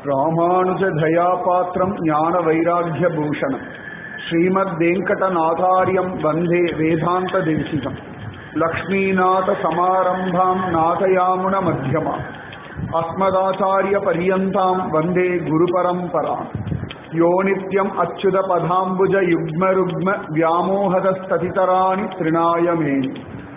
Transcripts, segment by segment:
ராமானுஜ தயாபாத்திரம் ஞான வைராகிய பூஷணம் ஸ்ரீமத் வெங்கடநாதாரியம் வந்தே வேதாந்த தேசிகம் லக்ஷ்மீநாத சமாரம்பாம் நாதயாமுன மத்தியமா அஸ்மதாச்சாரிய பரியந்தாம் வந்தே குரு பரம்பராம் யோ நித்யம் அச்சுத பதாம்புஜ யுக்ம ருக்ம வியாமோகதஸ்ததிதராணி திருநாயமேனி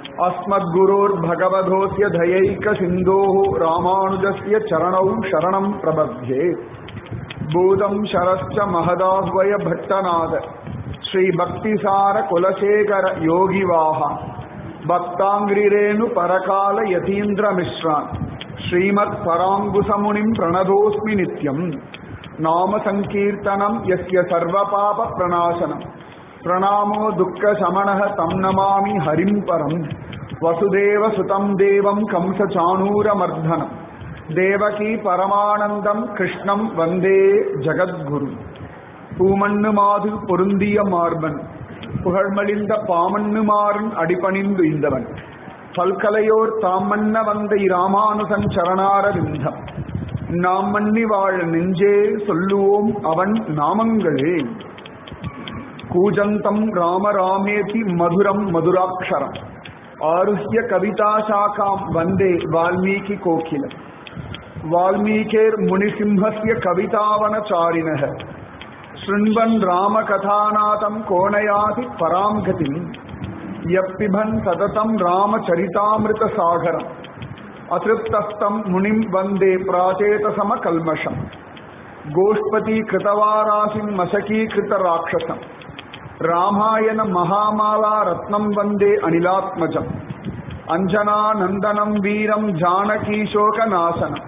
अस्मद्गुरोर्भगवधोऽस्य धयैकसिन्धोः रामानुजस्य चरणौ शरणम् प्रबध्ये भूतम् शरश्च महदाह्वय भट्टनाद श्रीभक्तिसार कुलशेखर योगिवाह भक्ताङ्ग्रिरेणु परकाल यतीन्द्रमिश्रान् श्रीमत्पराङ्गुसमुनिम् प्रणतोऽस्मि नित्यम् नाम सङ्कीर्तनम् यस्य सर्वपापप्रणाशनम् प्रणामो दुःखशमनः तं नमामि हरिम् परम् वसुदेवसुतम् देवम् कंसचाणूरमर्दनम् தேவகி பரமானந்தம் கிருஷ்ணம் வந்தே ஜகத்குரு பூமண்ணு மாது பொருந்திய மார்பன் புகழ்மலிந்த பாமண்ணு மாறன் அடிபணிந்து இந்தவன் பல்கலையோர் தாம் மன்ன வந்த இராமானுசன் சரணார விந்தம் நாம் மன்னி வாழ நெஞ்சே சொல்லுவோம் அவன் நாமங்களே கூஜந்தம் ராம ராமேதி மதுரம் மதுராட்சரம் ஆருஹ்ய கவிதாசாக்காம் வந்தே வால்மீகி கோகிலம் வால்மீகேர் முனிசிம்ஹஸ்ய கவிதாவனச்சாரிணः शृण्वन् रामकथानाथम् कोणयाति पराम् गतिम् यप्पिबन् सततम् रामचरितामृतसागरम् अतृप्तस्तम् मुनिम् वन्दे प्राचेतसमकल्मषम् गोष्पतीकृतवारासिम् मशकीकृतराक्षसम् रामायण महामाला रत्नम् वन्दे अनिलात्मजम् अञ्जनानन्दनम् वीरम् जानकीशोकनाशनम्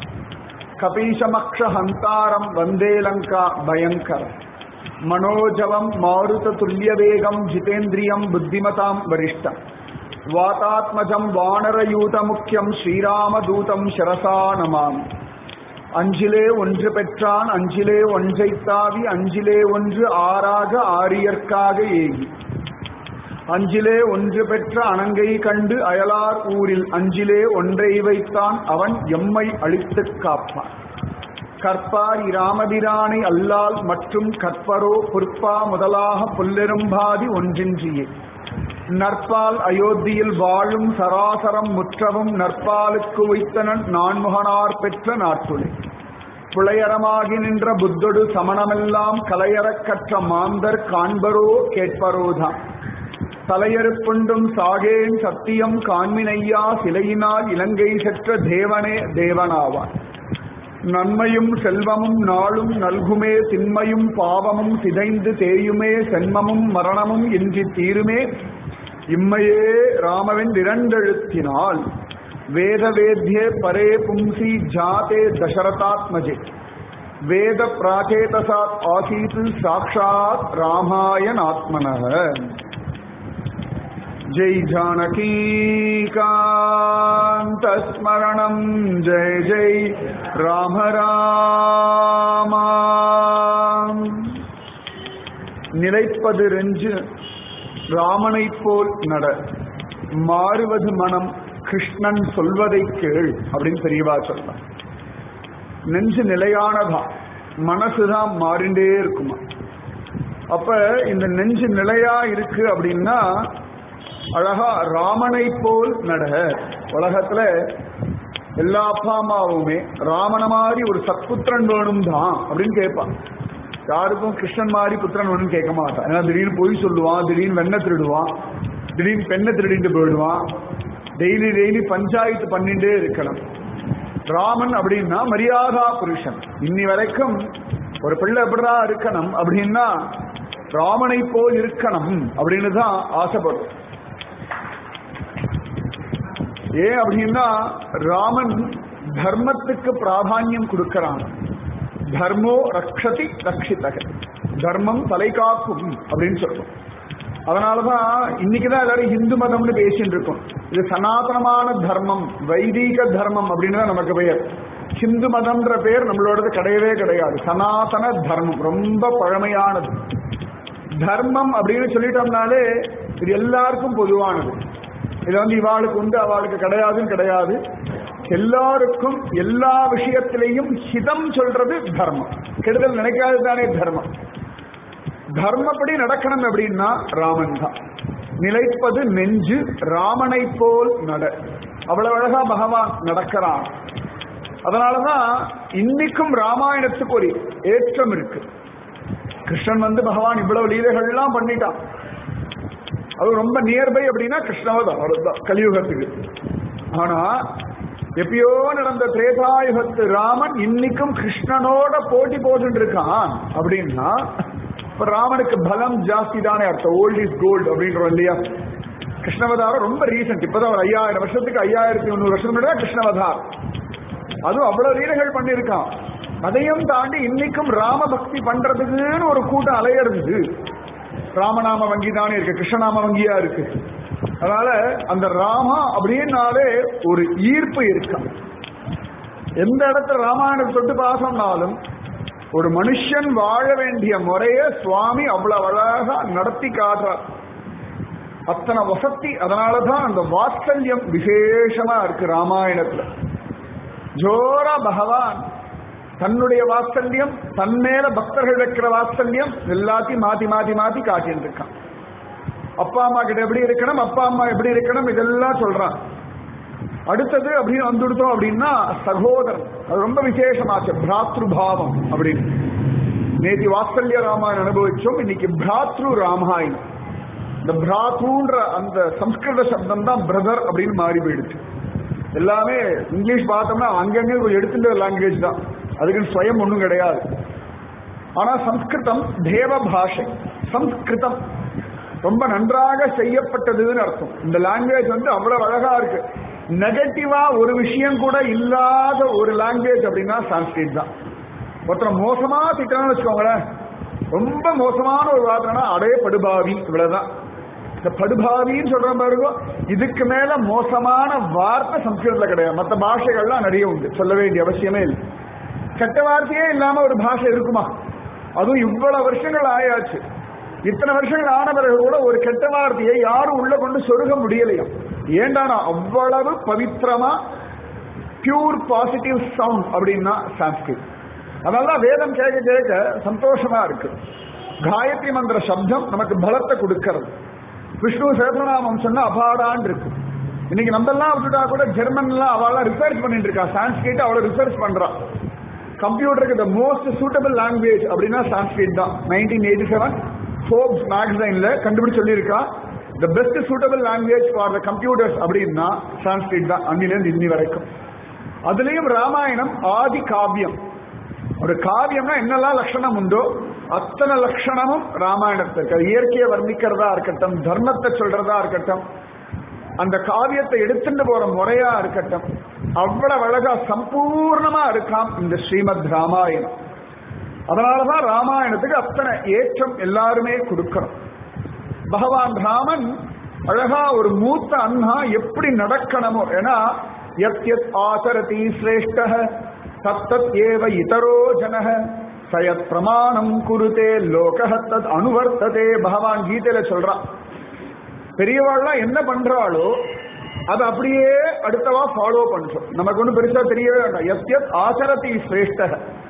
कपीशमक्षहन्तारम् वन्दे लङ्का भयङ्करम् मनोजवम् मारुततुल्यवेगम् जितेन्द्रियम् बुद्धिमताम् वरिष्ठम् वातात्मजम् वानरयूतमुख्यम् श्रीरामदूतम् शिरसा नमामि அஞ்சிலே ஒன்று பெற்றான் அஞ்சிலே ஒன்றைத்தாவி அஞ்சிலே ஒன்று ஆறாக ஆரியர்க்காக ஏகி அஞ்சிலே ஒன்று பெற்ற அணங்கை கண்டு அயலார் ஊரில் அஞ்சிலே ஒன்றை வைத்தான் அவன் எம்மை அழித்துக் காப்பான் கற்பார் இராமபிரானை அல்லால் மற்றும் கற்பரோ பொற்பா முதலாக புல்லெரும்பாதி ஒன்றின்றியே நற்பால் அயோத்தியில் வாழும் சராசரம் முற்றவும் நற்பாலுக்கு வைத்தனன் நான்முகனார் பெற்ற நாட்டுளே புளையரமாகி நின்ற புத்தொடு சமணமெல்லாம் கலையறக் கற்ற மாந்தர் காண்பரோ கேட்பரோதான் தலையறுப்புண்டும் சாகேன் சத்தியம் காண்மினையா சிலையினால் இலங்கை செற்ற தேவனே தேவனாவான் நன்மையும் செல்வமும் நாளும் நல்குமே திண்மையும் பாவமும் சிதைந்து தேயுமே சென்மமும் மரணமும் இன்றி தீருமே இம்மையே ராமவின் இரண்டெழுத்தினால் வேத வேத்யே பரே பும்சி ஜாதே தசரதாத்மஜே வேத பிராச்சேதசாத் ஆசீத் சாட்சாத் ராமாயணாத்மனः जय जानकीकान्तस्मरणम् जय जय राम राम நிலைப்பது ரெஞ்சு ராமனைப் போல் நட மாறுவது மனம் கிருஷ்ணன் சொல்வதை கேள் அப்படின்னு தெரியவா சொல்லலாம் நெஞ்சு நிலையானதா மனசுதான் மாறிண்டே இருக்குமா அப்ப இந்த நெஞ்சு நிலையா இருக்கு அப்படின்னா அழகா ராமனை போல் நட உலகத்துல எல்லா அப்பா அம்மாவுமே ராமன மாதிரி ஒரு சத்புத்திரன் வேணும் தான் அப்படின்னு கேட்பான் யாருக்கும் கிருஷ்ணன் மாதிரி புத்திரன் வேணும்னு கேட்க மாட்டான் ஏன்னா திடீர்னு பொய் சொல்லுவான் திடீர்னு வெண்ணை திருடுவான் திடீர்னு பெண்ணை திருடிட்டு போயிடுவான் டெய்லி டெய்லி பஞ்சாயத்து பண்ணிட்டே இருக்கணும் ராமன் அப்படின்னா மரியாதா புருஷன் இன்னி வரைக்கும் ஒரு பிள்ளை எப்படிடா இருக்கணும் அப்படின்னா ராமனை போல் இருக்கணும் அப்படின்னு தான் ஆசைப்படும் ஏன் அப்படின்னா ராமன் தர்மத்துக்கு பிராதானியம் கொடுக்கிறான் தர்மோ ரக்ஷதி ரக்ஷிதக தர்மம் தலை காக்கும் அப்படின்னு சொல்றோம் அதனாலதான் இன்னைக்குதான் எல்லாரும் இந்து மதம்னு பேசிட்டு இருக்கோம் இது சனாதனமான தர்மம் வைதீக தர்மம் அப்படின்னு தான் நமக்கு பெயர் ஹிந்து மதம்ன்ற பேர் நம்மளோடது கிடையவே கிடையாது சனாதன தர்மம் ரொம்ப பழமையானது தர்மம் அப்படின்னு சொல்லிட்டோம்னாலே இது எல்லாருக்கும் பொதுவானது இது வந்து இவாளுக்கு உண்டு அவளுக்கு கிடையாதுன்னு கிடையாது எல்லாருக்கும் எல்லா விஷயத்திலையும் ஹிதம் சொல்றது தர்மம் கெடுதல் நினைக்காது தானே தர்மம் தர்மப்படி நடக்கணும் அப்படின்னா ராமன் தான் நிலைப்பது நெஞ்சு ராமனை போல் நட அவ்வளவு அழகா பகவான் நடக்கிறான் அதனாலதான் இன்னைக்கும் ராமாயணத்துக்கு ஒரு ஏற்றம் இருக்கு கிருஷ்ணன் வந்து பகவான் இவ்வளவு லீலைகள்லாம் பண்ணிட்டான் அது ரொம்ப நியர்பை அப்படின்னா கிருஷ்ணாவதாரம் தான் கலியுகத்துக்கு ஆனா எப்பயோ நடந்த திரேதாயுகத்து ராமன் இன்னைக்கும் கிருஷ்ணனோட போட்டி போட்டுட்டு இருக்கான் அப்படின்னா இப்ப ராமனுக்கு பலம் ஜாஸ்தி தானே அர்த்தம் ஓல்ட் இஸ் கோல்டு அப்படின்றோம் இல்லையா கிருஷ்ணவதாரம் ரொம்ப ரீசெண்ட் இப்பதான் ஒரு ஐயாயிரம் வருஷத்துக்கு ஐயாயிரத்தி முந்நூறு வருஷம் முன்னாடி கிருஷ்ணவதாரம் அதுவும் அவ்வளவு லீலைகள் பண்ணியிருக்கான் அதையும் தாண்டி இன்னைக்கும் ராம பக்தி பண்றதுக்குன்னு ஒரு கூட்டம் அலையிறது ராமநாம வங்கி தானே இருக்கு கிருஷ்ணநாம வங்கியா இருக்கு அதனால அந்த ராமா அப்படின்னாலே ஒரு ஈர்ப்பு இருக்கா எந்த இடத்துல ராமாயணம் தொட்டு பாசம்னாலும் ஒரு மனுஷன் வாழ வேண்டிய முறைய சுவாமி அவ்வளவு அழகா நடத்தி காட்டுறார் அத்தனை வசதி அதனாலதான் அந்த வாத்சல்யம் விசேஷமா இருக்கு ராமாயணத்துல ஜோரா பகவான் தன்னுடைய வாத்சல்யம் தன் மேல பக்தர்கள் வைக்கிற வாத்சல்யம் எல்லாத்தையும் மாத்தி மாத்தி மாத்தி காட்டிட்டு இருக்கான் அப்பா அம்மா கிட்ட எப்படி இருக்கணும் அப்பா அம்மா எப்படி இருக்கணும் இதெல்லாம் சொல்றான் அடுத்தது அப்படின்னு வந்துடுத்தோம் அப்படின்னா சகோதரன் அது ரொம்ப விசேஷமாச்சு பிராத்ருபாவம் அப்படின்னு நேத்தி வாத்சல்ய ராமாயணம் அனுபவிச்சோம் இன்னைக்கு பிராத்ரு ராமாயணம் இந்த பிராத்ருன்ற அந்த சம்ஸ்கிருத சப்தம் தான் பிரதர் அப்படின்னு மாறி போயிடுச்சு எல்லாமே இங்கிலீஷ் பார்த்தோம்னா அங்கங்கே எடுத்துட்ட லாங்குவேஜ் தான் அதுக்குன்னு சுயம் ஒன்றும் கிடையாது ஆனா சம்ஸ்கிருதம் தேவ பாஷை சம்ஸ்கிருதம் ரொம்ப நன்றாக செய்யப்பட்டதுன்னு அர்த்தம் இந்த லாங்குவேஜ் வந்து அவ்வளவு அழகா இருக்கு நெகட்டிவா ஒரு விஷயம் கூட இல்லாத ஒரு லாங்குவேஜ் அப்படின்னா சான்ஸ்கிரிட் தான் ஒருத்தர் மோசமா திட்டம்னு வச்சுக்கோங்களேன் ரொம்ப மோசமான ஒரு வார்த்தைனா அடே படுபாவி இவ்வளவுதான் இந்த படுபாவின்னு சொல்ற பாருங்க இதுக்கு மேல மோசமான வார்த்தை சம்ஸ்கிருதத்துல கிடையாது மற்ற பாஷைகள்லாம் நிறைய உண்டு சொல்ல வேண்டிய அவசியமே இல்லை கெட்ட வார்த்தையே இல்லாம ஒரு பாஷை இருக்குமா அதுவும் இவ்வளவு வருஷங்கள் ஆயாச்சு இத்தனை வருஷங்கள் ஆன பிறகு கூட ஒரு கெட்ட வார்த்தையை யாரும் உள்ள கொண்டு சொருக முடியலையாம் ஏண்டானா அவ்வளவு பவித்திரமா பியூர் பாசிட்டிவ் சவுண்ட் அப்படின்னா சான்ஸ்கிரிட் அதனால வேதம் கேட்க கேட்க சந்தோஷமா இருக்கு காயத்ரி மந்திர சப்தம் நமக்கு பலத்தை கொடுக்கிறது விஷ்ணு சேதநாமம் சொன்னா அபாடான் இருக்கு இன்னைக்கு நம்ம எல்லாம் விட்டுட்டா கூட ஜெர்மன்லாம் அவளா ரிசர்ச் பண்ணிட்டு இருக்கா சான்ஸ்கிரிட் அவளை ரிசர்ச் பண்றா கம்ப்யூட்டருக்கு த மோஸ்ட் சூட்டபிள் லாங்குவேஜ் அப்படின்னா சான்ஸ்கிரிட் தான் நைன்டீன் எயிட்டி செவன் ஃபோர்ப்ஸ் மேகசைன்ல கண்டுபிடிச்சு சொல்லியிருக்கா the best suitable language for the computers அப்படின்னா சான்ஸ்கிரிட் தான் அன்னிலேருந்து இன்னி வரைக்கும் அதுலயும் ராமாயணம் ஆதி காவியம் ஒரு காவியம்னா என்னெல்லாம் லட்சணம் உண்டோ அத்தனை லட்சணமும் ராமாயணத்திற்கு அது இயற்கையை வர்ணிக்கிறதா இருக்கட்டும் தர்மத்தை சொல்றதா இருக்கட்டும் அந்த காவியத்தை எடுத்துட்டு போற முறையா இருக்கட்டும் அவ்வளவு அழகா சம்பூர்ணமா இருக்காம் இந்த ஸ்ரீமத் ராமாயணம் அதனாலதான் ராமாயணத்துக்கு அத்தனை ஏற்றம் எல்லாருமே கொடுக்கணும் பகவான் ராமன் அழகா ஒரு மூத்த அண்ணா எப்படி நடக்கணுமோ ஏன்னா எத் எத் ஆசரதி சிரேஷ்ட தத்தத் ஏவ இதரோ ஜனக சயத் பிரமாணம் குருதே லோக தத் அனுவர்த்ததே பகவான் கீதையில சொல்றான் பெரியவாள்லாம் என்ன பண்றாளோ அது அப்படியே அடுத்தவா ஃபாலோ பண்றோம் நமக்கு ஒன்றும் பெருசா தெரியவே வேண்டாம் எத் எத் ஆசரதி சிரேஷ்ட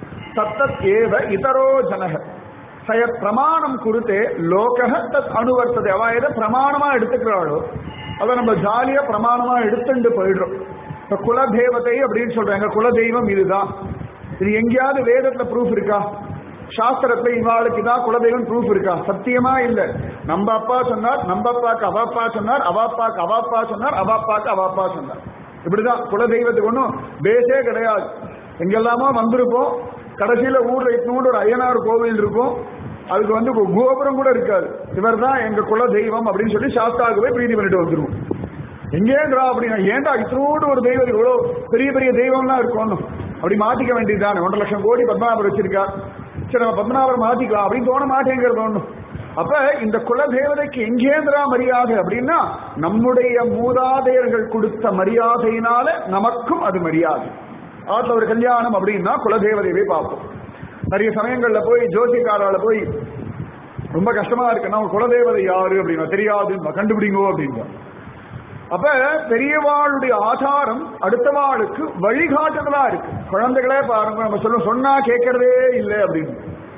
தத்தத் ஏவ இதரோ ஜனக சயத் பிரமாணம் கொடுத்தே லோக தத் அனுவர்த்தது அவ எதை பிரமாணமா எடுத்துக்கிறாளோ அதை நம்ம ஜாலியா பிரமாணமா எடுத்துட்டு போயிடுறோம் இப்ப குலதேவதை அப்படின்னு சொல்றாங்க குலதெய்வம் இதுதான் இது எங்கேயாவது வேதத்துல ப்ரூஃப் இருக்கா சாஸ்திரத்துல இவாளுக்கு தான் குலதெய்வம் ப்ரூஃப் இருக்கா சத்தியமா இல்ல நம்ம அப்பா சொன்னார் நம்ம அப்பாக்கு அவ அப்பா சொன்னார் அவ அப்பாக்கு அவ அப்பா சொன்னார் அவ அப்பாக்கு அவ அப்பா சொன்னார் இப்படிதான் குலதெய்வத்துக்கு ஒன்றும் பேஸே கிடையாது எங்கெல்லாமோ வந்திருப்போம் கடைசியில ஊர்ல இட்னூண்டு ஒரு ஐயனார் கோவில் இருக்கும் அதுக்கு வந்து ஒரு கோபுரம் கூட இருக்காது இவர் தான் எங்க குல தெய்வம் அப்படின்னு சொல்லி சாஸ்தாவுக்கு போய் பிரீதி பண்ணிட்டு வந்துருவோம் எங்கேன்றா அப்படின்னா ஏன்டா இத்தனோடு ஒரு தெய்வம் இவ்வளவு பெரிய பெரிய தெய்வம்லாம் இருக்கணும் அப்படி மாத்திக்க வேண்டியதுதானே ஒன்றரை லட்சம் கோடி பத்மநாபர் வச்சிருக்கா சரி நம்ம பத்மநாபர் மாத்திக்கலாம் அப்படின்னு தோண மாட்டேங்கிறது ஒண்ணும் அப்ப இந்த குல தேவதைக்கு எங்கேந்திரா மரியாதை அப்படின்னா நம்முடைய மூதாதையர்கள் கொடுத்த மரியாதையினால நமக்கும் அது மரியாதை ஆத்துல ஒரு கல்யாணம் அப்படின்னா குலதேவதையவே பார்ப்போம் நிறைய சமயங்கள்ல போய் ஜோசிக்காரால போய் ரொம்ப கஷ்டமா இருக்குன்னா உங்க குலதேவதை யாரு அப்படின்னா தெரியாது கண்டுபிடிங்கோ அப்படின்பா அப்ப பெரியவாளுடைய ஆதாரம் அடுத்தவாளுக்கு வழிகாட்டுதலா இருக்கு குழந்தைகளே பாருங்க நம்ம சொல்ல சொன்னா கேட்கறதே இல்லை அப்படின்னு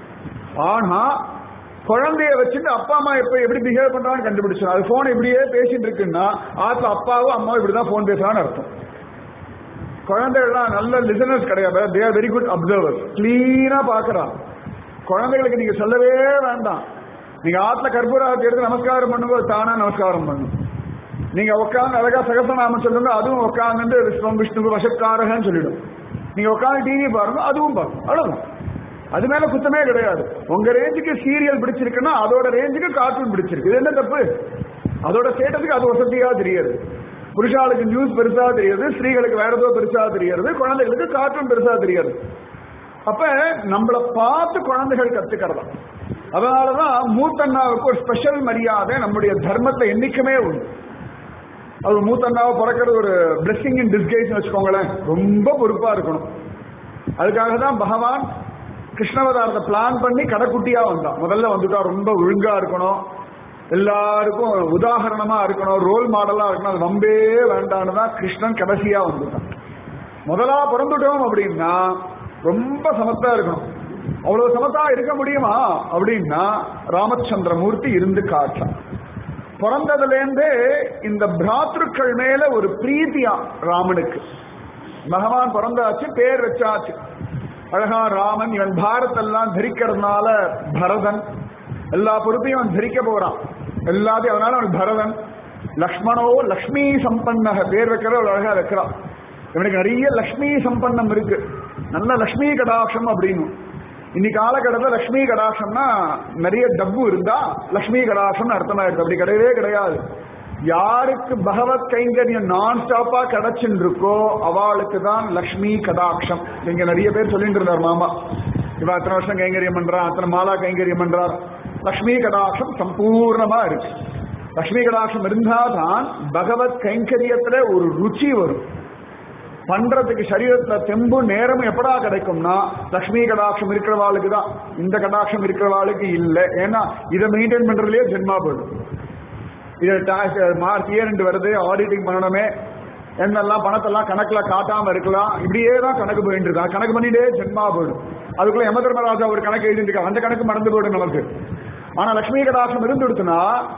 ஆனா குழந்தைய வச்சுட்டு அப்பா அம்மா எப்ப எப்படி பிஹேவ் பண்றான்னு கண்டுபிடிச்சோம் அது போன் இப்படியே பேசிட்டு இருக்குன்னா ஆத்துல அப்பாவும் அம்மாவும் இப்படிதான் போன் பேசுறான்னு அர்த்தம் குழந்தைகள்லாம் நல்ல லிசனர்ஸ் கிடையாது they are very good observers கிளீனா பாக்குறான் குழந்தைகளுக்கு நீங்க சொல்லவே வேண்டாம் நீங்க ஆத்துல கற்பூராவத்தை எடுத்து நமஸ்காரம் பண்ணும்போது தானா நமஸ்காரம் பண்ணும் நீங்க உட்காந்து அழகா சகசநாமம் சொல்லுங்க அதுவும் உட்காந்து விஸ்வம் விஷ்ணு வசக்காரகன்னு சொல்லிடும் நீங்க உட்காந்து டிவி பாருங்க அதுவும் பாருங்க அவ்வளவுதான் அது மேல குத்தமே கிடையாது உங்க ரேஞ்சுக்கு சீரியல் பிடிச்சிருக்குன்னா அதோட ரேஞ்சுக்கு கார்ட்டூன் பிடிச்சிருக்கு இது என்ன தப்பு அதோட ஸ்டேட்டஸுக்கு அது வசதியா தெரியாது புருஷாளுக்கு நியூஸ் பெருசா தெரியாது ஸ்திரீகளுக்கு வேற ஏதோ பெருசா தெரியாது குழந்தைகளுக்கு கார்ட்டூன் பெருசா தெரியாது அப்ப நம்மள பார்த்து குழந்தைகள் கத்துக்கிறதா அதனாலதான் மூத்தண்ணாவுக்கு ஒரு ஸ்பெஷல் மரியாதை நம்முடைய தர்மத்தை என்னைக்குமே உண்டு அது மூத்தண்ணாவை பிறக்கிறது ஒரு பிளெஸிங் இன் டிஸ்கைஸ் வச்சுக்கோங்களேன் ரொம்ப பொறுப்பா இருக்கணும் அதுக்காக தான் பகவான் கிருஷ்ணவதாரத்தை பிளான் பண்ணி கடைக்குட்டியா வந்தான் முதல்ல வந்துட்டா ரொம்ப ஒழுங்கா இருக்கணும் எல்லாருக்கும் உதாரணமா இருக்கணும் ரோல் மாடலா இருக்கணும் அது நம்பே வேண்டான்னு தான் கிருஷ்ணன் கடைசியா வந்துட்டான் முதலா பிறந்துட்டோம் அப்படின்னா ரொம்ப சமத்தா இருக்கணும் அவ்வளவு சமத்தா இருக்க முடியுமா அப்படின்னா ராமச்சந்திரமூர்த்தி இருந்து காட்டான் பிறந்ததுலேருந்தே இந்த பிராத்ருக்கள் மேல ஒரு பிரீத்தியா ராமனுக்கு பகவான் பிறந்தாச்சு பேர் வச்சாச்சு அழகா ராமன் இவன் பாரத்தெல்லாம் தரிக்கிறதுனால பரதன் எல்லா பொறுப்பையும் அவன் தரிக்க போறான் எல்லாத்தையும் அதனால அவன் பரதன் லக்ஷ்மணோ லக்ஷ்மி சம்பன்னக பேர் வைக்கிற ஒரு அழகா வைக்கிறான் இவனுக்கு நிறைய லக்ஷ்மி சம்பன்னம் இருக்கு நல்ல லக்ஷ்மி கடாட்சம் அப்படின்னு இன்னைக்கு காலகட்டத்தில் லக்ஷ்மி கடாட்சம்னா நிறைய டப்பு இருந்தா லக்ஷ்மி கடாட்சம்னு அர்த்தமாயிருக்கு அப்படி கிடையவே கிடையாது யாருக்கு பகவத் கைங்கரியம் நான் ஸ்டாப்பா கிடைச்சுட்டு இருக்கோ அவளுக்கு தான் லக்ஷ்மி கடாட்சம் இங்க நிறைய பேர் சொல்லிட்டு இருந்தார் மாமா இவன் அத்தனை வருஷம் கைங்கரியம் பண்றான் அத்தனை மாலா கைங்கரியம் பண்றார் லக்ஷ்மி கடாட்சம் சம்பூர்ணமா இருக்கு லக்ஷ்மி கடாட்சம் இருந்தாதான் பகவத் கைங்கரியத்துல ஒரு ருச்சி வரும் பண்றதுக்கு சரீரத்துல தெம்பு நேரமும் எப்படா கிடைக்கும்னா லக்ஷ்மி கடாட்சம் இருக்கிறவாளுக்கு தான் இந்த கடாட்சம் இருக்கிறவாளுக்கு இல்லை ஏன்னா இதை மெயின்டைன் பண்றதுலயே ஜென்மா போயிடும் இது மார்ச் இயர் ரெண்டு வருது ஆடிட்டிங் பண்ணணுமே என்னெல்லாம் பணத்தெல்லாம் கணக்குல காட்டாம இருக்கலாம் இப்படியே தான் கணக்கு போயிட்டு இருக்கா கணக்கு பண்ணிட்டே ஜென்மா போயிடும் அதுக்குள்ள யம தர்மராஜா ஒரு கணக்கு எழுதிட்டு அந்த கணக்கு மறந்து போயிடும் நமக்கு ஆனா லட்சுமி கடாட்சம் இருந்துடுத்துனா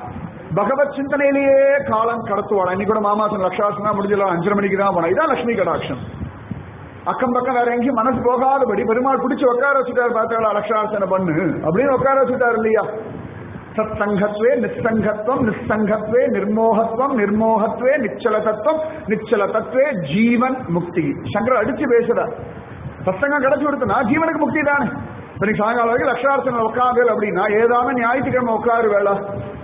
பகவத் சிந்தனையிலேயே காலம் கடத்துவாடா இன்னைக்கு கூட மாமாசன் லட்சாசனா முடிஞ்சலாம் அஞ்சரை மணிக்கு தான் போனா இதான் லட்சுமி கடாட்சம் அக்கம் பக்கம் வேற எங்கேயும் மனசு போகாதபடி பெருமாள் பிடிச்சு உட்கார வச்சுட்டாரு பார்த்தாளா லட்சாசனை பண்ணு அப்படின்னு உட்கார வச்சுட்டாரு இல்லையா சத் சங்கத்வே நிஸ்ஸங்கத்வம் நிஸ்ஸங்கத்வே நிர்மோகத்வம் நிர்மோகத்வே நிச்சல தத்துவம் நிச்சல தத்துவே ஜீவன் முக்தி சங்கர் அடிச்சு பேசுறார் சத்சங்கம் கிடைச்சு கொடுத்தனா ஜீவனுக்கு முக்தி தானே இப்ப நீ சாயங்காலம் வரைக்கும் லட்சார்த்தனை உட்காந்து அப்படின்னா ஏதாவது ஞாயிற்றுக்கிழமை உட்காரு வேளா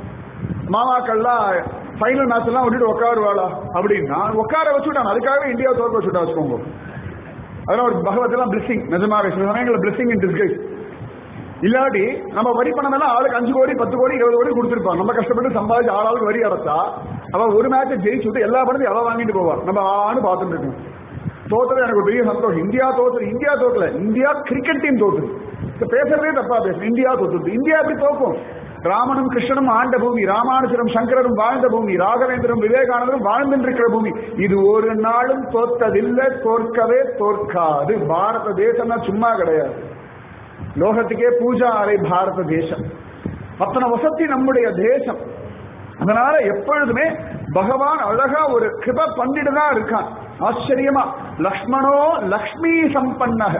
மாமாக்கள்லாம் ஃபைனல் மேட்ச் எல்லாம் விட்டுட்டு உட்காருவாளா அப்படின்னா உட்கார வச்சுட்டான் அதுக்காகவே இந்தியா தோற்க வச்சுட்டா வச்சுக்கோங்க அதெல்லாம் ஒரு பகவத்தெல்லாம் பிளஸிங் நிஜமாவே சில சமயங்களில் பிளஸிங் இன் டிஸ்கைஸ் இல்லாட்டி நம்ம வரி பணம் எல்லாம் ஆளுக்கு அஞ்சு கோடி பத்து கோடி இருபது கோடி கொடுத்துருப்பான் நம்ம கஷ்டப்பட்டு சம்பாதிச்சு ஆளாளுக்கு வரி அடைச்சா அவ ஒரு மேட்சை ஜெயிச்சு விட்டு எல்லா பணத்தையும் அவ வாங்கிட்டு போவார் நம்ம ஆன்னு பார்த்துட்டு இருக்கோம் தோத்தது எனக்கு ஒரு பெரிய சந்தோஷம் இந்தியா தோத்துது இந்தியா தோக்கல இந்தியா கிரிக்கெட் டீம் தோத்துது இப்ப பேசுறதே தப்பா பேசு இந்தியா தோத்துது இந்தியா எப்படி தோக்கும் ராமனும் கிருஷ்ணனும் ஆண்ட பூமி ராமானுஜரும் சங்கரரும் வாழ்ந்த பூமி ராகவேந்திரம் விவேகானந்தரும் வாழ்ந்திருக்கிற பூமி இது ஒரு நாளும் தோத்ததில்லை தோற்கவே தோற்காது பாரத தேசம்னா சும்மா கிடையாது லோகத்துக்கே பூஜா அறை பாரத தேசம் அத்தனை வசதி நம்முடைய தேசம் அதனால எப்பொழுதுமே பகவான் அழகா ஒரு கிருப பண்ணிட்டு தான் இருக்கான் ஆச்சரியமா லக்ஷ்மணோ லக்ஷ்மி சம்பன்னக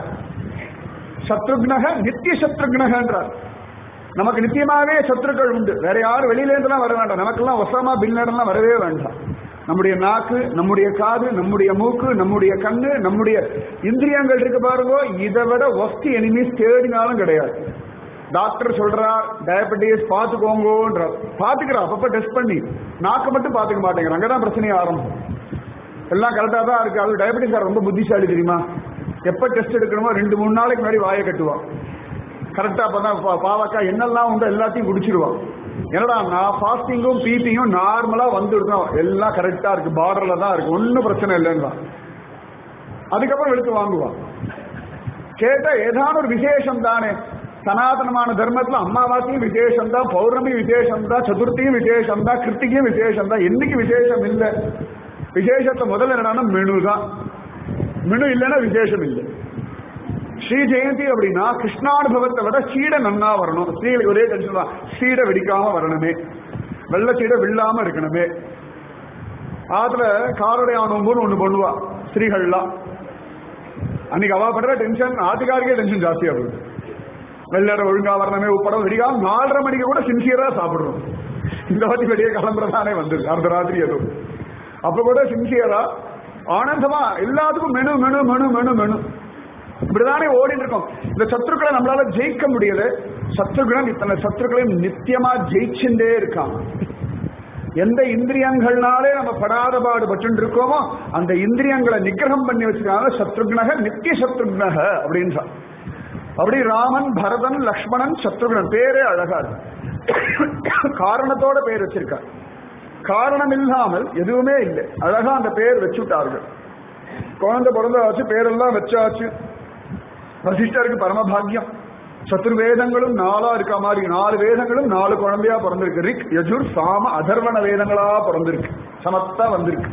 சத்ருக்னக நித்திய சத்ருக்னகன்றார் நமக்கு நித்தியமாவே சத்ருக்கள் உண்டு வேற யாரும் வெளியில இருந்தெல்லாம் வர வேண்டாம் நமக்கெல்லாம் ஒசமா பின்னடெல்லாம் வரவே வேண்டாம் நம்முடைய நாக்கு நம்முடைய காது நம்முடைய மூக்கு நம்முடைய கண்ணு நம்முடைய இந்திரியங்கள் இருக்கு பாருங்க இதை விட ஒஸ்ட் எனிமீஸ் தேடினாலும் கிடையாது டாக்டர் சொல்றார் டயபெட்டிஸ் பார்த்துக்கோங்கன்ற பாத்துக்கிறா அப்பப்ப டெஸ்ட் பண்ணி நாக்கு மட்டும் பாத்துக்க மாட்டேங்கிறாங்க அங்கதான் பிரச்சனையே ஆரம்பம் எல்லாம் கரெக்டா தான் இருக்கு அது டயபெட்டிஸ் ரொம்ப புத்திசாலி தெரியுமா எப்ப டெஸ்ட் எடுக்கணுமோ ரெண்டு மூணு நாளைக்கு முன்னாடி வாயை கட்டுவான் கரெக்டா அப்பதான் பாவக்கா என்னெல்லாம் உண்டோ எல்லாத்தையும் குடிச்சிருவான் என்னடா நான் ஃபாஸ்டிங்கும் பீப்பிங்கும் நார்மலா வந்துருக்கோம் எல்லாம் கரெக்டா இருக்கு பார்டர்ல தான் இருக்கு ஒன்னும் பிரச்சனை இல்லைன்னா அதுக்கப்புறம் எடுத்து வாங்குவான் கேட்டா ஏதான ஒரு விசேஷம் தானே சனாதனமான தர்மத்துல அமாவாசையும் விசேஷம் தான் பௌர்ணமி விசேஷம் தான் சதுர்த்தியும் விசேஷம் தான் கிருத்திகையும் விசேஷம் தான் என்னைக்கு விசேஷம் இல்லை விசேஷத்தை முதல்ல என்னன்னா மெனு தான் மெனு இல்லைன்னா விசேஷம் இல்லை ஸ்ரீ ஜெயந்தி அப்படின்னா கிருஷ்ணானுபவத்தை விட சீடை நன்னா வரணும் ஸ்ரீகளுக்கு ஒரே டென்ஷன் தான் சீடை வெடிக்காம வரணுமே வெள்ள சீடை வில்லாம இருக்கணுமே ஆத்துல காரடையானோம்புன்னு ஒண்ணு பண்ணுவா ஸ்ரீகள்லாம் அன்னைக்கு அவ படுற டென்ஷன் ஆத்துக்காருக்கே டென்ஷன் ஜாஸ்தியா போகுது வெள்ளரை ஒழுங்கா வரணுமே உப்படம் வெடிக்காம நாலரை மணிக்கு கூட சின்சியரா சாப்பிடுறோம் இந்த வாட்டி வெளியே கிளம்புறதானே வந்திருக்கு அர்த்த ராத்திரி எதுவும் அப்ப கூட சின்சியரா ஆனந்தமா எல்லாத்துக்கும் menu menu menu menu menu இப்படிதானே ஓடிட்டு இருக்கோம் இந்த சத்ருக்களை நம்மளால ஜெயிக்க முடியல சத்ருகுணம் இத்தனை சத்ருக்களையும் நித்தியமா ஜெயிச்சுட்டே இருக்கான் எந்த இந்திரியங்கள்னாலே நம்ம படாத பாடுபட்டு இருக்கோமோ அந்த இந்திரியங்களை நிகிரகம் பண்ணி வச்சிருக்காங்க சத்ருக்னக நித்திய சத்ருக்னக அப்படின்னு அப்படி ராமன் பரதன் லக்ஷ்மணன் சத்ருகுணன் பேரே அழகா இருக்கு காரணத்தோட பேர் வச்சிருக்கார் காரணம் இல்லாமல் எதுவுமே இல்லை அழகா அந்த பேர் வச்சுட்டார்கள் குழந்தை பிறந்தாச்சு பேரெல்லாம் வச்சாச்சு வசிஷ்டருக்கு பரமபாகியம் சத்துர்வேதங்களும் நாலா இருக்க மாதிரி நாலு வேதங்களும் நாலு குழந்தையா பிறந்திருக்கு ரிக் யஜுர் சாம அதர்வண வேதங்களா பிறந்திருக்கு சமத்தா வந்திருக்கு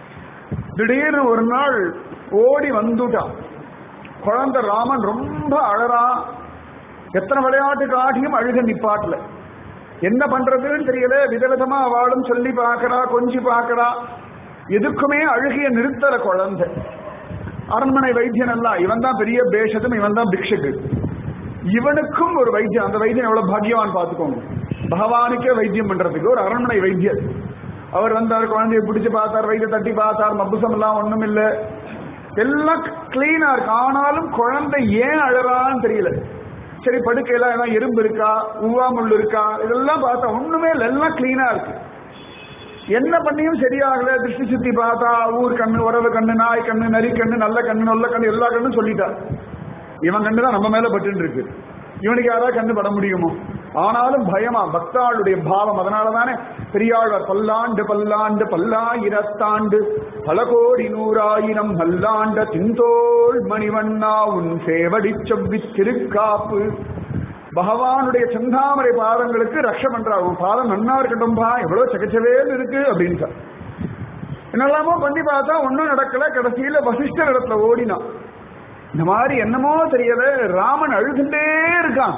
திடீர்னு ஒரு நாள் ஓடி வந்துட்டான் குழந்தை ராமன் ரொம்ப அழறா எத்தனை விளையாட்டு காட்டியும் அழுக நிப்பாட்டல என்ன பண்றதுன்னு தெரியல விதவிதமா அவளும் சொல்லி பார்க்கறா கொஞ்சி பார்க்கறா எதுக்குமே அழுகிய நிறுத்தல குழந்தை அரண்மனை வைத்தியன் எல்லாம் இவன் தான் பெரிய பேஷத்தும் இவன் தான் பிக்ஷுக்கு இவனுக்கும் ஒரு வைத்தியம் அந்த வைத்தியம் எவ்வளவு பாக்கியவான் பார்த்துக்கோங்க பகவானுக்கே வைத்தியம் பண்றதுக்கு ஒரு அரண்மனை வைத்தியர் அவர் வந்தார் குழந்தைய பிடிச்சு பார்த்தார் வைத்திய தட்டி பார்த்தார் மப்புசம் எல்லாம் ஒண்ணும் இல்ல எல்லாம் கிளீனா இருக்கு ஆனாலும் குழந்தை ஏன் அழறான்னு தெரியல சரி படுக்கையில ஏதாவது எறும்பு இருக்கா உவாமுள் இருக்கா இதெல்லாம் பார்த்தா ஒண்ணுமே இல்லை எல்லாம் கிளீனா இருக்கு என்ன பண்ணியும் சரியாகல திருஷ்டி சுத்தி பார்த்தா ஊர் கண்ணு உறவு கண்ணு நாய் கண்ணு நரி கண்ணு நல்ல கண்ணு நல்ல கண்ணு எல்லா கண்ணும் சொல்லிட்டா இவன் கண்ணு தான் நம்ம மேல பட்டு இருக்கு இவனுக்கு யாராவது கண்ணு பட முடியுமோ ஆனாலும் பயமா பக்தாளுடைய பாவம் அதனாலதானே பெரியாழ்வார் பல்லாண்டு பல்லாண்டு பல்லாயிரத்தாண்டு பல கோடி நூறாயிரம் நல்லாண்ட தின்தோள் மணிவண்ணா உன் சேவடி செவ்வி திருக்காப்பு பகவானுடைய செந்தாமரை பாதங்களுக்கு ரக்ஷ பண்றார் உன் பாதம் நன்னா இருக்கட்டும்பா எவ்வளவு சகச்சவேல் இருக்கு அப்படின்னு என்னெல்லாமோ பண்ணி பார்த்தா ஒன்னும் நடக்கல கடைசியில வசிஷ்டர் இடத்துல ஓடினான் இந்த மாதிரி என்னமோ தெரியல ராமன் அழுதுண்டே இருக்கான்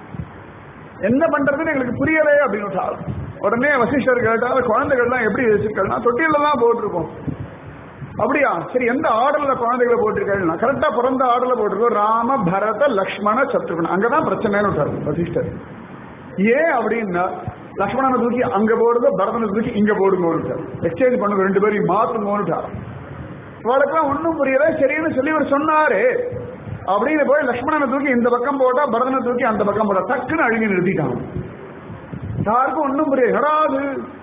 என்ன பண்றதுன்னு எங்களுக்கு புரியலே அப்படின்னு உடனே வசிஷ்டர் கேட்டால் குழந்தைகள்லாம் எப்படி வச்சிருக்கா தொட்டில தான் போட்டிருக்கோம் அப்படியா சரி எந்த ஆர்டர்ல குழந்தைகளை போட்டிருக்கா கரெக்டா பிறந்த ஆர்டர்ல போட்டிருக்கோம் ராம பரத லக்ஷ்மண சத்ருகுணன் அங்கதான் பிரச்சனைன்னு விட்டாரு வசிஷ்டர் ஏன் அப்படின்னா லக்ஷ்மணனை தூக்கி அங்க போடுங்க பரதனை தூக்கி இங்க போடுங்க எக்ஸ்சேஞ்ச் பண்ணுங்க ரெண்டு பேரையும் மாத்துங்கன்னு அவளுக்கெல்லாம் ஒன்றும் புரியல சரின்னு சொல்லி இவர் சொன்னாரு அப்படின்னு போய் லக்ஷ்மணனை தூக்கி இந்த பக்கம் போட்டா பரதனை தூக்கி அந்த பக்கம் போட்டா டக்குன்னு அழுகி நிறுத்திட்டான் யாருக்கும் ஒன்றும் புரியல எடாது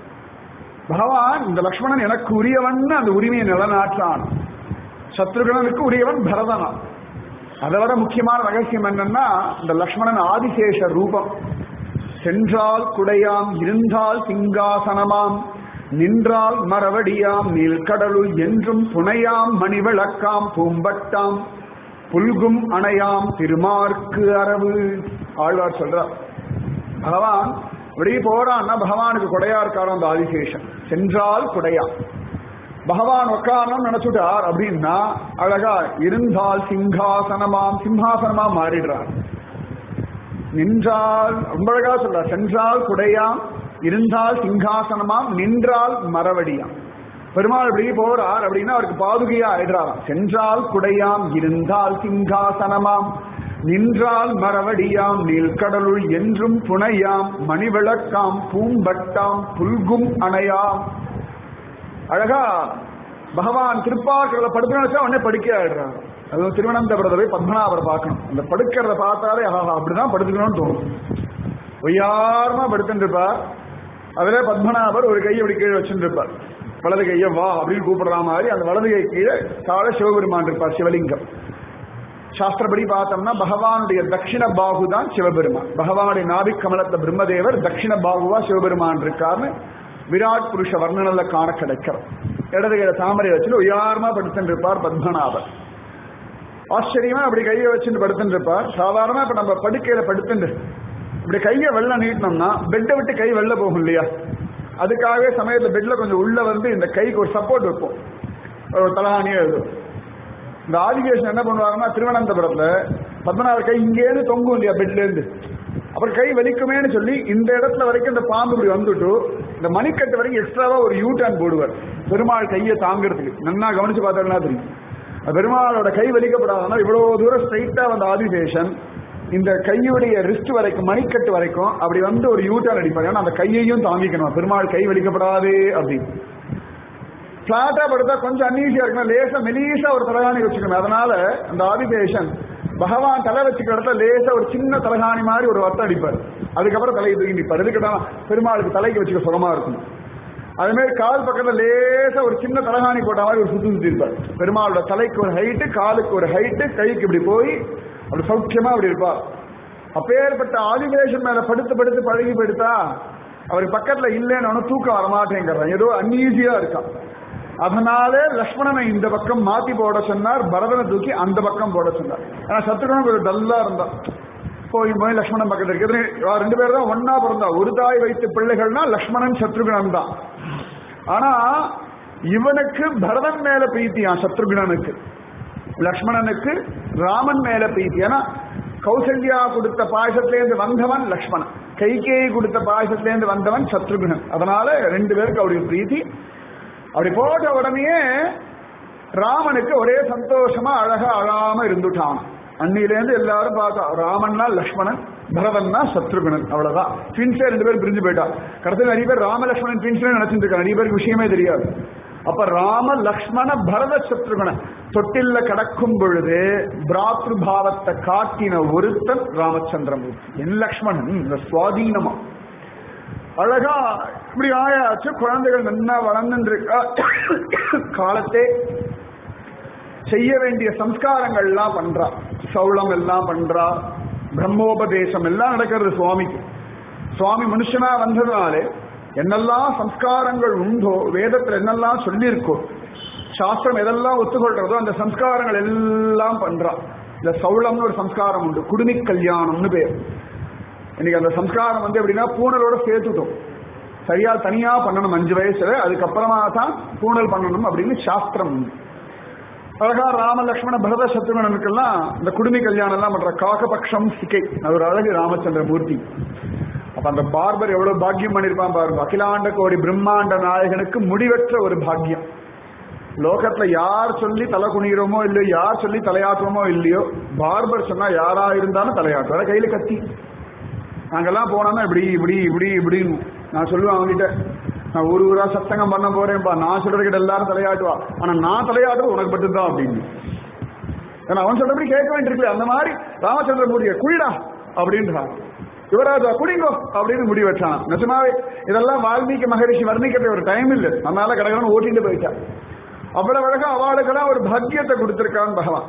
பகவான் இந்த லக்ஷ்மணன் எனக்கு உரியவன் அந்த உரிமையை நிலநாட்டான் சத்ருகணனுக்கு உரியவன் பரதனா அதை விட முக்கியமான ரகசியம் என்னன்னா இந்த லக்ஷ்மணன் ஆதிசேஷ ரூபம் சென்றால் குடையாம் இருந்தால் சிங்காசனமாம் நின்றால் மரவடியாம் நீல்கடலுள் என்றும் துணையாம் மணிவிளக்காம் பூம்பட்டாம் புல்கும் அணையாம் திருமார்க்கு அரவு ஆழ்வார் சொல்றார் பகவான் வெளியே போறான்னா பகவானுக்கு கொடையா இருக்காரோ அந்த ஆதிசேஷன் சென்றால் குடையா பகவான் உட்காரணும் நினைச்சுட்டார் அப்படின்னா அழகா இருந்தால் சிங்காசனமாம் சிம்ஹாசனமா மாறிடுறார் நின்றால் ரொம்ப அழகா சொல்றார் சென்றால் குடையாம் இருந்தால் சிங்காசனமாம் நின்றால் மரவடியாம் பெருமாள் இப்படி போறார் அப்படின்னா அவருக்கு பாதுகையா ஆயிடுறாராம் சென்றால் குடையாம் இருந்தால் சிங்காசனமாம் நின்றால் மரவடியாம் நீல்கடலுள் என்றும் புனையாம் மணிவிளக்காம் பூம்பட்டாம் புல்கும் அணையாம் அழகா பகவான் திருப்பாக்களை படுத்து நினைச்சா உடனே படுக்க ஆயிடுறாங்க அதுவும் திருவனந்தபுரத்தை போய் பத்மநாபரை பார்க்கணும் அந்த படுக்கிறத பார்த்தாலே ஆஹா அப்படிதான் படுத்துக்கணும்னு தோணும் ஒய்யாரமா படுத்துட்டு இருப்பார் அதுல பத்மநாபர் ஒரு கையை அப்படி கீழே வச்சுட்டு இருப்பார் வலது கையை வா அப்படின்னு கூப்பிடுற மாதிரி அந்த வலது கை கீழே கால சிவபெருமான் இருப்பார் சிவலிங்கம் சாஸ்திரப்படி பார்த்தோம்னா பகவானுடைய தட்சிண பாகு தான் சிவபெருமான் பகவானுடைய நாபிக் கமலத்த பிரம்மதேவர் தட்சிண பாகுவா சிவபெருமான் இருக்காருன்னு விராட் புருஷ வர்ணனல காண கிடைக்கிறது இடது கையில தாமரை வச்சுட்டு உயாரமா படுத்துட்டு இருப்பார் பத்மநாபர் ஆச்சரியமா அப்படி கையை வச்சுட்டு படுத்துட்டு இருப்பார் சாதாரணமா இப்ப நம்ம படுக்கையில படுத்துட்டு இப்படி கையை வெளில நீட்டினோம்னா பெட்டை விட்டு கை வெளில போகும் இல்லையா அதுக்காகவே சமயத்துல பெட்ல கொஞ்சம் உள்ள வந்து இந்த கைக்கு ஒரு சப்போர்ட் வைப்போம் ஒரு தலகாணியே எழுதும் இந்த ஆதிகேஷன் என்ன பண்ணுவாங்கன்னா திருவனந்தபுரத்துல பத்மநாபர் கை இங்கேருந்து தொங்கும் இல்லையா பெட்ல இருந்து அப்புறம் கை வலிக்குமேன்னு சொல்லி இந்த இடத்துல வரைக்கும் இந்த பாம்பு இப்படி வந்துட்டு இந்த மணிக்கட்டு வரைக்கும் எக்ஸ்ட்ராவா ஒரு யூ டர்ன் போடுவார் பெருமாள் கையை தாங்கிறதுக்கு நன்னா கவனிச்சு பார்த்தோம்னா தெரியும் அது பெருமாளோட கை வலிக்கப்படாதனால இவ்வளவு தூரம் ஸ்ட்ரைட்டா வந்த ஆதிசேஷன் இந்த கையுடைய ரிஸ்ட் வரைக்கும் மணிக்கட்டு வரைக்கும் அப்படி வந்து ஒரு யூ டர்ன் அடிப்பார் ஏன்னா அந்த கையையும் தாங்கிக்கணும் பெருமாள் கை வலிக்கப்படாதே அப்படின்னு பிளாட்டா படுத்தா கொஞ்சம் அன்ஈஸியா இருக்கணும் லேசா மெலீசா ஒரு தலகாணி வச்சுக்கணும் அதனால அந்த ஆதிபேஷன் பகவான் தலை வச்சுக்கிற இடத்துல லேசா ஒரு சின்ன தலகாணி மாதிரி ஒரு வட்டம் அடிப்பார் அதுக்கப்புறம் தலையை தூக்கி நிற்பார் எதுக்குதான் பெருமாளுக்கு தலைக்கு வச்சுக்க சுகமா இருக்கும் அதே மாதிரி கால் பக்கத்துல லேசா ஒரு சின்ன தலகாணி போட்ட மாதிரி ஒரு சுத்தி சுத்தி இருப்பார் பெருமாளோட தலைக்கு ஒரு ஹைட்டு காலுக்கு ஒரு ஹைட்டு கைக்கு இப்படி போய் அப்படி சௌக்கியமா அப்படி இருப்பார் அப்பேற்பட்ட ஆதிவேஷன் மேல படுத்து படுத்து பழகி படுத்தா அவர் பக்கத்துல இல்லைன்னு தூக்கம் வரமாட்டேங்கிறான் ஏதோ அன்ஈஸியா இருக்கான் அதனால லக்ஷ்மணனை இந்த பக்கம் மாத்தி போட சொன்னார் பரதனை தூக்கி அந்த பக்கம் போட சொன்னார் ஆனா சத்ருகனும் ஒரு டல்லா இருந்தான் போய் போய் லக்ஷ்மணன் பக்கத்துல இருக்கு இவன் ரெண்டு பேரும் தான் ஒன்னா பிறந்தா ஒரு தாய் வைத்த பிள்ளைகள்னா லக்ஷ்மணன் சத்ருகனன் தான் ஆனா இவனுக்கு பரதன் மேல பிரீத்தியான் சத்ருகனனுக்கு லக்ஷ்மணனுக்கு ராமன் மேல பிரீத்தி ஏன்னா கௌசல்யா கொடுத்த பாயசத்திலேருந்து வந்தவன் லக்ஷ்மணன் கைகேயி கொடுத்த பாயசத்திலேருந்து வந்தவன் சத்ருகுணன் அதனால ரெண்டு பேருக்கு அவருடைய பிரீத்தி அப்படி போட்ட உடனே ராமனுக்கு ஒரே சந்தோஷமா அழகா அழாம இருந்துட்டான் அன்னிலேருந்து எல்லாரும் பார்த்தா ராமன்னா லக்ஷ்மணன் பரதன்னா சத்ருகுணன் அவ்வளவுதான் ட்வின்ஸே ரெண்டு பேரும் பிரிஞ்சு போயிட்டா கடைசியில் நிறைய பேர் ராம லக்ஷ்மணன் ட்வின்ஸ் நினைச்சிட்டு இருக்காங்க நிறைய பேருக்கு விஷயமே தெரியாது அப்ப ராம லக்ஷ்மண பரத சத்ருகுணன் தொட்டில்ல கடக்கும் பொழுது பிராத்ரு பாவத்தை காட்டின ஒருத்தன் ராமச்சந்திரமூர்த்தி என் லக்ஷ்மணன் இந்த சுவாதீனமா அழகா இப்படி ஆயாச்சு குழந்தைகள் நல்லா வளர்ந்துட்டு இருக்கா காலத்தே செய்ய வேண்டிய சம்ஸ்காரங்கள் எல்லாம் பண்றா சௌளம் எல்லாம் பண்றா பிரம்மோபதேசம் எல்லாம் நடக்கிறது சுவாமிக்கு சுவாமி மனுஷனா வந்ததுனாலே என்னெல்லாம் சம்ஸ்காரங்கள் உண்டோ வேதத்துல என்னெல்லாம் சொல்லியிருக்கோ சாஸ்திரம் எதெல்லாம் ஒத்துக்கொள்றதோ அந்த சம்ஸ்காரங்கள் எல்லாம் பண்றா இந்த சௌளம்னு ஒரு சம்ஸ்காரம் உண்டு குடுமி கல்யாணம்னு பேர் இன்னைக்கு அந்த சம்ஸ்காரம் வந்து எப்படின்னா பூனலோட சேர்த்துட்டோம் சரியா தனியா பண்ணணும் அஞ்சு வயசுல அதுக்கப்புறமா தான் பூனல் பண்ணணும் அப்படின்னு சாஸ்திரம் உண்டு அழகா ராம லக்ஷ்மண பரத சத்ருகனுக்கெல்லாம் இந்த குடுமி கல்யாணம் எல்லாம் பண்ற காகபக்ஷம் சிக்கை அது ஒரு அழகு ராமச்சந்திர மூர்த்தி அப்ப அந்த பார்பர் எவ்வளவு பாக்கியம் பண்ணிருப்பான் பாருங்க அகிலாண்ட கோடி பிரம்மாண்ட நாயகனுக்கு முடிவற்ற ஒரு பாக்கியம் லோகத்துல யார் சொல்லி தலை குனிகிறோமோ இல்லையோ யார் சொல்லி தலையாட்டுறோமோ இல்லையோ பார்பர் சொன்னா யாரா இருந்தாலும் தலையாட்டுற கையில கத்தி நாங்கெல்லாம் போனோம்னா இப்படி இப்படி இப்படி இப்படின்னு நான் சொல்லுவேன் அவங்ககிட்ட நான் ஒரு ஊரா சத்தங்கம் பண்ண போறேன்ப்பா நான் சொல்றதுக்கிட்ட எல்லாரும் தலையாட்டுவா ஆனா நான் தலையாடுறது உனக்கு மட்டும்தான் அப்படின்னு ஏன்னா அவன் சொல்றபடி கேட்க வேண்டியிருக்கல அந்த மாதிரி ராமச்சந்திரமூர்த்திய குயிடா அப்படின்றான் யுவராஜா குடிங்கோ அப்படின்னு முடி வச்சான் நிஜமாவே இதெல்லாம் வால்மீகி மகரிஷி வர்ணிக்கிறது ஒரு டைம் இல்லை அதனால கடகடன் ஓட்டிட்டு போயிட்டான் அவ்வளவு அழகா அவளுக்கெல்லாம் ஒரு பாக்கியத்தை கொடுத்திருக்கான் பகவான்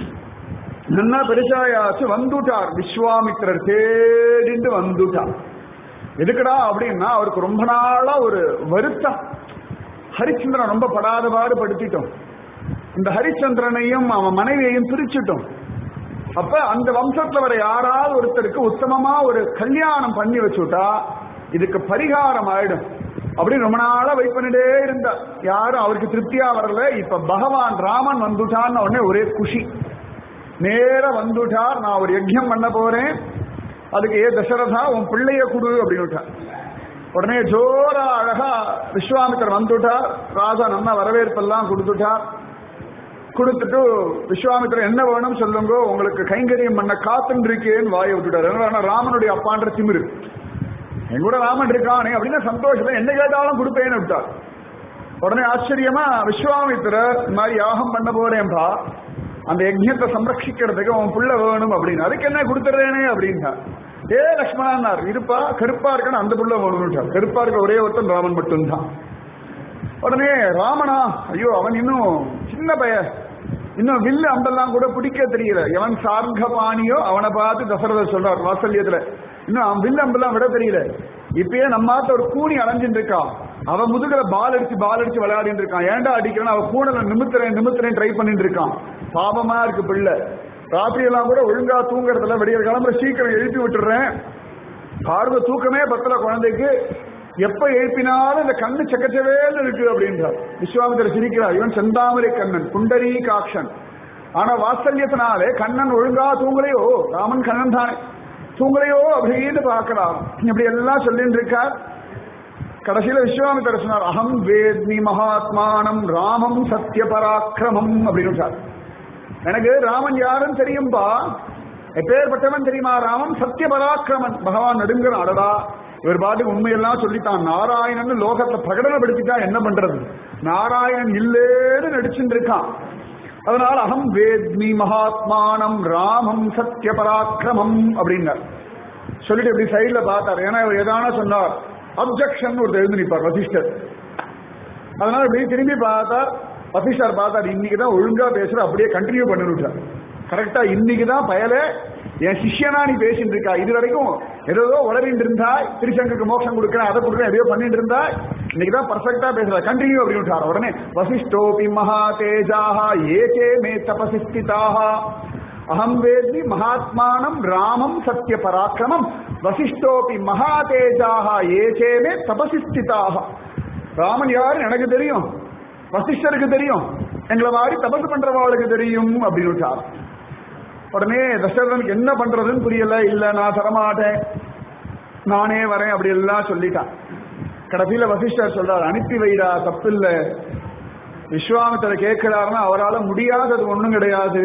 நின்னா பெருசாயாச்சு வந்துட்டார் விஸ்வாமித்திரர் தேடிண்டு வந்துட்டார் எதுக்குடா அப்படின்னா அவருக்கு ரொம்ப நாளா ஒரு வருத்தம் ஹரிச்சந்திரன் ரொம்ப படாத பாடு படுத்திட்டோம் இந்த ஹரிச்சந்திரனையும் அவன் மனைவியையும் பிரிச்சுட்டோம் அப்ப அந்த வம்சத்துல வர யாராவது ஒருத்தருக்கு உத்தமமா ஒரு கல்யாணம் பண்ணி வச்சுட்டா இதுக்கு பரிகாரம் ஆயிடும் அப்படின்னு ரொம்ப நாளா வெயிட் பண்ணிட்டே இருந்தா யாரும் அவருக்கு திருப்தியா வரல இப்ப பகவான் ராமன் வந்துட்டான்னு உடனே ஒரே குஷி நேர வந்துட்டார் நான் ஒரு யஜ்யம் பண்ண போறேன் அதுக்கு ஏ தசரதா உன் பிள்ளைய கொடு அப்படின்னு உடனே ஜோரா அழகா விஸ்வாமித்தர் வந்துட்டார் ராஜா நம்ம வரவேற்பெல்லாம் கொடுத்துட்டார் கொடுத்துட்டு விஸ்வாமித்திரர் என்ன வேணும் சொல்லுங்க உங்களுக்கு கைங்கரியம் பண்ண காத்துன்னு இருக்கேன்னு வாயை விட்டுட்டார் ஏன்னா ராமனுடைய அப்பான்ற திமிரு என் கூட ராமன் இருக்கானே அப்படின்னு சந்தோஷம் என்ன கேட்டாலும் கொடுப்பேன்னு விட்டார் உடனே ஆச்சரியமா விஸ்வாமித்திரர் இந்த மாதிரி யாகம் பண்ண போறேன்பா அந்த யஜ்யத்தை சம்ரட்சிக்கிறதுக்கு அவன் புள்ள வேணும் அப்படின்னு அதுக்கு என்ன கொடுத்துறேனே அப்படின்னா ஏ லக்ஷ்மணார் இருப்பா கருப்பா இருக்கணும் அந்த புள்ள வேணும்னு கருப்பா இருக்க ஒரே ஒருத்தன் ராமன் மட்டும்தான் உடனே ராமனா ஐயோ அவன் இன்னும் சின்ன பைய இன்னும் வில்லு அம்பெல்லாம் கூட பிடிக்க தெரியல எவன் சார்க பாணியோ அவனை பார்த்து தசரதர் சொல்றார் வாசல்யத்துல இன்னும் அவன் வில்லு அம்பெல்லாம் விட தெரியல இப்பயே நம்மாத்த ஒரு கூணி அலைஞ்சிட்டு இருக்கா அவன் முதுகுல பால் அடிச்சு பால் அடிச்சு விளையாடிட்டு இருக்கான் ஏன்டா அடிக்கிறான் அவன் கூடல நிமித்துறேன் நிமித்துறேன் ட்ரை பண்ணிட்டு இருக்கான் பாவமா இருக்கு பிள்ளை ராத்திரி எல்லாம் கூட ஒழுங்கா தூங்குறதுல விடிய கிளம்புற சீக்கிரம் எழுப்பி விட்டுறேன் பார்வை தூக்கமே பத்தல குழந்தைக்கு எப்ப எழுப்பினாலும் இந்த கண்ணு சக்கச்சவேன்னு இருக்கு அப்படின்றார் விஸ்வாமித்திர சிரிக்கிறார் இவன் செந்தாமரை கண்ணன் புண்டரீ காக்ஷன் ஆனா வாத்சல்யத்தினாலே கண்ணன் ஒழுங்கா தூங்கலையோ ராமன் கண்ணன் தானே தூங்கலையோ அப்படின்னு பார்க்கலாம் இப்படி எல்லாம் சொல்லிட்டு இருக்கார் கடைசியில விஸ்வாமித்திர சொன்னார் அகம் வேத்மி மகாத்மானம் ராமம் சத்ய பராக்கிரமம் அப்படின்னு சொன்னார் எனக்கு ராமன் யாருன்னு தெரியும்பா எப்பேற்பட்டவன் தெரியுமா ராமன் சத்திய பராக்கிரமன் பகவான் நடுங்கிறான் அடடா இவர் பாட்டுக்கு உண்மையெல்லாம் சொல்லித்தான் நாராயணன் லோகத்தை பிரகடனப்படுத்திட்டா என்ன பண்றது நாராயணன் இல்லேன்னு நடிச்சுட்டு இருக்கான் அதனால அகம் வேத்மி மகாத்மானம் ராமம் சத்ய பராக்கிரமம் அப்படின்னார் சொல்லிட்டு இப்படி சைட்ல பார்த்தார் ஏன்னா இவர் எதான சொன்னார் அப்ஜெக்ஷன் ஒரு எழுந்து நிற்பார் வசிஷ்டர் அதனால இப்படி திரும்பி பார்த்தா வசிஷ்டர் பார்த்தார் இன்னைக்கு தான் ஒழுங்கா பேசுற அப்படியே கண்டினியூ பண்ணிவிட்டார் கரெக்டா இன்னைக்கு தான் பயலே என் சிஷ்யனா நீ பேசிட்டு இருக்கா இது வரைக்கும் ஏதோ உளறிட்டு இருந்தா திருச்சங்கருக்கு மோட்சம் கொடுக்குறேன் அதை கொடுக்குறேன் எதையோ பண்ணிட்டு இருந்தா இன்னைக்கு தான் பர்ஃபெக்டா பேசுற கண்டினியூ அப்படின்னு விட்டார் உடனே வசிஷ்டோபி மகா தேஜாக ஏகே மே தபசி ஸ்திதாக அகம் வேத்மி மகாத்மானம் ராமம் சத்ய பராக்கிரமம் வசிஷ்டோபி மகா தேஜாக ஏகே மே தபசி ஸ்திதாக ராமன் யாரு எனக்கு தெரியும் வசிஷ்டருக்கு தெரியும் எங்களை மாதிரி தபசு பண்றவாளுக்கு தெரியும் அப்படின்னு விட்டார் உடனே தசரதனுக்கு என்ன பண்றதுன்னு புரியல இல்ல நான் தரமாட்டேன் நானே வரேன் அப்படி எல்லாம் சொல்லிட்டான் கடைசியில வசிஷ்டர் சொல்றார் அனுப்பி வைடா தப்பு இல்ல விஸ்வாமித்தரை கேட்கிறாருன்னா அவரால் முடியாதது ஒண்ணும் கிடையாது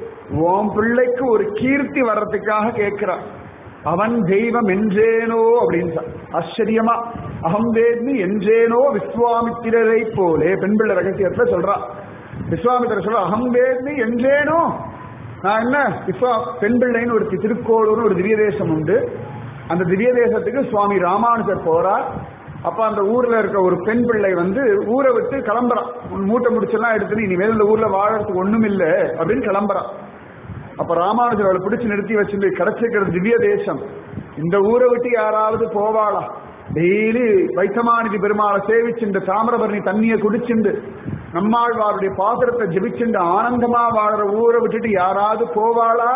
உன் பிள்ளைக்கு ஒரு கீர்த்தி வர்றதுக்காக கேட்கிறார் அவன் தெய்வம் என்றேனோ அப்படின்னு சொல். ஆச்சரியமா அகம் வேத்மி என்றேனோ விஸ்வாமித்திரரை போலே பெண் பிள்ளை ரகசியத்துல சொல்றான் விஸ்வாமித்திர சொல்ற அகம் வேத்மி என்றேனோ நான் என்ன விஸ்வா பெண் பிள்ளைன்னு ஒரு திருக்கோளூர்னு ஒரு திவ்ய தேசம் உண்டு அந்த திவ்ய தேசத்துக்கு சுவாமி ராமானுஜர் போறார் அப்ப அந்த ஊர்ல இருக்க ஒரு பெண் பிள்ளை வந்து ஊரை விட்டு கிளம்புறான் உன் மூட்டை முடிச்செல்லாம் எடுத்து இனிமேல் இந்த ஊர்ல வாழறதுக்கு ஒண்ணும் இல்ல அப்படின்னு கிளம்புறான் அப்ப ராமானுஜர் அவளை பிடிச்சு நிறுத்தி வச்சிருந்து கிடைச்சிருக்கிறது திவ்ய தேசம் இந்த ஊரை விட்டு யாராவது போவாளா டெய்லி வைத்தமாநிதி பெருமாளை சேவிச்சுண்டு தாமிரபரணி தண்ணியை குடிச்சுண்டு நம்மாழ்வாருடைய பாத்திரத்தை ஜெபிச்சுண்டு ஆனந்தமா வாழற ஊரை விட்டுட்டு யாராவது போவாளா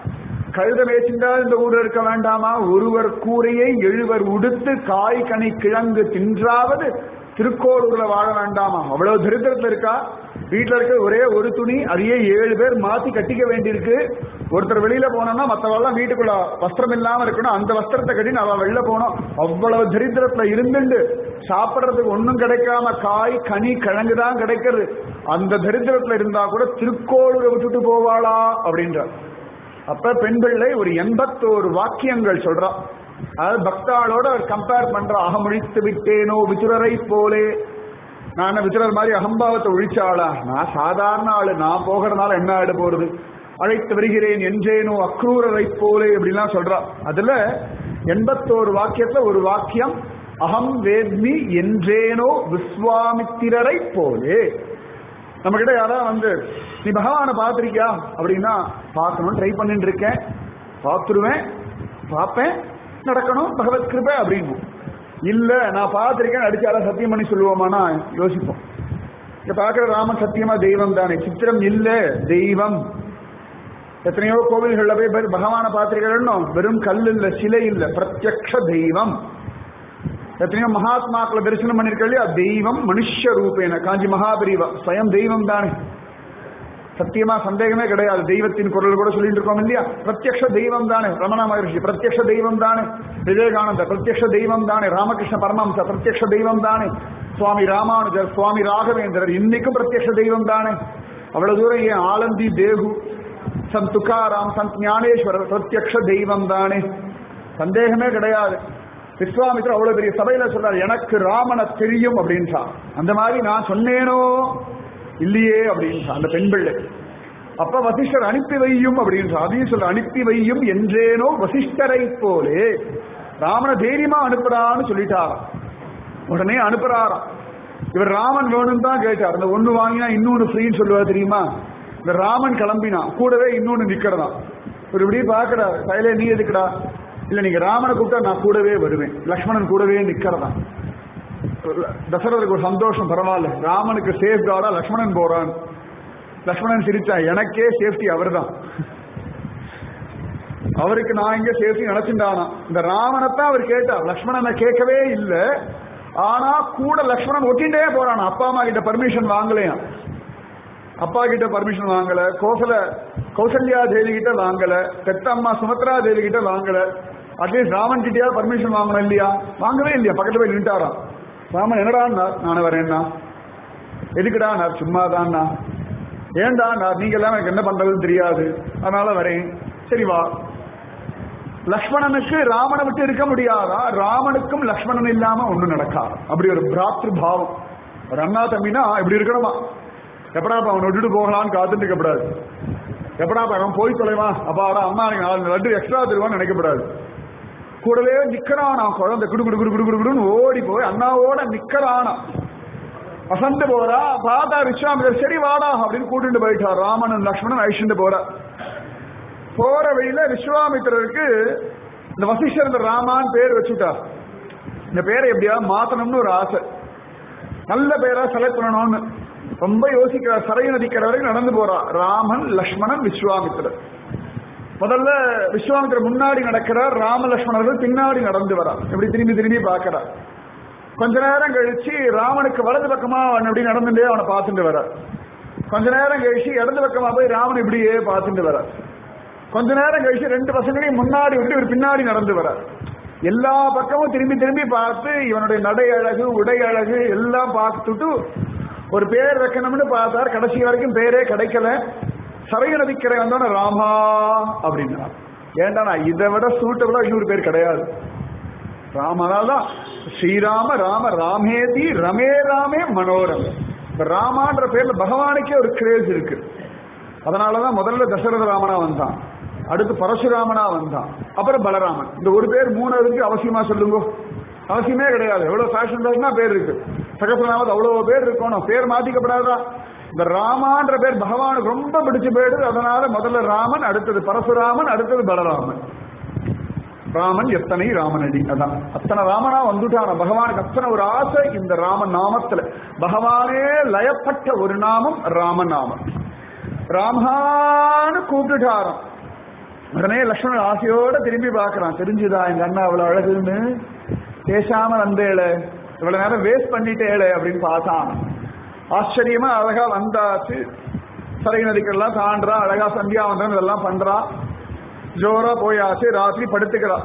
கழுத மேய்ச்சிண்டா இந்த ஊர் இருக்க வேண்டாமா ஒருவர் கூரையை எழுவர் உடுத்து காய் கனி கிழங்கு தின்றாவது திருக்கோளூர்ல வாழ வேண்டாமா அவ்வளவு தரித்திரத்துல இருக்கா வீட்டுல இருக்க ஒரே ஒரு துணி அதையே ஏழு பேர் மாத்தி கட்டிக்க வேண்டியிருக்கு ஒருத்தர் வெளியில போனோம்னா மத்தவெல்லாம் வீட்டுக்குள்ள வஸ்திரம் இல்லாம இருக்கணும் அந்த வஸ்திரத்தை கட்டி அவ வெளில போனோம் அவ்வளவு தரித்திரத்துல இருந்துண்டு சாப்பிடுறதுக்கு ஒண்ணும் கிடைக்காம காய் கனி கிழங்கு தான் கிடைக்கிறது அந்த தரித்திரத்துல இருந்தா கூட திருக்கோளூரை விட்டுட்டு போவாளா அப்படின்றார் அப்ப பெண் பிள்ளை ஒரு எண்பத்தோரு வாக்கியங்கள் சொல்றா அதாவது பக்தாளோட அவர் கம்பேர் பண்ற அகமுழித்து விட்டேனோ விதுரரை போலே நான் விதுரர் மாதிரி அகம்பாவத்தை ஒழிச்சாளா நான் சாதாரண ஆளு நான் போகிறதுனால என்ன ஆயிட போறது அழைத்து வருகிறேன் என்றேனோ அக்ரூரரை போலே அப்படிலாம் சொல்றா அதுல எண்பத்தோரு வாக்கியத்துல ஒரு வாக்கியம் அகம் வேத்மி என்றேனோ விஸ்வாமித்திரரை போலே நம்ம கிட்ட யாராவது வந்து நீ பகவானை பார்த்திருக்கியா அப்படின்னா பார்க்கணும் ட்ரை பண்ணிட்டு இருக்கேன் பார்த்துருவேன் பார்ப்பேன் நடக்கணும் பகவத் கிருபை அப்படின்னு இல்ல நான் பார்த்திருக்கேன் அடிச்சு யாராவது சத்தியம் பண்ணி சொல்லுவோமானா யோசிப்போம் இங்க பார்க்கிற ராமன் சத்தியமா தெய்வம் தானே சித்திரம் இல்ல தெய்வம் எத்தனையோ கோவில்கள்ல போய் பேர் பகவானை பார்த்திருக்கிறோம் வெறும் கல் இல்ல சிலை இல்ல பிரத்யக்ஷ தெய்வம் எத்தனையோ மகாத்மாக்களை தரிசனம் பண்ணிருக்க இல்லையா தெய்வம் மனுஷ ரூபேன காஞ்சி மகாபரிவா ஸ்வயம் தெய்வம் தானே சத்தியமா சந்தேகமே கிடையாது தெய்வத்தின் குரல் கூட சொல்லிட்டு இருக்கோம் இல்லையா பிரத்யக்ஷ தெய்வம் தானே ரமண மகர்ஷி பிரத்யக்ஷ தெய்வம் தானே விவேகானந்த பிரத்யக்ஷ தெய்வம் தானே ராமகிருஷ்ண பரமஹம்ச பிரத்யக்ஷ தெய்வம் தானே சுவாமி ராமானுஜர் சுவாமி ராகவேந்திரர் இன்னைக்கும் பிரத்யக்ஷ தெய்வம் தானே அவ்வளவு தூரம் ஏன் ஆலந்தி தேகு சந்த் துக்காராம் சந்த் ஞானேஸ்வரர் பிரத்யக்ஷ தெய்வம் தானே சந்தேகமே கிடையாது விஸ்வாமித்திரர் அவ்வளவு பெரிய சபையில சொல்றார் எனக்கு ராமனை தெரியும் அப்படின்றான் அந்த மாதிரி நான் சொன்னேனோ இல்லையே அப்படின்றான் அந்த பெண் பிள்ளை அப்ப வசிஷ்டர் அனுப்பி வையும் அப்படின்றான் அதையும் சொல்ற அனுப்பி வையும் என்றேனோ வசிஷ்டரை போலே ராமனை தைரியமா அனுப்புறான்னு சொல்லிட்டாராம் உடனே அனுப்புறாராம் இவர் ராமன் வேணும் தான் கேட்டார் அந்த ஒண்ணு வாங்கினா இன்னொன்னு ஃப்ரீன்னு சொல்லுவார் தெரியுமா இந்த ராமன் கிளம்பினா கூடவே இன்னொன்னு நிக்கிறதா இவர் இப்படி பாக்குறாரு கையில நீ எதுக்குடா இல்ல நீங்க ராமனை கூப்பிட்டா நான் கூடவே வருவேன் லக்ஷ்மணன் கூடவே நிக்கிறதா தசரதுக்கு ஒரு சந்தோஷம் பரவாயில்ல ராமனுக்கு சேஃப் கார்டா லக்ஷ்மணன் போறான் லக்ஷ்மணன் சிரிச்சா எனக்கே சேஃப்டி அவர்தான் அவருக்கு நான் எங்க சேஃப்டி நினைச்சுட்டானா இந்த ராமனைத்தான் அவர் கேட்டார் லக்ஷ்மணனை கேட்கவே இல்லை ஆனா கூட லக்ஷ்மணன் ஒட்டிண்டே போறான் அப்பா அம்மா கிட்ட பர்மிஷன் வாங்கலையாம் அப்பா கிட்ட பர்மிஷன் வாங்கல கோசல கௌசல்யா தேவி கிட்ட வாங்கல பெத்த அம்மா சுமத்ரா தேவி கிட்ட வாங்கல அட்லீஸ்ட் ராமன் கிட்டயா பர்மிஷன் வாங்கணும் இல்லையா வாங்கவே இல்லையா பக்கத்துல போய் நின்ட்டாராம் ராமன் என்னடான்னா நானும் வரேன்னா எதுக்குடா நான் சும்மா தான்னா ஏன்டா நான் நீங்க எல்லாம் எனக்கு என்ன பண்றதுன்னு தெரியாது அதனால வரேன் சரி வா லக்ஷ்மணனுக்கு ராமனை விட்டு இருக்க முடியாதா ராமனுக்கும் லக்ஷ்மணன் இல்லாம ஒண்ணு நடக்காது அப்படி ஒரு பிராத்ரு பாவம் ஒரு அண்ணா தம்பினா இப்படி இருக்கணுமா எப்படா அவன் விட்டுட்டு போகலான்னு காத்துட்டு இருக்கக்கூடாது எப்படா அவன் போய் தொலைவான் அப்பா அம்மா எனக்கு நாலு லட்டு எக்ஸ்ட்ரா தருவான்னு நினைக்கப்படாது கூடவே நிக்கிறானா குழந்தை குடு குடு குடு குடு குடு குடுன்னு ஓடி போய் அண்ணாவோட நிக்கிறானா வசந்து போறா பார்த்தா விஸ்வாமிதர் சரி வாடா அப்படின்னு கூட்டிட்டு போயிட்டார் ராமனும் லக்ஷ்மணன் அழிச்சுட்டு போற போற வழியில விஸ்வாமித்திரருக்கு இந்த வசிஷ்டர் இந்த ராமான் பேர் வச்சுட்டார் இந்த பேரை எப்படியா மாத்தணும்னு ஒரு ஆசை நல்ல பேரா செலக்ட் பண்ணணும்னு ரொம்ப யோசிக்கிறார் சரைய நதிக்கிற வரைக்கும் நடந்து போறா ராமன் லக்ஷ்மணன் விஸ்வாமித்திரர் முதல்ல விஸ்வாமித்திரர் முன்னாடி நடக்கிறார் ராம லக்ஷ்மணர்கள் பின்னாடி நடந்து வரா இப்படி திரும்பி திரும்பி பார்க்கிறார் கொஞ்ச நேரம் கழிச்சு ராமனுக்கு வலது பக்கமா அவன் இப்படி நடந்துட்டே அவனை பார்த்துட்டு வர கொஞ்ச நேரம் கழிச்சு இடது பக்கமா போய் ராமன் இப்படியே பார்த்துட்டு வர கொஞ்ச நேரம் கழிச்சு ரெண்டு பசங்களையும் முன்னாடி விட்டு இவர் பின்னாடி நடந்து வர எல்லா பக்கமும் திரும்பி திரும்பி பார்த்து இவனுடைய நடை அழகு உடை அழகு எல்லாம் பார்த்துட்டு ஒரு பேர் வைக்கணும்னு பார்த்தார் கடைசி வரைக்கும் பேரே கிடைக்கல சரைய நதிக்கரை வந்தோட ராமா அப்படின்னா ஏன்டா நான் இதை விட சூட்டபிளா இன்னொரு பேர் கிடையாது ராமனால்தான் ஸ்ரீராம ராம ராமேதி ரமே ராமே மனோரமே இந்த ராமான்ற பேர்ல பகவானுக்கே ஒரு கிரேஸ் இருக்கு அதனாலதான் முதல்ல தசரத ராமனா வந்தான் அடுத்து பரசுராமனா வந்தான் அப்புறம் பலராமன் இந்த ஒரு பேர் மூணாவதுக்கு அவசியமா சொல்லுங்க அவசியமே கிடையாது எவ்வளவு ஃபேஷன் பேர் இருக்கு சகசரநாமத்து அவ்வளவு பேர் இருக்கணும் பேர் மாத்திக்கப்படாதா இந்த ராமான்ற பேர் பகவானுக்கு ரொம்ப பிடிச்சு போயிடுது அதனால முதல்ல ராமன் அடுத்தது பரசுராமன் அடுத்தது பலராமன் ராமன் எத்தனை ராமனடி அதான் அத்தனை ராமனா வந்துட்டான பகவானுக்கு அத்தனை ஒரு ஆசை இந்த ராமன் நாமத்துல பகவானே லயப்பட்ட ஒரு நாமம் ராமநாமம் ராமான்னு கூப்பிட்டுட்டாராம் உடனே லக்ஷ்மணன் ஆசையோட திரும்பி பார்க்கறான் தெரிஞ்சுதா எங்க அண்ணா அவ்வளவு அழகுன்னு பேசாம வந்தேளே இவ்வளவு நேரம் வேஸ்ட் பண்ணிட்டேளே அப்படின்னு பார்த்தான் ஆச்சரியமா அழகா வந்தாச்சு சரை நதிக்கெல்லாம் தாண்டா அழகா சந்தியாவந்தன் இதெல்லாம் பண்றா ஜோரா போயாச்சு ராத்திரி படுத்துக்கிறா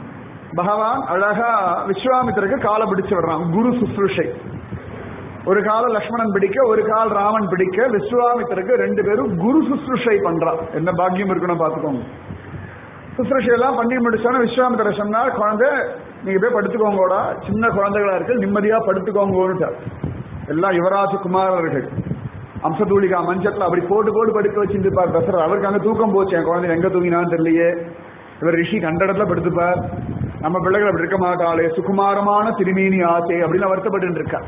பகவான் அழகா விஸ்வாமித்திரருக்கு காலை பிடிச்சு விடுறான் குரு சுசுருஷை ஒரு கால லக்ஷ்மணன் பிடிக்க ஒரு கால் ராமன் பிடிக்க விஸ்வாமித்திரருக்கு ரெண்டு பேரும் குரு சுசுருஷை பண்றா என்ன பாக்கியம் இருக்கணும் பாத்துக்கோங்க சுசுருஷை எல்லாம் பண்ணி முடிச்சோன்னா விஸ்வாமித்திர சொன்னார் குழந்தை நீங்க போய் படுத்துக்கோங்கோடா சின்ன குழந்தைகளா இருக்கு நிம்மதியா படுத்துக்கோங்கோன்னு எல்லாம் யுவராஜ குமாரர்கள் அம்சதூளிகா மஞ்சத்துல அப்படி போட்டு போட்டு படுக்க வச்சுட்டு இருப்பார் தசரர் அவருக்கு அங்க தூக்கம் போச்சு என் குழந்தை எங்க தூங்கினான்னு தெரியலையே இவர் ரிஷி கண்ட இடத்துல படுத்துப்பார் நம்ம பிள்ளைகள் அப்படி இருக்க மாட்டாளே சுகுமாரமான திருமீனி ஆசை அப்படின்னு வருத்தப்பட்டு இருக்கா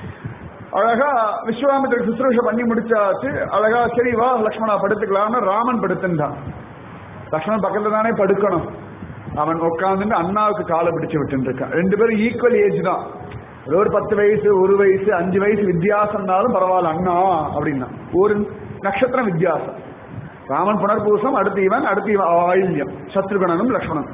அழகா விஸ்வாமித்திர சுசுரூஷ பண்ணி முடிச்சாச்சு அழகா சரி வா லக்ஷ்மணா படுத்துக்கலாம்னு ராமன் படுத்துட்டான் லக்ஷ்மணன் பக்கத்துல தானே படுக்கணும் அவன் உட்காந்துட்டு அண்ணாவுக்கு காலை பிடிச்சு விட்டு இருக்கான் ரெண்டு பேரும் ஈக்குவல் ஏஜ் தான் ஏதோ ஒரு பத்து வயசு ஒரு வயசு அஞ்சு வயசு வித்தியாசம்னாலும் பரவாயில்ல அண்ணா அப்படின்னா ஒரு நட்சத்திரம் வித்தியாசம் ராமன் புனர்பூசம் அடுத்து இவன் அடுத்து இவன் ஆயில்யம் சத்ருகணனும் லக்ஷ்மணன்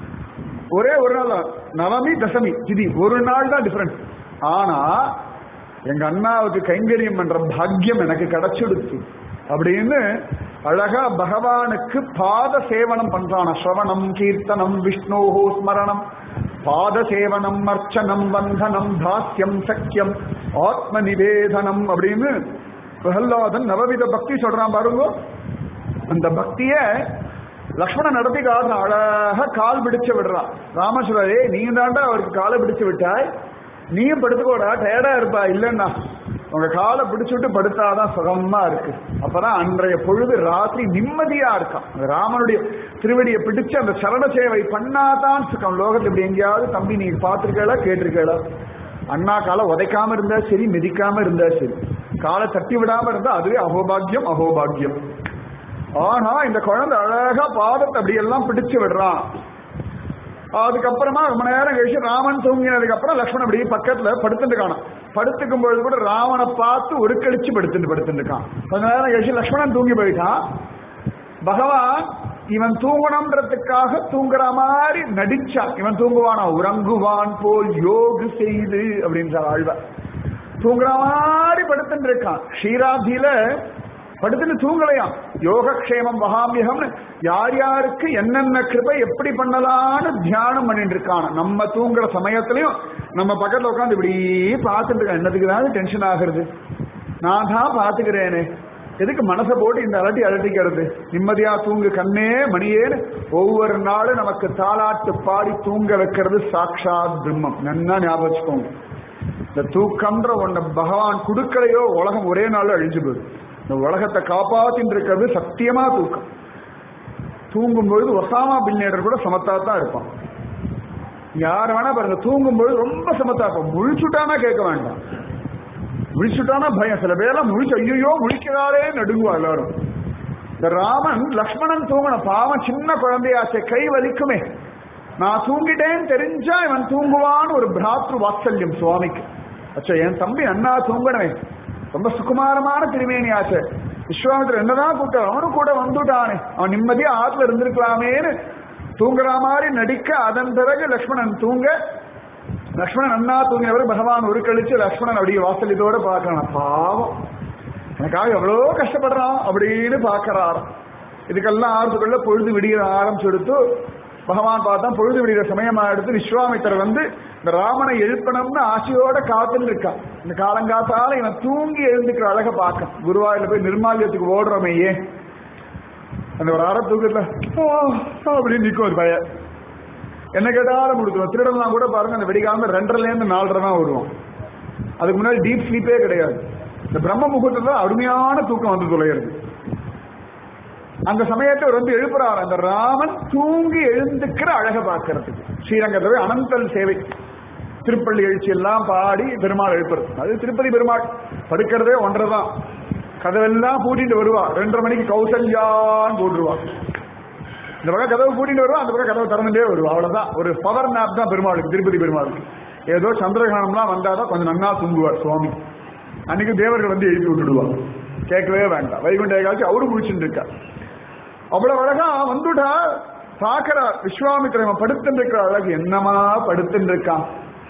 ஒரே ஒரு நாள் தான். நவமி தசமி திதி ஒரு நாள் தான் டிஃபரன்ஸ் ஆனா எங்க அண்ணாவுக்கு கைங்கரியம் பண்ற பாக்கியம் எனக்கு கிடைச்சிடுச்சு அப்படின்னு அழகா பகவானுக்கு பாத சேவனம் பண்றான ஸ்ரவணம் கீர்த்தனம் விஷ்ணோஹோ ஸ்மரணம் பாத சேவனம் அர்ச்சனம் வந்தனம் தாஸ்யம் சக்கியம் ஆத்ம நிவேதனம் அப்படின்னு பிரகல்லாதன் நவவித பக்தி சொல்றான் பாருங்க அந்த பக்திய லக்ஷ்மணன் நடத்தி காரணம் அழகா கால் பிடிச்சு விடுறான் ராமசுவரே நீங்க தாண்டா அவருக்கு காலை பிடிச்சு விட்டாய் நீயும் படுத்துக்கோடா டயர்டா இருப்பா இல்லைன்னா உங்க காலை பிடிச்சு விட்டு படுத்தாதான் சுகமா இருக்கு அப்பதான் அன்றைய பொழுது ராத்திரி நிம்மதியா இருக்கான் அந்த ராமனுடைய திருவடியை பிடிச்சு அந்த சரண சேவை பண்ணாதான் சுகம் லோகத்துல இப்படி எங்கேயாவது தம்பி நீங்க பார்த்திருக்கல கேட்டிருக்கல அண்ணா காலை உதைக்காம இருந்தா சரி மிதிக்காம இருந்தா சரி காலை தட்டி விடாம இருந்தா அதுவே அகோபாகியம் அகோபாகியம் ஆனா இந்த குழந்தை அழகா பாதத்தை அப்படி எல்லாம் பிடிச்சு விடுறான் அதுக்கப்புறமா ரொம்ப நேரம் கழிச்சு ராமன் தூங்கினதுக்கு அப்புறம் லக்ஷ்மணன் அப்படி பக்கத்துல படுத்துட்டு காணும் படுத்துக்கும் பொழுது கூட ராவனை பார்த்து ஒரு கழிச்சு படுத்துட்டு படுத்துட்டு இருக்கான் கொஞ்ச நேரம் கழிச்சு லக்ஷ்மணன் தூங்கி போயிட்டான் பகவான் இவன் தூங்கணும்ன்றதுக்காக தூங்குற மாதிரி நடிச்சான் இவன் தூங்குவானா உறங்குவான் போல் யோகு செய்து அப்படின்ற ஆழ்வார் தூங்குற மாதிரி படுத்துட்டு இருக்கான் ஷீராபியில படுத்துட்டு தூங்கலையாம் யோகக்ஷேமம் வகாமியகம்னு யார் யாருக்கு என்னென்ன கிருபை எப்படி பண்ணலாம்னு தியானம் பண்ணிட்டு இருக்கான் நம்ம தூங்குற சமயத்திலையும் நம்ம பக்கத்துல உட்காந்து இப்படி பார்த்துட்டு இருக்கான் என்னதுக்கு தான் டென்ஷன் ஆகுறது நான் தான் பாத்துக்கிறேனே எதுக்கு மனசை போட்டு இந்த அலட்டி அலட்டிக்கிறது நிம்மதியா தூங்கு கண்ணே மணியேன்னு ஒவ்வொரு நாளும் நமக்கு தாளாட்டு பாடி தூங்க வைக்கிறது சாட்சாத் பிரம்மம் நன்னா ஞாபகம் வச்சுக்கோங்க இந்த தூக்கம்ன்ற ஒன்ன பகவான் கொடுக்கலையோ உலகம் ஒரே நாள்ல அழிஞ்சு போகுது இந்த உலகத்தை காப்பாத்தின்னு இருக்கிறது சத்தியமா தூக்கம் தூங்கும்பொழுது ஒசாமா பின்னேடர் கூட சமத்தா தான் இருப்பான் யார் வேணா பாருங்க தூங்கும்பொழுது ரொம்ப சமத்தா இருப்பான் முழிச்சுட்டானா கேட்க வேண்டாம் முழிச்சுட்டானா பயம் சில பேரெல்லாம் முழிச்சு ஐயோ முழிக்கிறாரே நடுங்குவா எல்லாரும் இந்த ராமன் லக்ஷ்மணன் தூங்கன பாவம் சின்ன குழந்தையாச்சே கை வலிக்குமே நான் தூங்கிட்டேன்னு தெரிஞ்சா இவன் தூங்குவான்னு ஒரு பிராத்ரு வாத்சல்யம் சுவாமிக்கு அச்சா என் தம்பி அண்ணா தூங்கணுமே ரொம்ப சுகுமாரமான திருமேனியாச்சு விஸ்வாமித்திர என்னதான் கூட்டம் அவனும் கூட வந்துட்டானே அவன் நிம்மதியா ஆத்துல இருந்திருக்கலாமேன்னு தூங்குற மாதிரி நடிக்க அதன் பிறகு லக்ஷ்மணன் தூங்க லக்ஷ்மணன் அண்ணா தூங்கினவர் பகவான் ஒரு கழிச்சு லக்ஷ்மணன் அப்படியே வாசலிதோட பார்க்கறான் பாவம் எனக்காக எவ்வளோ கஷ்டப்படுறான் அப்படின்னு பார்க்கறார் இதுக்கெல்லாம் ஆறுதுக்குள்ள பொழுது விடிய ஆரம்பிச்சு பகவான் பார்த்தா பொழுது விடிகிற சமயமா எடுத்து விஸ்வாமித்தர் வந்து இந்த ராமனை எழுப்பணும்னு ஆசையோட காத்துன்னு இருக்கான் இந்த காலங்காத்தால இவன் தூங்கி எழுந்துக்கிற அழக பார்க்க குருவாயில போய் நிர்மால்யத்துக்கு ஓடுறோமே ஏன் அந்த ஒரு அரை தூக்கத்துல "ஓ" அப்படின்னு நிற்கும் ஒரு பய என்ன கேட்டாலும் கொடுத்துருவோம் திருடலாம் கூட பாருங்க அந்த வெடிக்காம ரெண்டரைல இருந்து நாலரை தான் வருவோம் அதுக்கு முன்னாடி டீப் ஸ்லீப்பே கிடையாது இந்த பிரம்ம முகூர்த்தத்துல அருமையான தூக்கம் வந்து தொலைகிறது அந்த சமயத்தை அவர் வந்து எழுப்புறார் அந்த ராமன் தூங்கி எழுந்துக்கிற அழக பார்க்கறதுக்கு ஸ்ரீரங்கத்துல அனந்தல் சேவை திருப்பள்ளி எழுச்சி எல்லாம் பாடி பெருமாள் எழுப்புறது அது திருப்பதி பெருமாள் படுக்கிறதே ஒன்றரை தான் கதவெல்லாம் பூட்டிட்டு வருவா ரெண்டரை மணிக்கு கௌசல்யான்னு போட்டுருவா இந்த பக்கம் கதவு பூட்டிட்டு வருவா அந்த பக்கம் கதவு திறந்துட்டே வருவா அவ்வளவுதான் ஒரு பவர் நாப் தான் பெருமாளுக்கு திருப்பதி பெருமாளுக்கு ஏதோ சந்திரகிரகணம்லாம் வந்தாதான் கொஞ்சம் நன்னா தூங்குவார் சுவாமி அன்னைக்கு தேவர்கள் வந்து எழுப்பி விட்டுடுவாங்க கேட்கவே வேண்டாம் வைகுண்ட ஏகாட்சி அவரு முடிச்சுட்டு இருக்கா அவ்வளவு அழகா வந்துட்டா பாக்குறார் விஸ்வாமித்திரன் இவன் படுத்துட்டு இருக்கிற அழகு என்னமா படுத்துட்டு இருக்கான்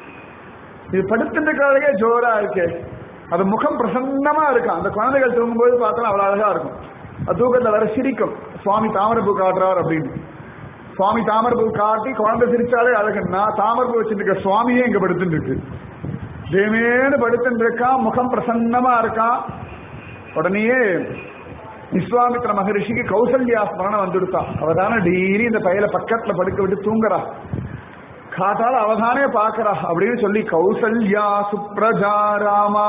இது படுத்துட்டு இருக்கிற அழகே ஜோரா இருக்கே அது முகம் பிரசன்னமா இருக்கும் அந்த குழந்தைகள் தூங்கும்போது பார்த்தா அவ்வளவு அழகா இருக்கும் அது தூக்கத்துல வர சிரிக்கும் சுவாமி தாமரப்பூ காட்டுறார் அப்படின்னு சுவாமி தாமரப்பூ காட்டி குழந்தை சிரிச்சாலே அழகுன்னா தாமரப்பூ வச்சிருக்க சுவாமியே இங்க படுத்துட்டு இருக்கு தேமேனு படுத்துட்டு இருக்கான் முகம் பிரசன்னமா இருக்கான் உடனேயே விஸ்வாமித்ர மகரிஷிக்கு கௌசல்யா ஸ்மரணம் வந்துடுத்தா அவதான டெய்லி இந்த பையல பக்கத்துல படுக்க விட்டு தூங்குறா காட்டால அவதானே பாக்குறா அப்படின்னு சொல்லி கௌசல்யா சுப்ரஜா ராமா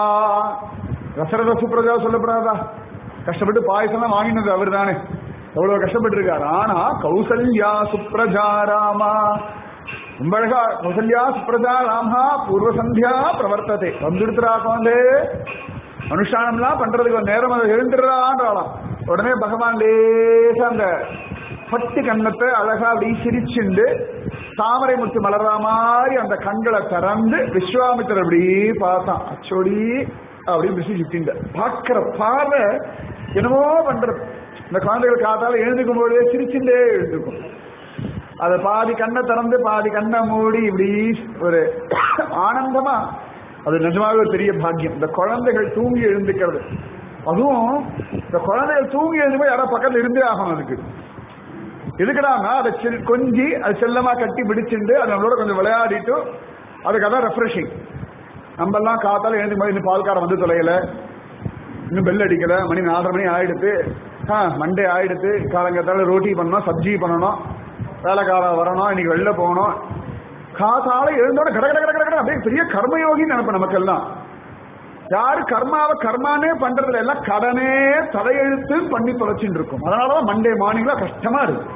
தசரத சுப்ரஜா சொல்லப்படாதா கஷ்டப்பட்டு பாயசம் வாங்கினது அவர் தானே எவ்வளவு கஷ்டப்பட்டு இருக்காரு ஆனா கௌசல்யா சுப்ரஜா ராமா ரொம்ப அழகா கௌசல்யா சுப்ரஜா ராமா பூர்வ சந்தியா பிரவர்த்ததே வந்துடுத்துறா குழந்தை அனுஷ்டானம்லாம் பண்றதுக்கு ஒரு நேரம் அதை எழுந்துடுறான்றாலாம் உடனே பகவான் லேசா அந்த பட்டு கண்ணத்தை அழகா அப்படி சிரிச்சுண்டு தாமரை முத்து மலர்ற மாதிரி அந்த கண்களை திறந்து விஸ்வாமித்திரர் அப்படி பார்த்தான் அச்சோடி அப்படி பிசி சுத்திண்ட பார்க்கிற பார்வை என்னமோ பண்றது இந்த குழந்தைகள் காத்தால எழுந்துக்கும் போதே சிரிச்சுட்டே எழுந்துக்கும் அதை பாதி கண்ணை திறந்து பாதி கண்ணை மூடி இப்படி ஒரு ஆனந்தமா அது நிஜமாவே ஒரு பெரிய பாக்கியம் இந்த குழந்தைகள் தூங்கி எழுந்துக்கிறது அதுவும் இந்த குழந்தைகள் தூங்கி எழுந்து யாரோ பக்கத்துல இருந்தே ஆகணும் அதுக்கு எதுக்குடான்னா அதை செல் கொஞ்சி அது செல்லமா கட்டி பிடிச்சிட்டு அது நம்மளோட கொஞ்சம் விளையாடிட்டு அதுக்கு அதான் ரெஃப்ரெஷிங் நம்ம எல்லாம் காத்தால எழுந்து போது இன்னும் பால்காரம் வந்து தொலையல இன்னும் பெல் அடிக்கல மணி நாலரை மணி ஆயிடுத்து ஆ மண்டே ஆயிடுத்து காலங்கத்தால ரோட்டி பண்ணணும் சப்ஜி பண்ணணும் வேலைக்காரன் வரணும் இன்னைக்கு வெளில போகணும் காத்தால எழுந்தோட கட கட கட கட கட அப்படியே பெரிய கர்மயோகி நினைப்ப நமக்கெல்லாம் யாரு கர்மாவை கர்மானே பண்றதுல எல்லாம் கடனே தலையெழுத்து பண்ணி தொலைச்சிட்டு இருக்கும் அதனாலதான் மண்டே மார்னிங்ல கஷ்டமா இருக்கு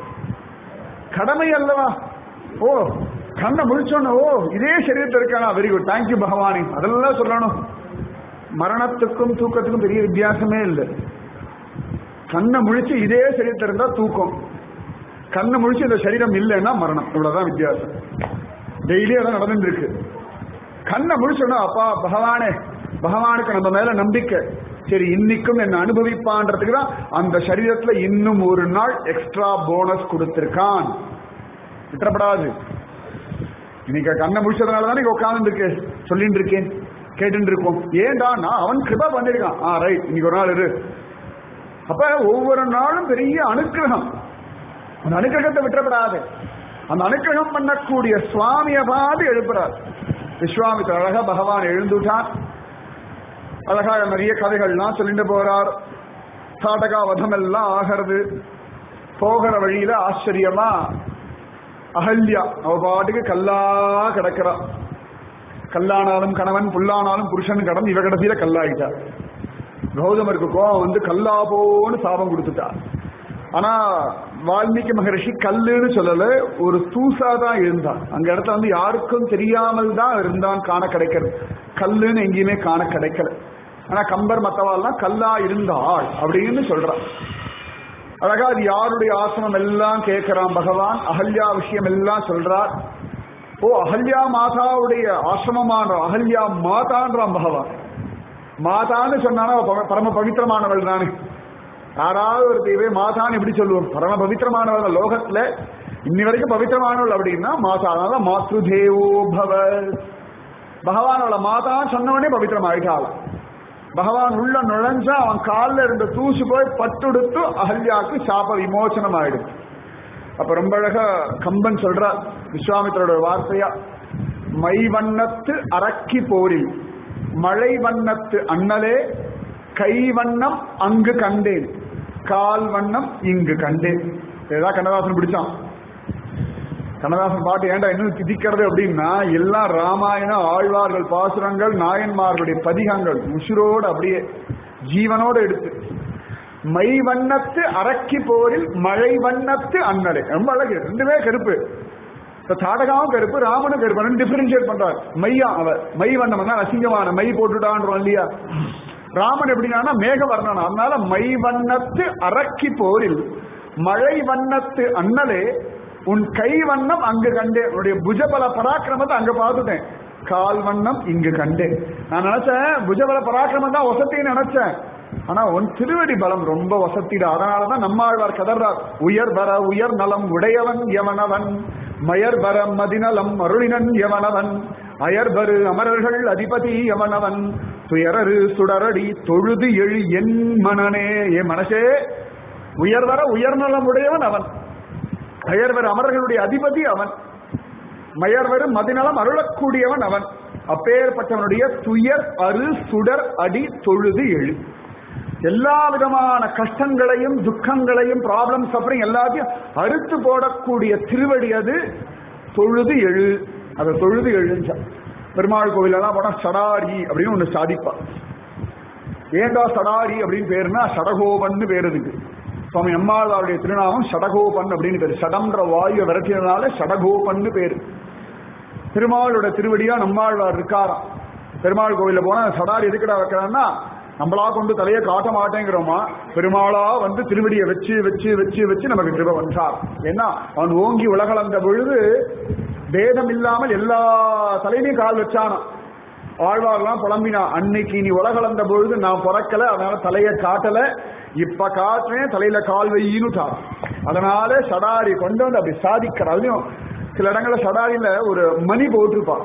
கடமை அல்லவா ஓ கண்ணை முழிச்சோன்னு ஓ இதே சரீரத்தில் இருக்கானா வெரி குட் தேங்க்யூ பகவானி அதெல்லாம் சொல்லணும் மரணத்துக்கும் தூக்கத்துக்கும் பெரிய வித்தியாசமே இல்லை கண்ணை முழிச்சு இதே சரீரத்தில் இருந்தா தூக்கம் கண்ணை முழிச்சு இந்த சரீரம் இல்லைன்னா மரணம் இவ்வளவுதான் வித்தியாசம் டெய்லி அதான் நடந்துட்டு இருக்கு கண்ணை முழிச்சோன்னா அப்பா பகவானே பகவானுக்கு நம்ம மேல நம்பிக்கை சரி இன்னைக்கும் என்ன அனுபவிப்பான்றதுக்கு தான் அந்த சரீரத்துல இன்னும் ஒரு நாள் எக்ஸ்ட்ரா போனஸ் கொடுத்திருக்கான் விட்டுறப்படாது இன்னைக்கு கண்ணை முடிச்சதுனால தானே உட்கார்ந்து இருக்கு சொல்லிட்டு இருக்கேன் கேட்டுட்டு இருக்கோம் ஏன்டா நான் அவன் கிருபா பண்ணிருக்கான் ஆ ரைட் இன்னைக்கு ஒரு நாள் இரு அப்ப ஒவ்வொரு நாளும் பெரிய அனுக்கிரகம் அந்த அனுக்கிரகத்தை விட்டுறப்படாது அந்த அனுக்கிரகம் பண்ணக்கூடிய சுவாமியை பார்த்து எழுப்புறார் விஸ்வாமித்திர அழகா பகவான் எழுந்துட்டான் அழகா நிறைய கதைகள்லாம் சொல்லிட்டு போறார் சாட்டகா வதம் எல்லாம் ஆகிறது போகிற வழியில ஆச்சரியமா அகல்யா அவ பாட்டுக்கு கல்லா கிடக்கிறா கல்லானாலும் கணவன் புல்லானாலும் புருஷன் கடன் இவ கடைசியில கல்லாயிட்டா கௌதமருக்கு கோவம் வந்து கல்லா போன்னு சாபம் கொடுத்துட்டா ஆனா வால்மீகி மகரிஷி கல்லுன்னு சொல்லல ஒரு தூசா தான் இருந்தான் அங்க இடத்துல வந்து யாருக்கும் தெரியாமல் தான் இருந்தான் காண கிடைக்கிறது கல்லுன்னு எங்கேயுமே காண கிடைக்கல ஆனா கம்பர் மத்தவாள்லாம் கல்லா இருந்தாள் அப்படின்னு சொல்றான் அழகா அது யாருடைய ஆசனம் எல்லாம் கேட்கிறான் பகவான் அகல்யா விஷயம் எல்லாம் சொல்றார் ஓ அகல்யா மாதாவுடைய ஆசிரமமான அகல்யா மாதான்றான் பகவான் மாதான்னு சொன்னானா அவ பரம பவித்திரமானவள் தானே யாராவது ஒரு தெய்வே மாதான்னு எப்படி சொல்லுவோம் பரம பவித்திரமானவள் லோகத்துல இன்னி வரைக்கும் பவித்திரமானவள் அப்படின்னா மாதா அதனால மாத்ரு தேவோ பவ பகவான் அவளை மாதான்னு சொன்னவனே பவித்திரம் ஆயிட்டாளாம் பகவான் உள்ள நுழைஞ்சா அவன் காலில் இருந்த தூசு போய் பட்டுடுத்து அகல்யாக்கு சாப விமோசனம் ஆயிடும் அப்ப ரொம்ப அழகா கம்பன் சொல்ற விஸ்வாமித்திரோட வார்த்தையா மை வண்ணத்து அரக்கி போரில் மழை வண்ணத்து அண்ணலே கை வண்ணம் அங்கு கண்டேன் கால் வண்ணம் இங்கு கண்டேன் ஏதா கண்ணதாசன் பிடிச்சான் கண்ணதாசன் பாட்டு ஏன்டா இன்னும் திதிக்கிறது அப்படின்னா எல்லாம் ராமாயணம் ஆழ்வார்கள் பாசுரங்கள் நாயன்மார்களுடைய பதிகங்கள் உசுரோடு அப்படியே ஜீவனோடு எடுத்து மை வண்ணத்து அரக்கி போரில் மழை வண்ணத்து அண்ணலை ரொம்ப அழகு ரெண்டுமே கருப்பு இப்ப தாடகாவும் கருப்பு ராமனும் கருப்பு டிஃபரன்ஷியேட் பண்றார் மையா அவர் மை வண்ணம் தான் அசிங்கமான மை போட்டுட்டான்றோம் இல்லையா ராமன் எப்படின்னா மேக வர்ணனம் அதனால மை வண்ணத்து அரக்கி போரில் மழை வண்ணத்து அண்ணலே உன் கை வண்ணம் அங்கு கண்டேன் உன்னுடைய புஜபல பராக்கிரமத்தை அங்க பார்த்துட்டேன் கால் வண்ணம் இங்கு கண்டேன் நான் நினைச்சேன் புஜபல பராக்கிரமம் தான் வசத்தின்னு நினைச்சேன் ஆனா உன் திருவடி பலம் ரொம்ப வசத்திட அதனாலதான் நம்மாழ்வார் கதர்றார் உயர் வர உயர் நலம் உடையவன் எவனவன் மயர் வர மதிநலம் அருளினன் எவனவன் அயர்வரு அமரர்கள் அதிபதி எவனவன் துயரரு சுடரடி தொழுது எழு என் மனனே என் மனசே உயர்வர உயர்நலம் உடையவன் அவன் அயர்வர் அமரர்களுடைய அதிபதி அவன் மயர்வரு மதிநலம் அருளக்கூடியவன் அவன் அப்பேற்பட்டவனுடைய துயர் அரு சுடர் அடி தொழுது எழு எல்லா விதமான கஷ்டங்களையும் துக்கங்களையும் ப்ராப்ளம் சஃபரிங் எல்லாத்தையும் அறுத்து போடக்கூடிய திருவடி அது தொழுது எழு அதை தொழுது எழுஞ்சா பெருமாள் கோவிலெல்லாம் போனா சடாரி அப்படின்னு ஒன்று சாதிப்பா ஏண்டா சடாரி அப்படின்னு பேருனா சடகோபன்னு பேர் இதுக்கு சுவாமி அம்மாளுடைய திருநாமம் சடகோபன் அப்படின்னு பேரு சடம்ன்ற வாயு விரட்டியதுனால சடகோபன்னு பேரு பெருமாளோட திருவடியா நம்மாழ்வார் இருக்காராம் பெருமாள் கோவில்ல போனா சடாரி எதுக்கடா வைக்கிறான்னா நம்மளா கொண்டு தலையை காட்ட மாட்டேங்கிறோமா பெருமாளா வந்து திருவடியை வச்சு வச்சு வச்சு வச்சு நமக்கு கிருப வந்தார் ஏன்னா அவன் ஓங்கி உலகளந்த பொழுது பேதம் இல்லாமல் எல்லா தலையிலையும் கால் வச்சானாம் ஆழ்வார்லாம் புலம்பினா அன்னைக்கு நீ உலகளந்த பொழுது நான் பிறக்கல அதனால தலையை காட்டல இப்ப காட்டுறேன் தலையில கால் வையினுட்டார் அதனால சடாரி கொண்டு வந்து அப்படி சாதிக்கிற அதுலயும் சில இடங்கள்ல சடாரியில ஒரு மணி போட்டிருப்பான்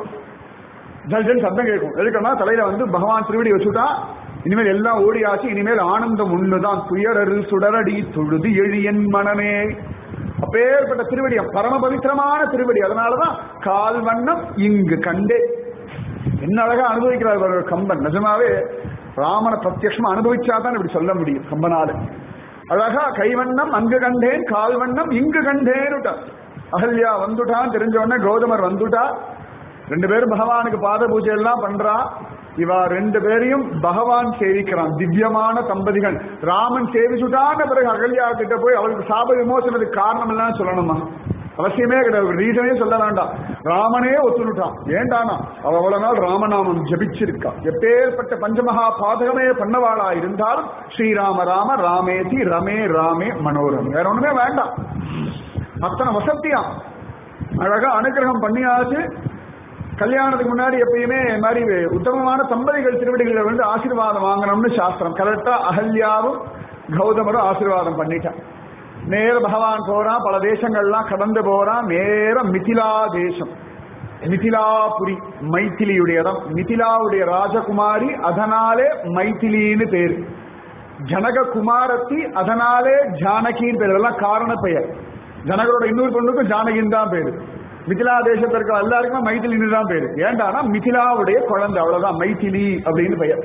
ஜல் ஜல் சத்தம் கேட்கும் எதுக்குன்னா தலையில வந்து பகவான் திருவடி வச்சுட்டா இனிமேல் எல்லாம் ஓடியாச்சு இனிமேல் ஆனந்தம் ஒண்ணுதான் துயரரு சுடரடி தொழுது எழியன் மனமே அப்பேற்பட்ட திருவடி பரம பவித்திரமான திருவடி அதனாலதான் கால் வண்ணம் இங்கு கண்டே என்ன அழகா அனுபவிக்கிறார் இவர் கம்பன் நிஜமாவே ராமனை பிரத்யட்சமா அனுபவிச்சா தான் இப்படி சொல்ல முடியும் கம்பனால அழகா கைவண்ணம் அங்கு கண்டேன் கால் வண்ணம் இங்கு கண்டேன் அகல்யா வந்துட்டான் தெரிஞ்ச உடனே கௌதமர் வந்துட்டா ரெண்டு பேரும் பகவானுக்கு பாத பூஜை எல்லாம் பண்றா இவா ரெண்டு பேரையும் பகவான் சேவிக்கிறான் திவ்யமான தம்பதிகள் ராமன் சேவிச்சுட்டான பிறகு அகல்யா கிட்ட போய் அவளுக்கு சாப விமோசனத்துக்கு காரணம் எல்லாம் சொல்லணுமா அவசியமே கிடையாது ரீசனே சொல்ல வேண்டாம் ராமனே ஒத்துனுட்டான் ஏண்டானா அவ அவ்வளவு நாள் ராமநாமம் ஜபிச்சிருக்கா எப்பேற்பட்ட பஞ்சமகா பாதகமே பண்ணவாளா இருந்தாலும் ஸ்ரீராம ராம ராமேதி ரமே ராமே மனோரம் வேற ஒண்ணுமே வேண்டாம் அத்தனை வசத்தியாம் அழகா அனுகிரகம் பண்ணியாச்சு கல்யாணத்துக்கு முன்னாடி எப்பயுமே இது மாதிரி உத்தமமான தம்பதிகள் திருவடிகளில் வந்து ஆசீர்வாதம் வாங்கணும்னு சாஸ்திரம் கரெக்டா அகல்யாவும் கௌதமரும் ஆசீர்வாதம் பண்ணிட்டான் நேர பகவான் போறான் பல தேசங்கள்லாம் கடந்து போறான் நேர மிதிலா தேசம் மிதிலாபுரி மைத்திலியுடைய இடம் மிதிலாவுடைய ராஜகுமாரி அதனாலே மைத்திலின்னு பேரு ஜனக குமாரத்தி அதனாலே ஜானகின்னு பேர் இதெல்லாம் காரண பெயர் ஜனகரோட இன்னொரு பொண்ணுக்கும் ஜானகின்னு தான் பேரு மிதிலா தேசத்துல இருக்க எல்லாருக்குமே மைத்திலின்னு தான் பேரு ஏண்டானா மிதிலாவுடைய குழந்தை அவ்வளவுதான் மைத்திலி அப்படின்னு பெயர்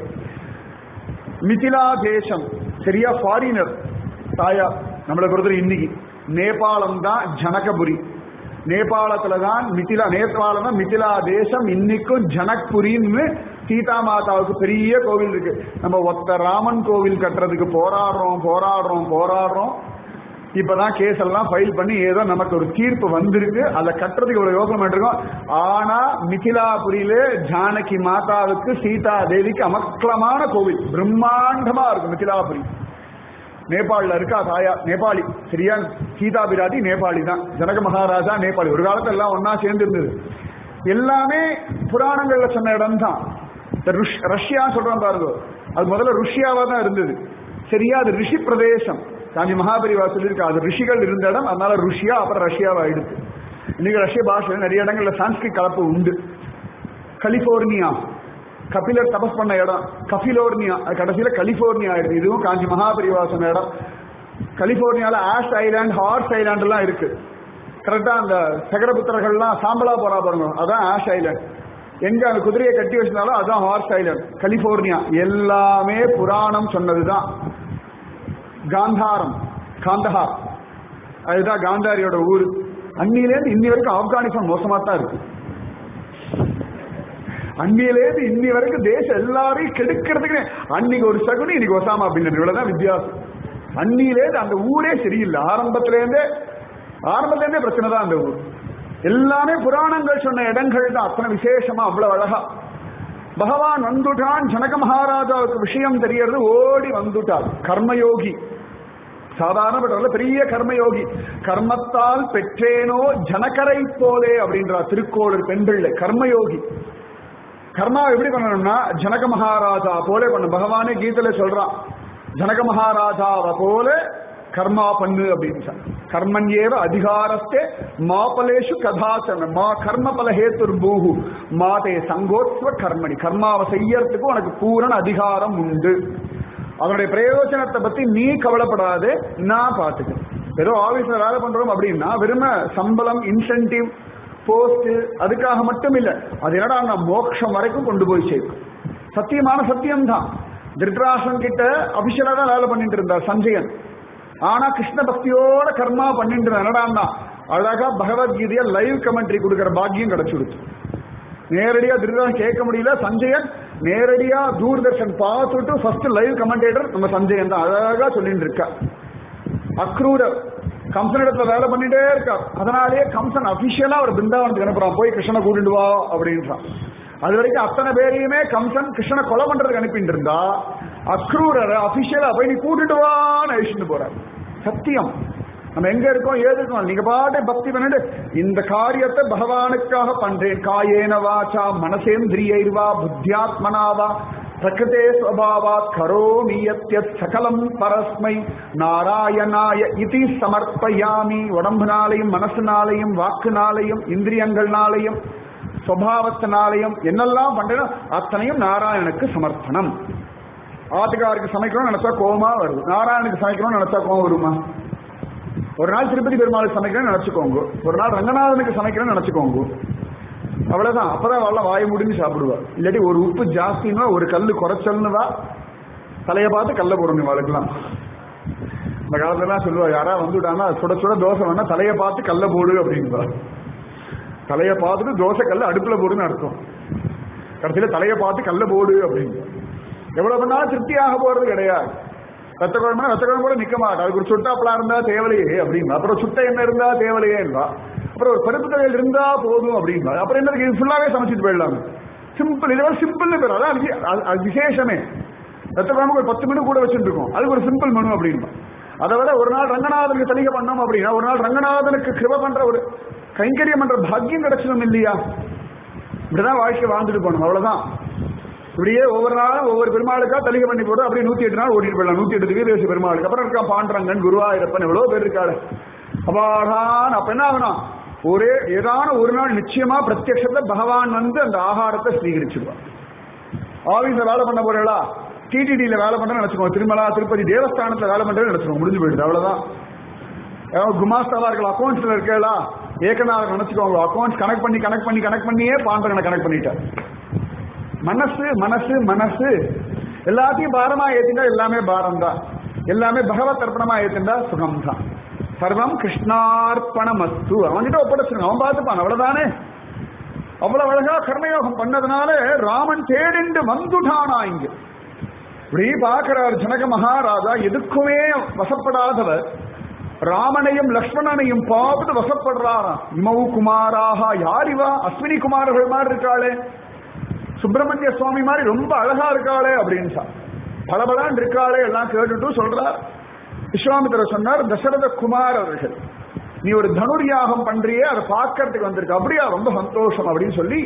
மிதிலா தேசம் சரியா ஃபாரினர் தாயா நம்மளை பொறுத்தவரை இன்னைக்கு நேபாளம் தான் ஜனகபுரி நேபாளத்துல தான் மிதிலா நேபாளம் தான் மிதிலா தேசம் இன்னைக்கும் ஜனக்புரின்னு சீதா மாதாவுக்கு பெரிய கோவில் இருக்கு நம்ம ஒத்த ராமன் கோவில் கட்டுறதுக்கு போராடுறோம் போராடுறோம் போராடுறோம் இப்பதான் கேஸ் எல்லாம் ஃபைல் பண்ணி ஏதோ நமக்கு ஒரு தீர்ப்பு வந்திருக்கு அதை கட்டுறதுக்கு இவ்வளவு யோசனை பண்ணிருக்கோம் ஆனா மிதிலாபுரியில ஜானகி மாதாவுக்கு சீதா தேவிக்கு அமக்கலமான கோவில் பிரம்மாண்டமா இருக்கும் மிதிலாபுரி நேபாளில் இருக்கா தாயா நேபாளி சரியா சீதா பிராட்டி நேபாளி தான் ஜனக மகாராஜா நேபாளி ஒரு காலத்துல எல்லாம் ஒன்னா சேர்ந்து இருந்தது எல்லாமே புராணங்கள்ல சொன்ன இடம் தான் ரஷ்யா சொல்றோம் பாருங்க அது முதல்ல ருஷ்யாவா தான் இருந்தது சரியா அது ரிஷி பிரதேசம் காஞ்சி மகாபரிவா சொல்லியிருக்கா அது ரிஷிகள் இருந்த இடம் அதனால ருஷ்யா அப்புறம் ரஷ்யாவா ஆயிடுச்சு இன்னைக்கு ரஷ்ய பாஷையில் நிறைய இடங்கள்ல சான்ஸ்கிரிட் கலப்பு உண்டு கலிபோர்னியா கபிலர் தபஸ் பண்ண இடம் கபிலோர்னியா அது கடைசியில கலிபோர்னியா ஆயிடுது இதுவும் காஞ்சி மகாபரிவா சொன்ன இடம் கலிபோர்னியால ஆஷ் ஐலாண்ட் ஹார்ஸ் ஐலாண்ட் எல்லாம் இருக்கு கரெக்டா அந்த சகரபுத்திரர்கள்லாம் சாம்பலா போறா பாருங்க அதான் ஆஷ் ஐலாண்ட் எங்க அந்த குதிரையை கட்டி வச்சிருந்தாலும் அதான் ஹார்ஸ் ஐலாண்ட் கலிபோர்னியா எல்லாமே புராணம் சொன்னதுதான் காந்தாரம் காந்தஹார் அதுதான் காந்தாரியோட ஊர் அன்னிலேருந்து இன்னி வரைக்கும் ஆப்கானிஸ்தான் மோசமா தான் இருக்கு அன்னியிலேருந்து இன்னி வரைக்கும் தேசம் எல்லாரையும் கெடுக்கிறதுக்கு அன்னைக்கு ஒரு சகுனி இன்னைக்கு ஒசாமா அப்படின்னு இவ்வளவுதான் வித்தியாசம் அன்னியிலேருந்து அந்த ஊரே சரியில்லை ஆரம்பத்திலேருந்தே ஆரம்பத்திலேருந்தே பிரச்சனை தான் அந்த ஊர் எல்லாமே புராணங்கள் சொன்ன இடங்கள் தான் அத்தனை விசேஷமா அவ்வளவு அழகா பகவான் வந்துட்டான் ஜனக மகாராஜாவுக்கு விஷயம் தெரியறது ஓடி வந்துட்டார் கர்மயோகி சாதாரணப்பட்டவர்கள் பெரிய கர்மயோகி கர்மத்தால் பெற்றேனோ ஜனகரை போலே அப்படின்றார் திருக்கோளூர் பெண் பிள்ளை கர்மயோகி கர்மா எப்படி பண்ணணும்னா ஜனக மகாராஜா போல பண்ணணும் பகவானே கீதையில சொல்றான் ஜனக மகாராஜாவை போல கர்மா பண்ணு அப்படின்னு கர்மன் ஏவ அதிகாரஸ்தே மாபலேஷு கதாசன மா கர்ம பல ஹேத்துர் பூஹு மாதே சங்கோத்வ கர்மணி கர்மாவை செய்யறதுக்கு உனக்கு பூரண அதிகாரம் உண்டு அதனுடைய பிரயோஜனத்தை பத்தி நீ கவலைப்படாது நான் பாத்துக்கிறேன் ஏதோ ஆபீஸ்ல வேலை பண்றோம் அப்படின்னா வெறும சம்பளம் இன்சென்டிவ் போஸ்ட் அதுக்காக மட்டும் இல்ல அது என்னடா நான் மோட்சம் வரைக்கும் கொண்டு போய் சேர்க்கும் சத்தியமான சத்தியம் தான் திருட்ராசன் கிட்ட அபிஷியலா தான் வேலை பண்ணிட்டு இருந்தார் சஞ்சயன் ஆனா கிருஷ்ண பக்தியோட கர்மா பண்ணிட்டு இருந்தா என்னடான்னா அழகா பகவத்கீதைய லைவ் கமெண்ட்ரி கொடுக்கிற பாக்கியம் கிடைச்சுடுச்சு நேரடியா திருடான் கேட்க முடியல சஞ்சயன் நேரடியா தூர்தர்ஷன் பார்த்துட்டு ஃபர்ஸ்ட் லைவ் கமெண்டேட்டர் நம்ம சஞ்சயன் தான் அழகா சொல்லிட்டு இருக்கா அக்ரூரர் கம்சனிடத்துல வேலை பண்ணிட்டே இருக்கார் அதனாலேயே கம்சன் அபிஷியலா ஒரு பிருந்தாவனத்துக்கு அனுப்புறான் போய் கிருஷ்ணனை கூட்டிட்டு வா அப்படின்றான் அது வரைக்கும் அத்தனை பேரையுமே கம்சன் கிருஷ்ணனை கொலை பண்றதுக்கு அனுப்பிட்டு இருந்தா அக்ரூரரை அபிஷியலா போய் நீ கூட்டிட்டு வான்னு அழிச்சுட்டு போறார் சத்தியம் நம்ம எங்க இருக்கோம் ஏது இருக்கோம் நீங்க பாட்டு பக்தி பண்ணிட்டு இந்த காரியத்தை பகவானுக்காக பண்றேன் காயேன வாச்சா மனசேந்திரியைர்வா புத்தியாத்மனாவா பிரகிருதே ஸ்வபாவாத் கரோமி யத்யத் சகலம் பரஸ்மை நாராயணாய இதி சமர்ப்பயாமி உடம்புனாலையும் மனசுனாலையும் வாக்குனாலையும் இந்திரியங்கள்னாலையும் சுவாவத்தினாலையும் என்னெல்லாம் பண்றேனோ அத்தனையும் நாராயணனுக்கு சமர்ப்பணம் ஆத்துக்காருக்கு சமைக்கணும்னு நினைச்சா கோமா வருது நாராயணுக்கு சமைக்கணும்னு நினைச்சா கோவம் வருமா ஒரு நாள் திருப்பதி பெருமாளுக்கு சமைக்கணும்னு நினைச்சுக்கோங்க ஒரு நாள் ரங்கநாதனுக்கு சமைக்கணும்னு நினைச்சுக்கோங்க அவ்வளவுதான் அப்பதான் அவள் வாய முடிஞ்சு சாப்பிடுவா இல்லாட்டி ஒரு உப்பு ஜாஸ்தின்னா ஒரு கல்லு குறைச்சல்னுவா தலையை பார்த்து கல்ல போடணும் அவளுக்குலாம் இந்த காலத்துலாம் சொல்லுவா யாரா வந்துட்டாங்கன்னா சுட சுட தோசை வேணா தலையை பார்த்து கல்ல போடு அப்படின்பா தலையை பார்த்துட்டு தோசை கல்ல அடுப்புல போடுன்னு அர்த்தம் கடைசியில தலையை பார்த்து கல்ல போடு அப்படின்னு எவ்வளவு பண்ணாலும் திருப்தியாக போறது கிடையாது ரத்த குழம்புனா ரத்த குழம்பு கூட நிக்க மாட்டா அதுக்கு ஒரு சுட்டாப்பலா இருந்தா தேவலையே அப்படின்பா அப்புறம் சுட்ட எண்ணெய் இருந்தா தேவலையே என்பா அப்புறம் ஒரு பருப்பு தொழில் இருந்தா போதும் அப்படின்பா அப்புறம் என்ன இது ஃபுல்லாவே சமைச்சிட்டு போயிடலாம் சிம்பிள் இதுவரை சிம்பிள்னு பேர் அதான் அது- அது- அது விசேஷமே ரத்த குழம்புக்கு ஒரு பத்து மணி கூட வச்சுட்டு இருக்கோம் அதுக்கு ஒரு சிம்பிள் மனு அப்படின்பா அதை விட ஒரு நாள் ரங்கநாதனுக்கு தலிகை பண்ணோம் அப்படின்னா ஒரு நாள் ரங்கநாதனுக்கு கிருப பண்ற ஒரு கைங்கரியம் பண்ற பாக்கியம் கிடைச்சதும் இல்லையா இப்படிதான் வாழ்க்கை வாழ்ந்துட்டு போகணும் அவ்வளவுதான் இப்படியே ஒவ்வொரு நாளும் ஒவ்வொரு பெருமாளுக்கா தலிகை பண்ணி போட்டு அப்படியே நூத்தி எட்டு நாள் ஓடிட்டு போயிடலாம் நூத்தி எட்டு வீரவேசி பெருமாளுக்கு அப்புறம் இருக்கா பாண்டரங்கன் குருவாயூரப்பன் எவ்வளவு பேர் இருக்காரு அபாடான் அப்ப என்ன ஆகணும் ஒரே ஏதான ஒரு நாள் நிச்சயமா பிரத்யட்சத்துல பகவான் வந்து அந்த ஆகாரத்தை ஸ்வீகரிச்சிருவான் ஆபீஸ்ல வேலை பண்ண போறீங்களா டிடிடியில வேலை பண்றேன்னு நினைச்சுக்கோங்க திருமலா திருப்பதி தேவஸ்தானத்துல வேலை பண்றேன்னு நினைச்சுக்கோங்க முடிஞ்சு போயிடுது அவ்வளவுதான் ஏதாவது குமாஸ்தாவா இருக்கலாம் அக்கௌண்ட்ஸ்ல இருக்கா ஏக்கநாதர் நினைச்சுக்கோங்க அக்கௌண்ட்ஸ் கனெக்ட் பண்ணி கனெக்ட் பண்ணி கனெக்ட் பண்ணியே பாண்டவனை கனெக்ட் பண்ணிட்டார் மனசு மனசு மனசு எல்லாத்தையும் பாரமா ஏத்திண்டா எல்லாமே பாரம் தான் எல்லாமே பகவத் அர்ப்பணமா ஏத்திண்டா சுகம் தான் சர்வம் கிருஷ்ணார்ப்பணமஸ்து அவன்கிட்ட ஒப்படைச்சிருங்க அவன் பார்த்துப்பான் அவ்வளவுதானே அவ்வளவு அழகா கர்மயோகம் பண்ணதுனால ராமன் தேடிண்டு வந்துட்டானா இங்க இப்படி பார்க்கிறார் ஜனக மகாராஜா எதுக்குமே வசப்படாதவர் ராமனையும் லக்ஷ்மணனையும் பார்த்து வசப்படுறாராம் இமவு குமாராக யார் இவா அஸ்வினி குமாரர்கள் மாதிரி இருக்காளே சுப்பிரமணிய சுவாமி மாதிரி ரொம்ப அழகா இருக்காளே அப்படின்னு சார் பளபளான் இருக்காளே எல்லாம் கேட்டுட்டு சொல்றார் விஸ்வாமித்திரர் சொன்னார் தசரத குமார் அவர்கள் நீ ஒரு தனுர்யாகம் பண்றியே அதை பார்க்கறதுக்கு வந்திருக்க அப்படியா ரொம்ப சந்தோஷம் அப்படின்னு சொல்லி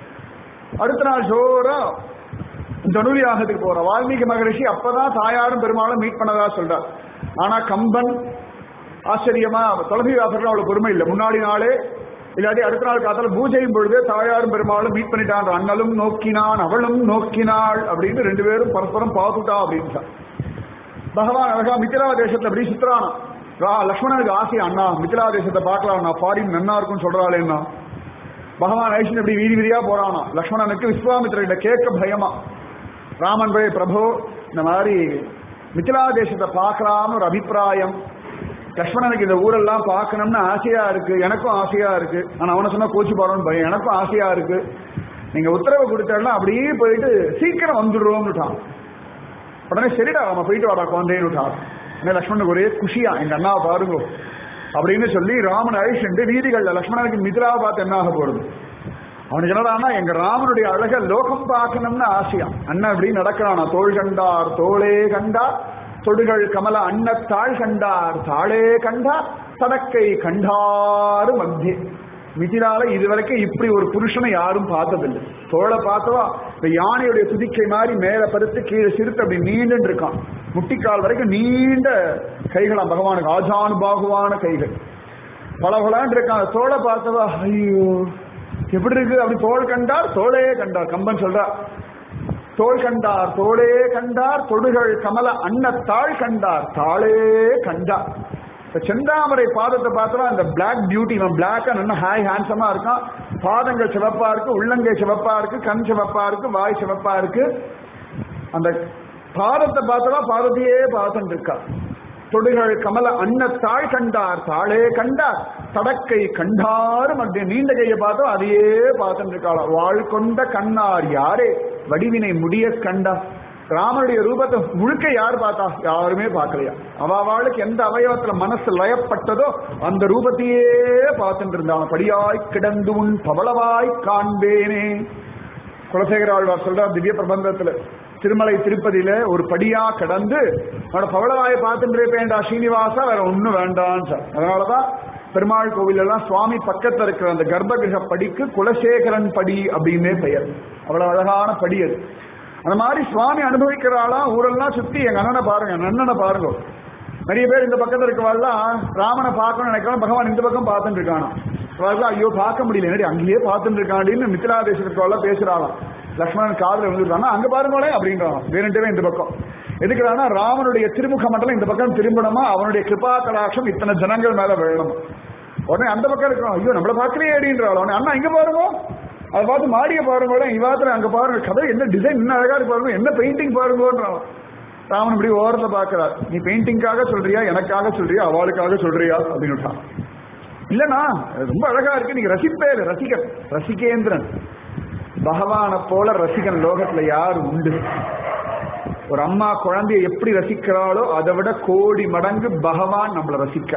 அடுத்த நாள் ஜோரா தனுர்யாகத்துக்கு போற வால்மீகி மகரிஷி அப்பதான் தாயாரும் பெருமாளும் மீட் பண்ணதா சொல்றார் ஆனா கம்பன் ஆச்சரியமா துளசிதாசர்கள் அவ்வளவு பொறுமை இல்லை முன்னாடி நாளே இல்லாட்டி அடுத்த நாள் காத்தால பூஜையும் பொழுது தாயாரும் பெருமாளும் மீட் பண்ணிட்டான் அண்ணலும் நோக்கினான் அவளும் நோக்கினாள் அப்படின்னு ரெண்டு பேரும் பரஸ்பரம் பார்த்துட்டா அப்படின்னு பகவான் அழகா மித்திரா தேசத்துல அப்படி சுத்துறானா ரா லக்ஷ்மணனுக்கு ஆசை அண்ணா மித்திரா தேசத்தை பார்க்கலாம் நான் ஃபாரின் நன்னா இருக்கும்னு சொல்றாளேன்னா பகவான் ஐஷன் இப்படி வீதி வீதியா போறானா லக்ஷ்மணனுக்கு விஸ்வாமித்திரிட்ட கேட்க பயமா ராமன் போய் பிரபு இந்த மாதிரி மிथिला தேசத்தை பார்க்கலாம்னு ஒரு அபிப்பிராயம் லக்ஷ்மணனுக்கு இந்த ஊரெல்லாம் பார்க்கணும்னு ஆசையா இருக்கு எனக்கும் ஆசையா இருக்கு ஆனா அவனை சொன்னா கோச்சு போறோம்னு பயம் எனக்கும் ஆசையா இருக்கு நீங்க உத்தரவு கொடுத்தா அப்படியே போயிட்டு சீக்கிரம் வந்துடுறோம்னுட்டான் உடனே சரிடா அவன் போயிட்டு வாடா குழந்தைன்னுட்டான் உடனே லக்ஷ்மணனுக்கு ஒரே குஷியா எங்க அண்ணாவை பாருங்க அப்படின்னு சொல்லி ராமன் அழிச்சுட்டு வீதிகள்ல லக்ஷ்மணனுக்கு மிதிராவை பார்த்து என்ன ஆக போறது அவனுக்கு என்னடான்னா எங்க ராமனுடைய அழக லோகம் பார்க்கணும்னு ஆசையா அண்ணன் இப்படி நடக்கிறானா தோள் கண்டார் தோளே கண்டார் தொடுகள் கமல அன்னத்தாள் கண்டார் தாளே கண்டார் தடக்கை கண்டாரு மத்திய மிதிலால இதுவரைக்கும் இப்படி ஒரு புருஷனை யாரும் பார்த்ததில்லை தோளை பார்த்தவா இந்த யானையுடைய துதிக்கை மாதிரி மேல பருத்து கீழே சிறுத்து அப்படி நீண்டு இருக்கான் முட்டிக்கால் வரைக்கும் நீண்ட கைகளாம் பகவானுக்கு ஆஜானுபாகுவான கைகள் பல இருக்கான் தோளை பார்த்தவா ஐயோ எப்படி இருக்கு அப்படி தோல் கண்டார் தோளே கண்டார் கம்பன் சொல்றார் தோல் கண்டார் தோளே கண்டார் தொடுகள் கமல அன்னத்தாள் கண்டார் தாளே கண்டார் இப்ப செந்தாமரை பாதத்தை பார்த்தா அந்த பிளாக் பியூட்டி இவன் பிளாக்கா நல்ல ஹாய் ஹேண்ட்ஸமா இருக்கான் பாதங்கள் சிவப்பா இருக்கு உள்ளங்கை சிவப்பா இருக்கு கண் சிவப்பா இருக்கு வாய் சிவப்பா இருக்கு அந்த பாதத்தை பார்த்தா பாதத்தையே பார்த்துட்டு இருக்கா தொடுகள் கமல அன்னத்தாள் கண்டார் தாளே கண்டார் தடக்கை கண்டார் மத்திய நீண்ட கையை பார்த்தோம் அதையே பார்த்துட்டு இருக்காளா வாழ் கொண்ட கண்ணார் யாரே வடிவினை முடிய கண்டா ராமனுடைய ரூபத்தை முழுக்க யார் பார்த்தா யாருமே பார்க்கலையா அவ அவளுக்கு எந்த அவயவத்துல மனசு லயப்பட்டதோ அந்த ரூபத்தையே பார்த்துட்டு இருந்தான் படியாய் கிடந்து உன் பவளவாய் காண்பேனே குலசேகர ஆழ்வார் சொல்றார் திவ்ய பிரபந்தத்துல திருமலை திருப்பதியில ஒரு படியா கடந்து அவனோட பவளவாயை பார்த்துட்டு இருப்பேன்டா ஸ்ரீனிவாசா வேற ஒண்ணும் வேண்டாம் சார் அதனாலதான் பெருமாள் கோவில் எல்லாம் சுவாமி பக்கத்துல இருக்கிற அந்த கர்ப்பகிரக படிக்கு குலசேகரன் படி அப்படின்னே பெயர் அவ்வளவு அழகான படி அது அந்த மாதிரி சுவாமி அனுபவிக்கிறாளாம் ஊரெல்லாம் சுத்தி எங்க அண்ணனை பாருங்க எங்க அண்ணனை பாருங்க நிறைய பேர் இந்த பக்கத்துல இருக்கவாள்லாம் ராமனை பார்க்கணும்னு நினைக்கிறான் பகவான் இந்த பக்கம் பார்த்துட்டு இருக்கானா அவர்கள் ஐயோ பார்க்க முடியல என்னடி அங்கேயே பார்த்துட்டு இருக்காண்டின்னு மித்திலா தேசத்துக்கு பேசுறாளாம் லக்ஷ்மணன் காதல விழுந்துருக்காங்க அங்க பாருங்களேன் அப்படின்றான் வேணுட்டவே இந்த பக்கம் எதுக்குறானா ராமனுடைய திருமுக மண்டலம் இந்த பக்கம் திரும்பணுமா அவனுடைய கிருபா கடாட்சம் இத்தனை ஜனங்கள் மேல விழணும் உடனே அந்த பக்கம் இருக்கிறோம் ஐயோ நம்மள பாக்குறே அப்படின்றாள் உடனே அண்ணா இங்க பாருங்க அதை பார்த்து மாடிய பாருங்க இவாத்துல அங்க பாருங்க கதை என்ன டிசைன் என்ன அழகா இருக்கு பாருங்க என்ன பெயிண்டிங் பாருங்கன்றான் ராமன் இப்படி ஓரத்துல பாக்குறார் நீ பெயிண்டிங்காக சொல்றியா எனக்காக சொல்றியா அவளுக்காக சொல்றியா அப்படின்னு விட்டான். இல்லனா ரொம்ப அழகா இருக்கு நீங்க ரசிப்பே இல்லை, ரசிகன் ரசிகேந்திரன் பகவானை போல ரசிகன் லோகத்துல யார் உண்டு ஒரு அம்மா குழந்தைய எப்படி ரசிக்கிறாளோ அதை விட கோடி மடங்கு பகவான் நம்மளை ரசிக்க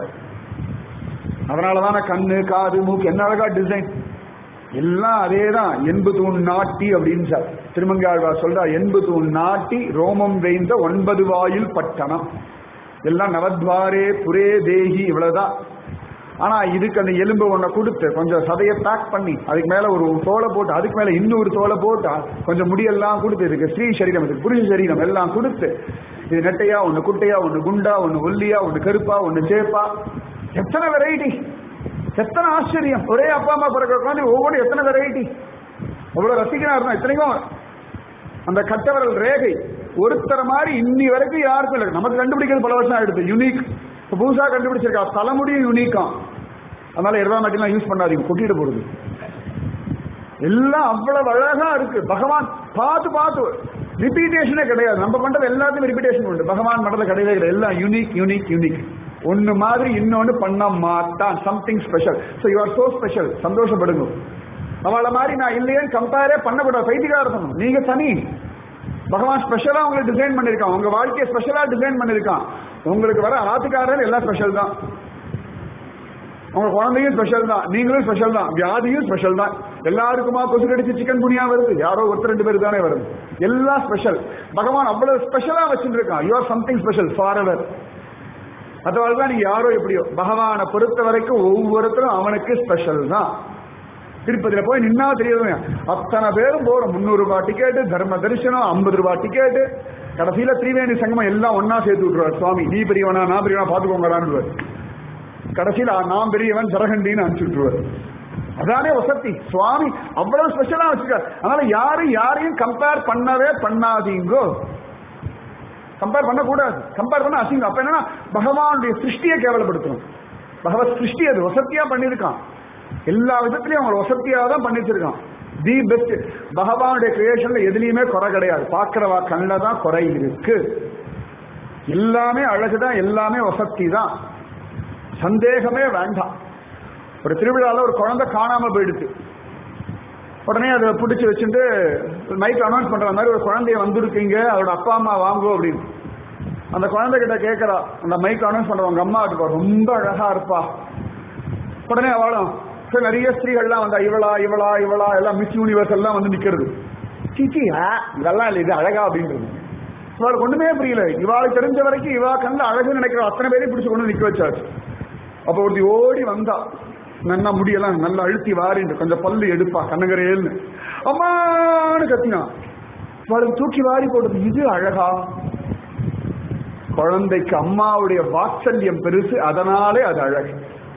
அதனாலதான கண்ணு காது மூக்கு என்ன அழகா டிசைன் எல்லாம் அதேதான் என்பு தூண் நாட்டி அப்படின்னு சார் திருமங்காழ்வார் சொல்றார் என்பு தூண் நாட்டி ரோமம் வேந்த ஒன்பது வாயில் பட்டணம் எல்லாம் நவத்வாரே புரே தேகி இவ்வளவுதான் ஆனா இதுக்கு அந்த எலும்பு ஒன்றை கொடுத்து கொஞ்சம் சதையை பேக் பண்ணி அதுக்கு மேல ஒரு தோலை போட்டு அதுக்கு மேல இன்னொரு தோலை போட்டு கொஞ்சம் முடியெல்லாம் கொடுத்து இதுக்கு ஸ்ரீ சரீரம் இதுக்கு புருஷ சரீரம் எல்லாம் கொடுத்து இது நெட்டையா ஒண்ணு குட்டையா ஒண்ணு குண்டா ஒண்ணு ஒல்லியா ஒண்ணு கருப்பா ஒண்ணு சேப்பா எத்தனை வெரைட்டி எத்தனை ஆச்சரியம் ஒரே அப்பா அம்மா பிறக்க உட்காந்து ஒவ்வொரு எத்தனை வெரைட்டி அவ்வளவு ரசிகனா இருந்தா இத்தனைக்கும் அந்த கட்டவரல் ரேகை ஒருத்தர மாதிரி இன்னி வரைக்கும் யாருக்கும் இல்லை நமக்கு கண்டுபிடிக்கிறது பல வருஷம் ஆயிடுது யூனிக் இப்போ புதுசாக கண்டுபிடிச்சிருக்கா தலைமுடியும் யூனிக்கா அதனால எருவா மாட்டிலாம் யூஸ் பண்ணாதீங்க கொட்டிட்டு போடுது எல்லாம் அவ்வளவு அழகா இருக்கு பகவான் பார்த்து பார்த்து ரிப்பீட்டேஷனே கிடையாது நம்ம பண்றது எல்லாத்தையும் ரிப்பீட்டேஷன் உண்டு பகவான் பண்றது கிடையவே கிடையாது எல்லாம் யூனிக் யூனிக் யூனிக் ஒன்னு மாதிரி இன்னொன்னு பண்ண மாட்டான் something special so you are so special சந்தோஷப்படுங்க அவளை மாதிரி நான் இல்லையேன்னு கம்பேரே பண்ணக்கூடாது பைத்தியகாரத்தம் நீங்க தனி பகவான் ஸ்பெஷலா உங்களுக்கு டிசைன் பண்ணிருக்கான் உங்க வாழ்க்கையை ஸ்பெஷலா டிசைன் பண்ணிருக்கான் உங்களுக்கு வர ஆத்துக்காரர் எல்லாம் ஸ்பெஷல் தான் உங்க குழந்தையும் ஸ்பெஷல் தான் நீங்களும் ஸ்பெஷல் தான் வியாதியும் ஸ்பெஷல் தான் எல்லாருக்குமா கொசு கடிச்சு சிக்கன் குனியா வருது யாரோ ஒருத்தர் ரெண்டு பேர் தானே வருது எல்லாம் ஸ்பெஷல் பகவான் அவ்வளவு ஸ்பெஷலா வச்சிருக்கான் you are something special forever அதனால தான் நீங்க யாரோ எப்படியோ பகவானை பொறுத்த வரைக்கும் ஒவ்வொருத்தரும் அவனுக்கு ஸ்பெஷல் தான் திருப்பதியில போய் நின்னா தெரியுது அத்தனை பேரும் போறோம் முந்நூறு ரூபாய் டிக்கெட்டு தர்ம தரிசனம் ஐம்பது ரூபாய் டிக்கெட்டு கடைசியில திரிவேணி சங்கமம் எல்லாம் ஒன்னா சேர்த்து விட்டுருவார் சுவாமி நீ பெரியவனா நான் பெரியவனா பாத்துக்கோங்கடான்னு கடைசியில நான் பெரியவன் ஜரகண்டின்னு அனுப்பிச்சு விட்டுருவார் அதானே வசதி சுவாமி அவ்வளவு ஸ்பெஷலா வச்சிருக்காரு அதனால யாரும் யாரையும் கம்பேர் பண்ணவே பண்ணாதீங்கோ கம்பேர் பண்ணக்கூடாது கம்பேர் பண்ண அசிங்கம் அப்ப என்னன்னா பகவானுடைய சிருஷ்டியை கேவலப்படுத்தணும் பகவத் சிருஷ்டி அது வசத்தியா பண்ணியிருக்கான் எல்லா விதத்திலையும் அவங்க வசதியா தான் பண்ணி வச்சிருக்கான் தி பெஸ்ட் பகவானுடைய கிரியேஷன்ல எதுலயுமே குறை கிடையாது பாக்குறவா கண்ணில் தான் குறை இருக்கு எல்லாமே அழகுதான் எல்லாமே வசதி தான் சந்தேகமே வேண்டாம் ஒரு திருவிழால ஒரு குழந்தை காணாம போயிடுச்சு உடனே அதை பிடிச்சி வச்சுட்டு மைக் அனௌன்ஸ் பண்ற மாதிரி ஒரு குழந்தைய வந்திருக்கீங்க அதோட அப்பா அம்மா வாங்குவோம் அப்படின்னு அந்த குழந்தை கிட்ட கேட்கறா அந்த மைக் அனௌன்ஸ் பண்றவங்க அம்மா கிட்ட ரொம்ப அழகா இருப்பா உடனே அவளும் சரி நிறைய ஸ்திரீகள்லாம் வந்தா இவளா இவளா இவளா எல்லாம் மிஸ் யூனிவர்ஸ் எல்லாம் வந்து நிக்கிறது சீச்சி இதெல்லாம் இல்லை இது அழகா அப்படின்றது இவளுக்கு ஒண்ணுமே புரியல இவாளுக்கு தெரிஞ்ச வரைக்கும் இவா கண்ணில் அழகு நினைக்கிற அத்தனை பேரையும் பிடிச்சு கொண்டு நிக்க வச்சாச்சு அப்ப ஒருத்தி ஓடி வந்தா நல்லா முடியலாம் நல்லா அழுத்தி வாரிண்டு கொஞ்சம் பல்லு எடுப்பா கண்ணகரேல்னு அம்மான்னு கத்தினா அவளுக்கு தூக்கி வாரி போடுது இது அழகா குழந்தைக்கு அம்மாவுடைய வாத்சல்யம் பெருசு அதனாலே அது அழகு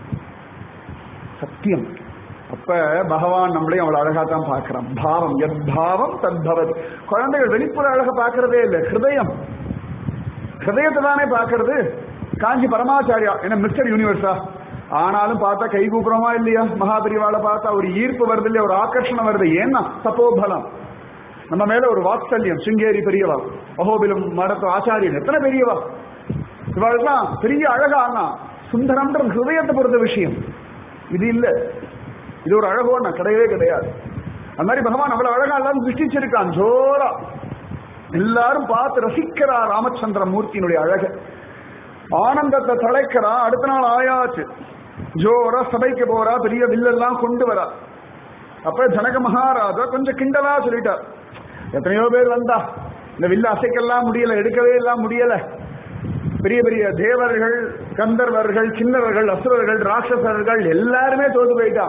சத்தியம் அப்ப பகவான் நம்மளையும் அவ்வளவு அழகா தான் பார்க்கிறான் பாவம் எத் பாவம் தத்பவத் குழந்தைகள் வெளிப்புற அழக பார்க்கறதே இல்லை ஹிருதயம் ஹிருதயத்தை தானே பார்க்கறது காஞ்சி பரமாச்சாரியா என்ன மிஸ்டர் யூனிவர்ஸா ஆனாலும் பார்த்தா கை கூப்புறமா இல்லையா மகாபரிவாளை பார்த்தா ஒரு ஈர்ப்பு வருது இல்லையா ஒரு ஆக்கர்ஷணம் வருது ஏன்னா தப்போபலம் நம்ம மேல ஒரு வாத்சல்யம் சிங்கேரி பெரியவா அகோபிலம் மடத்து ஆச்சாரியன் எத்தனை பெரியவா இவாளுக்கெல்லாம் பெரிய அழகா அண்ணா சுந்தரம்ன்ற ஹிருதயத்தை பொறுத்த விஷயம் இது இல்ல இது ஒரு அழகோன்னா கிடையவே கிடையாது அந்த மாதிரி பகவான் அவ்வளவு அழகா எல்லாரும் சிருஷ்டிச்சிருக்கான் ஜோரா எல்லாரும் பார்த்து ரசிக்கிறா ராமச்சந்திர மூர்த்தியினுடைய அழக ஆனந்தத்தை தலைக்கிறா அடுத்த நாள் ஆயாச்சு ஜோரா சபைக்கு போறா பெரிய வில்லெல்லாம் கொண்டு வரா அப்ப ஜனக மகாராஜா கொஞ்சம் கிண்டலா சொல்லிட்டார் எத்தனையோ பேர் வந்தா இந்த வில்ல அசைக்கெல்லாம் முடியல எடுக்கவே எல்லாம் முடியல பெரிய பெரிய தேவர்கள் கந்தர்வர்கள் கிண்ணவர்கள் அசுரர்கள் ராட்சசர்கள் எல்லாருமே தோத்து போயிட்டா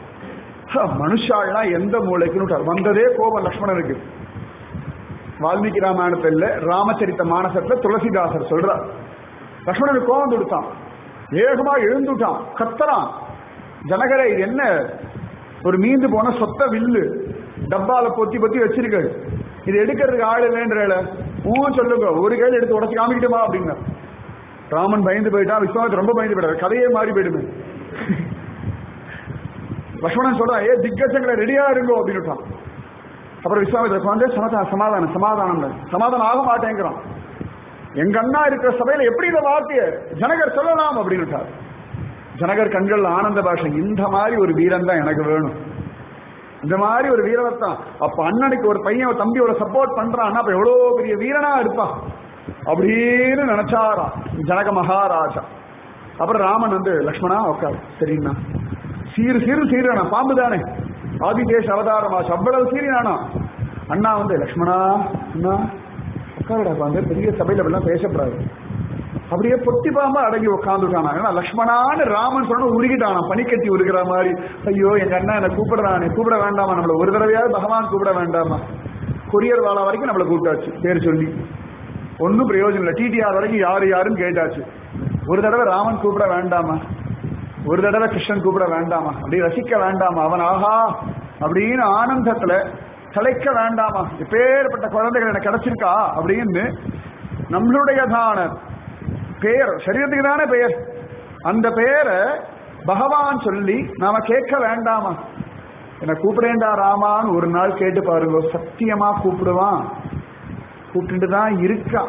மனுஷாள்லாம் எந்த மூளைக்குன்னு வந்ததே கோபம் லக்ஷ்மணனுக்கு வால்மீகி ராமாயணத்தில் ராமச்சரித்த மானசத்துல துளசிதாசர் சொல்றார் லக்ஷ்மணனுக்கு கோபம் கொடுத்தான் வேகமா எழுந்துட்டான் கத்தறான் ஜனகரை இது என்ன ஒரு மீந்து போன சொத்த வில்லு டப்பால பொத்தி பொத்தி வச்சிருக்க இது எடுக்கிறதுக்கு ஆள் இல்லைன்ற ஊ சொல்லுங்க ஒரு கையில் எடுத்து உடச்சு காமிக்கிட்டுமா அப்படிங்க ராமன் பயந்து போயிட்டான் விஸ்வாமித்திர ரொம்ப பயந்து போயிட்டார் கதையே மாறி போயிடுமே லக்ஷ்மணன் சொல்றான் ஏ திக்கச்சங்களை ரெடியா இருங்கோ அப்படின்னு அப்புறம் விஸ்வாமித்திர வந்து சமாதானம் சமாதானம் சமாதானம் சமாதானம் ஆக மாட்டேங்கிறான் எங்க அண்ணா இருக்கிற சபையில எப்படி இந்த வார்த்தைய ஜனகர் சொல்லலாம் அப்படின்னு ஜனகர் கண்கள் ஆனந்த பாஷை இந்த மாதிரி ஒரு வீரன் தான் எனக்கு வேணும் இந்த மாதிரி ஒரு வீரத்தான் அப்ப அண்ணனுக்கு ஒரு பையன் தம்பியோட சப்போர்ட் பண்றான் அப்ப எவ்வளவு பெரிய வீரனா இருப்பான் அப்படின்னு நினைச்சாரா ஜனக மகாராஜா அப்புறம் ராமன் வந்து லக்ஷ்மணா உட்காரு சரிண்ணா சீரு சீரு சீரானா பாம்பு தானே ஆதிதேஷ அவதாரமாச்சு அவ்வளவு சீரினானா அண்ணா வந்து லக்ஷ்மணா அண்ணா உட்காருடா பாங்க பெரிய சபையில எல்லாம் பேசப்படாது அப்படியே பொட்டி பாம்பா அடங்கி உட்காந்துட்டானா ஏன்னா லக்ஷ்மணான்னு ராமன் சொன்ன உருகிட்டானா பனிக்கட்டி உருகிற மாதிரி ஐயோ எங்க அண்ணா என்ன கூப்பிடுறானே கூப்பிட வேண்டாமா நம்மள ஒரு தடவையாவது பகவான் கூப்பிட வேண்டாமா கொரியர் வாழா வரைக்கும் நம்மளை கூப்பிட்டாச்சு பேர் சொல்லி ஒன்றும் பிரயோஜனம் இல்லை டிடிஆர் வரைக்கும் யாரு யாருன்னு கேட்டாச்சு ஒரு தடவை ராமன் கூப்பிட வேண்டாமா ஒரு தடவை கிருஷ்ணன் கூப்பிட வேண்டாமா அப்படி ரசிக்க வேண்டாமா அவன் ஆஹா அப்படின்னு ஆனந்தத்துல கலைக்க வேண்டாமா எப்பேற்பட்ட குழந்தைகள் எனக்கு கிடைச்சிருக்கா அப்படின்னு நம்மளுடைய தான பெயர் சரீரத்துக்கு தானே பெயர் அந்த பெயரை பகவான் சொல்லி நாம கேட்க வேண்டாமா என்ன கூப்பிடேண்டா ராமான்னு ஒரு நாள் கேட்டு பாருங்க சத்தியமா கூப்பிடுவான் கூப்பிட்டு தான் இருக்கான்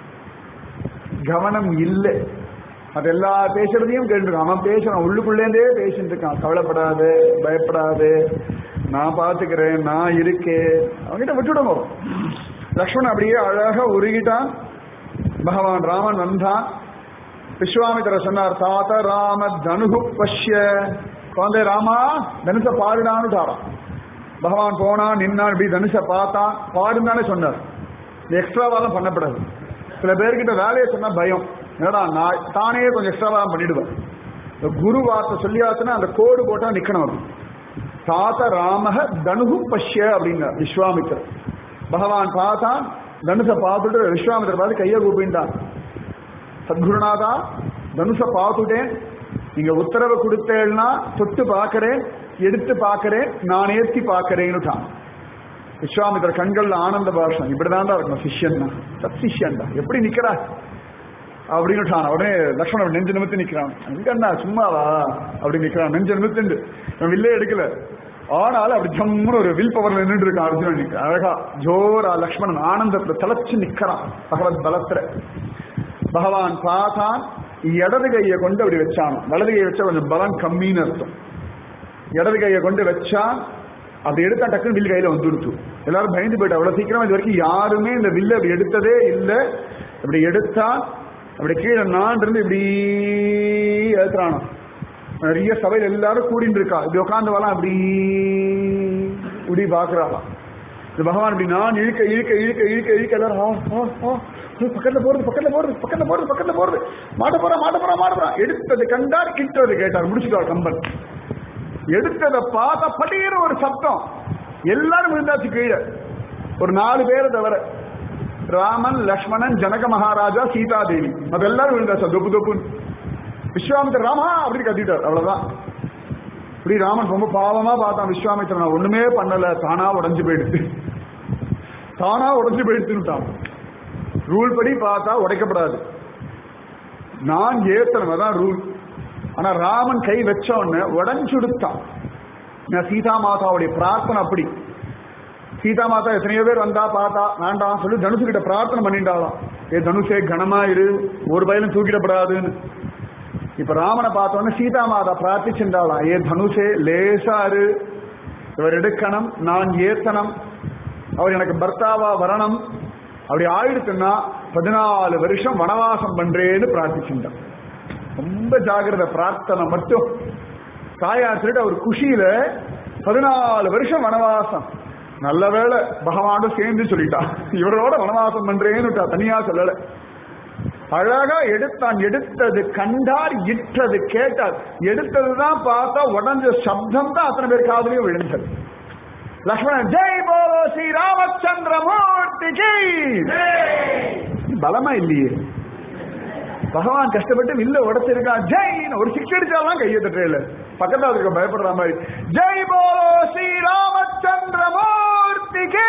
கவனம் இல்லை அது எல்லா பேசுறதையும் கேட்டுருக்கான் அவன் பேசுறான் உள்ளுக்குள்ளேருந்தே பேசிட்டு இருக்கான் கவலைப்படாது பயப்படாது நான் பாத்துக்கிறேன் நான் இருக்கேன் அவன்கிட்ட விட்டுடுங்க லக்ஷ்மணன் அப்படியே அழகா உருகிட்டான் பகவான் ராமன் வந்தான் விஸ்வாமித்திர சொன்னார் தாத்த ராம தனுகு பஷ்ய குழந்தை ராமா தனுச பாருடான்னு பகவான் போனான் நின்னான் இப்படி தனுஷ பார்த்தான் பாருன்னு தானே சொன்னார் எக்ஸ்ட்ராவாலாம் பண்ணப்படாது சில பேர்கிட்ட வேலையை சொன்னா பயம் என்னடா நான் தானே கொஞ்சம் எக்ஸ்ட்ராவா பண்ணிடுவேன் இந்த குரு வார்த்தை சொல்லியாச்சுன்னா அந்த கோடு போட்டா நிக்கணும் அது தாத்த ராமக தனுகு பஷ்ய அப்படின்னார் விஸ்வாமித்திரர் பகவான் பார்த்தான் தனுஷை பார்த்துட்டு விஸ்வாமித்திரர் பார்த்து கையை கூப்பிட்டான் சத்குருநாதா தனுஷை பார்த்துட்டேன் நீங்க உத்தரவு கொடுத்தேன்னா தொட்டு பார்க்கறேன் எடுத்து பார்க்கறேன் நான் ஏற்றி பார்க்கறேன்னுட்டான் விஸ்வாமித்திர கண்கள்ல ஆனந்த பாஷம் இப்படிதான் இருக்கணும் சிஷ்யன் தான் சத் சிஷ்யன் தான் எப்படி நிக்கிறா அப்படின்னு உடனே லக்ஷ்மணன் நெஞ்சு நிமித்து நிக்கிறான் எங்கண்ணா சும்மாவா அப்படி நிக்கிறான் நெஞ்சு நிமித்துண்டு இவன் வில்லே எடுக்கல ஆனாலும் அப்படி ஜம்முன்னு ஒரு வில் பவர்ல நின்று இருக்கான் அர்ஜுனன் நிக்க அழகா ஜோரா லக்ஷ்மணன் ஆனந்தத்துல தலைச்சு நிக்கிறான் பகவத் பலத்துல பகவான் பார்த்தான் இடது கையை கொண்டு அப்படி வச்சான் வலது கையை வச்சா கொஞ்சம் பலம் கம்மின்னு அர்த்தம் இடது கையை கொண்டு வச்சான் அப்படி எடுத்தா டக்குன்னு வில் கையில வந்துடுச்சு எல்லாரும் பயந்து போயிட்டு அவ்வளவு சீக்கிரமா இது வரைக்கும் யாருமே இந்த வில்ல அப்படி எடுத்ததே இல்லை அப்படி எடுத்தா அப்படி கீழே நான் இருந்து இப்படி ஏத்துறானோ நிறைய சபையில் எல்லாரும் கூடிட்டு இருக்கா இப்படி உட்காந்து வரலாம் அப்படி இப்படி பாக்குறாளாம் இந்த பகவான் இப்படி நான் இழுக்க இழுக்க இழுக்க இழுக்க இழுக்க எல்லாரும் ஆ, ஆ, ஆ, ஐயோ, பக்கத்துல போறது பக்கத்துல போறது பக்கத்துல போறது பக்கத்துல போறது மாட்ட போறா மாட்ட போறா மாட்ட போறா எடுத்தது கண்டார் கிட்டது கேட்டார் முடிச்சுட்டார் கம்பன் எடுத்ததை பார்த்தா பட்டீர ஒரு சத்தம் எல்லாரும் விழுந்தாச்சு கீழே ஒரு நாலு பேரை தவிர ராமன் லக்ஷ்மணன் ஜனக மகாராஜா சீதா தேவி அது எல்லாரும் விழுந்தாச்சு தொப்பு தொப்புன்னு விஸ்வாமித்திர ராமா அப்படின்னு கத்திட்டார் அவ்வளவுதான் இப்படி ராமன் ரொம்ப பாவமா பார்த்தான் விஸ்வாமித்திரன் நான் ஒண்ணுமே பண்ணல தானா உடைஞ்சு போயிடுச்சு தானா உடைஞ்சு போயிடுச்சுட்டான் ரூல் படி பார்த்தா உடைக்கப்படாது நான் ஏத்தனம் அதான் ரூல் ஆனா ராமன் கை வச்ச உடனே உடஞ்சுடுத்தான் நான் சீதா மாதாவுடைய பிரார்த்தனை அப்படி சீதா மாதா எத்தனையோ பேர் வந்தா பார்த்தா வேண்டாம் சொல்லி தனுசு கிட்ட பிரார்த்தனை பண்ணிட்டாலாம் ஏ தனுஷே கனமா இரு ஒரு பயிலும் தூக்கிடப்படாதுன்னு இப்ப ராமனை பார்த்தோன்னே சீதா மாதா பிரார்த்திச்சுட்டாளாம் ஏ தனுஷே லேசா இரு இவர் எடுக்கணும் நான் ஏத்தனம் அவர் எனக்கு பர்த்தாவா வரணும் அப்படி ஆயிடுச்சுன்னா பதினாலு வருஷம் வனவாசம் பண்றேன்னு பிரார்த்திச்சுட்டான் ரொம்ப ஜாகிரத பிரார்த்தனை மட்டும் தாயார் சொல்லிட்டு அவர் குஷியில பதினாலு வருஷம் வனவாசம் நல்ல வேளை பகவானும் சேர்ந்து சொல்லிட்டா இவரோட வனவாசம் பண்றேன்னு தனியா சொல்லல அழகா எடுத்தான் எடுத்தது கண்டார் இட்டது கேட்டார் எடுத்ததுதான் பார்த்தா உடஞ்ச சப்தம் தான் அத்தனை பேர் காதலையும் விழுந்தது லக்ஷ்மணன் ஜெய் போலோ ஸ்ரீ ராமச்சந்திர மூர்த்திக்கு பலமா இல்லையே பகவான் கஷ்டப்பட்டு வில்ல உடைச்சிருக்கான் ஜெயின் ஒரு சிக்ஸ் அடிச்சாலாம் கையை தட்டுறேல பக்கத்துல இருக்க பயப்படுற மாதிரி ஜெய் போலோ ஸ்ரீ ராமச்சந்திர மூர்த்திக்கு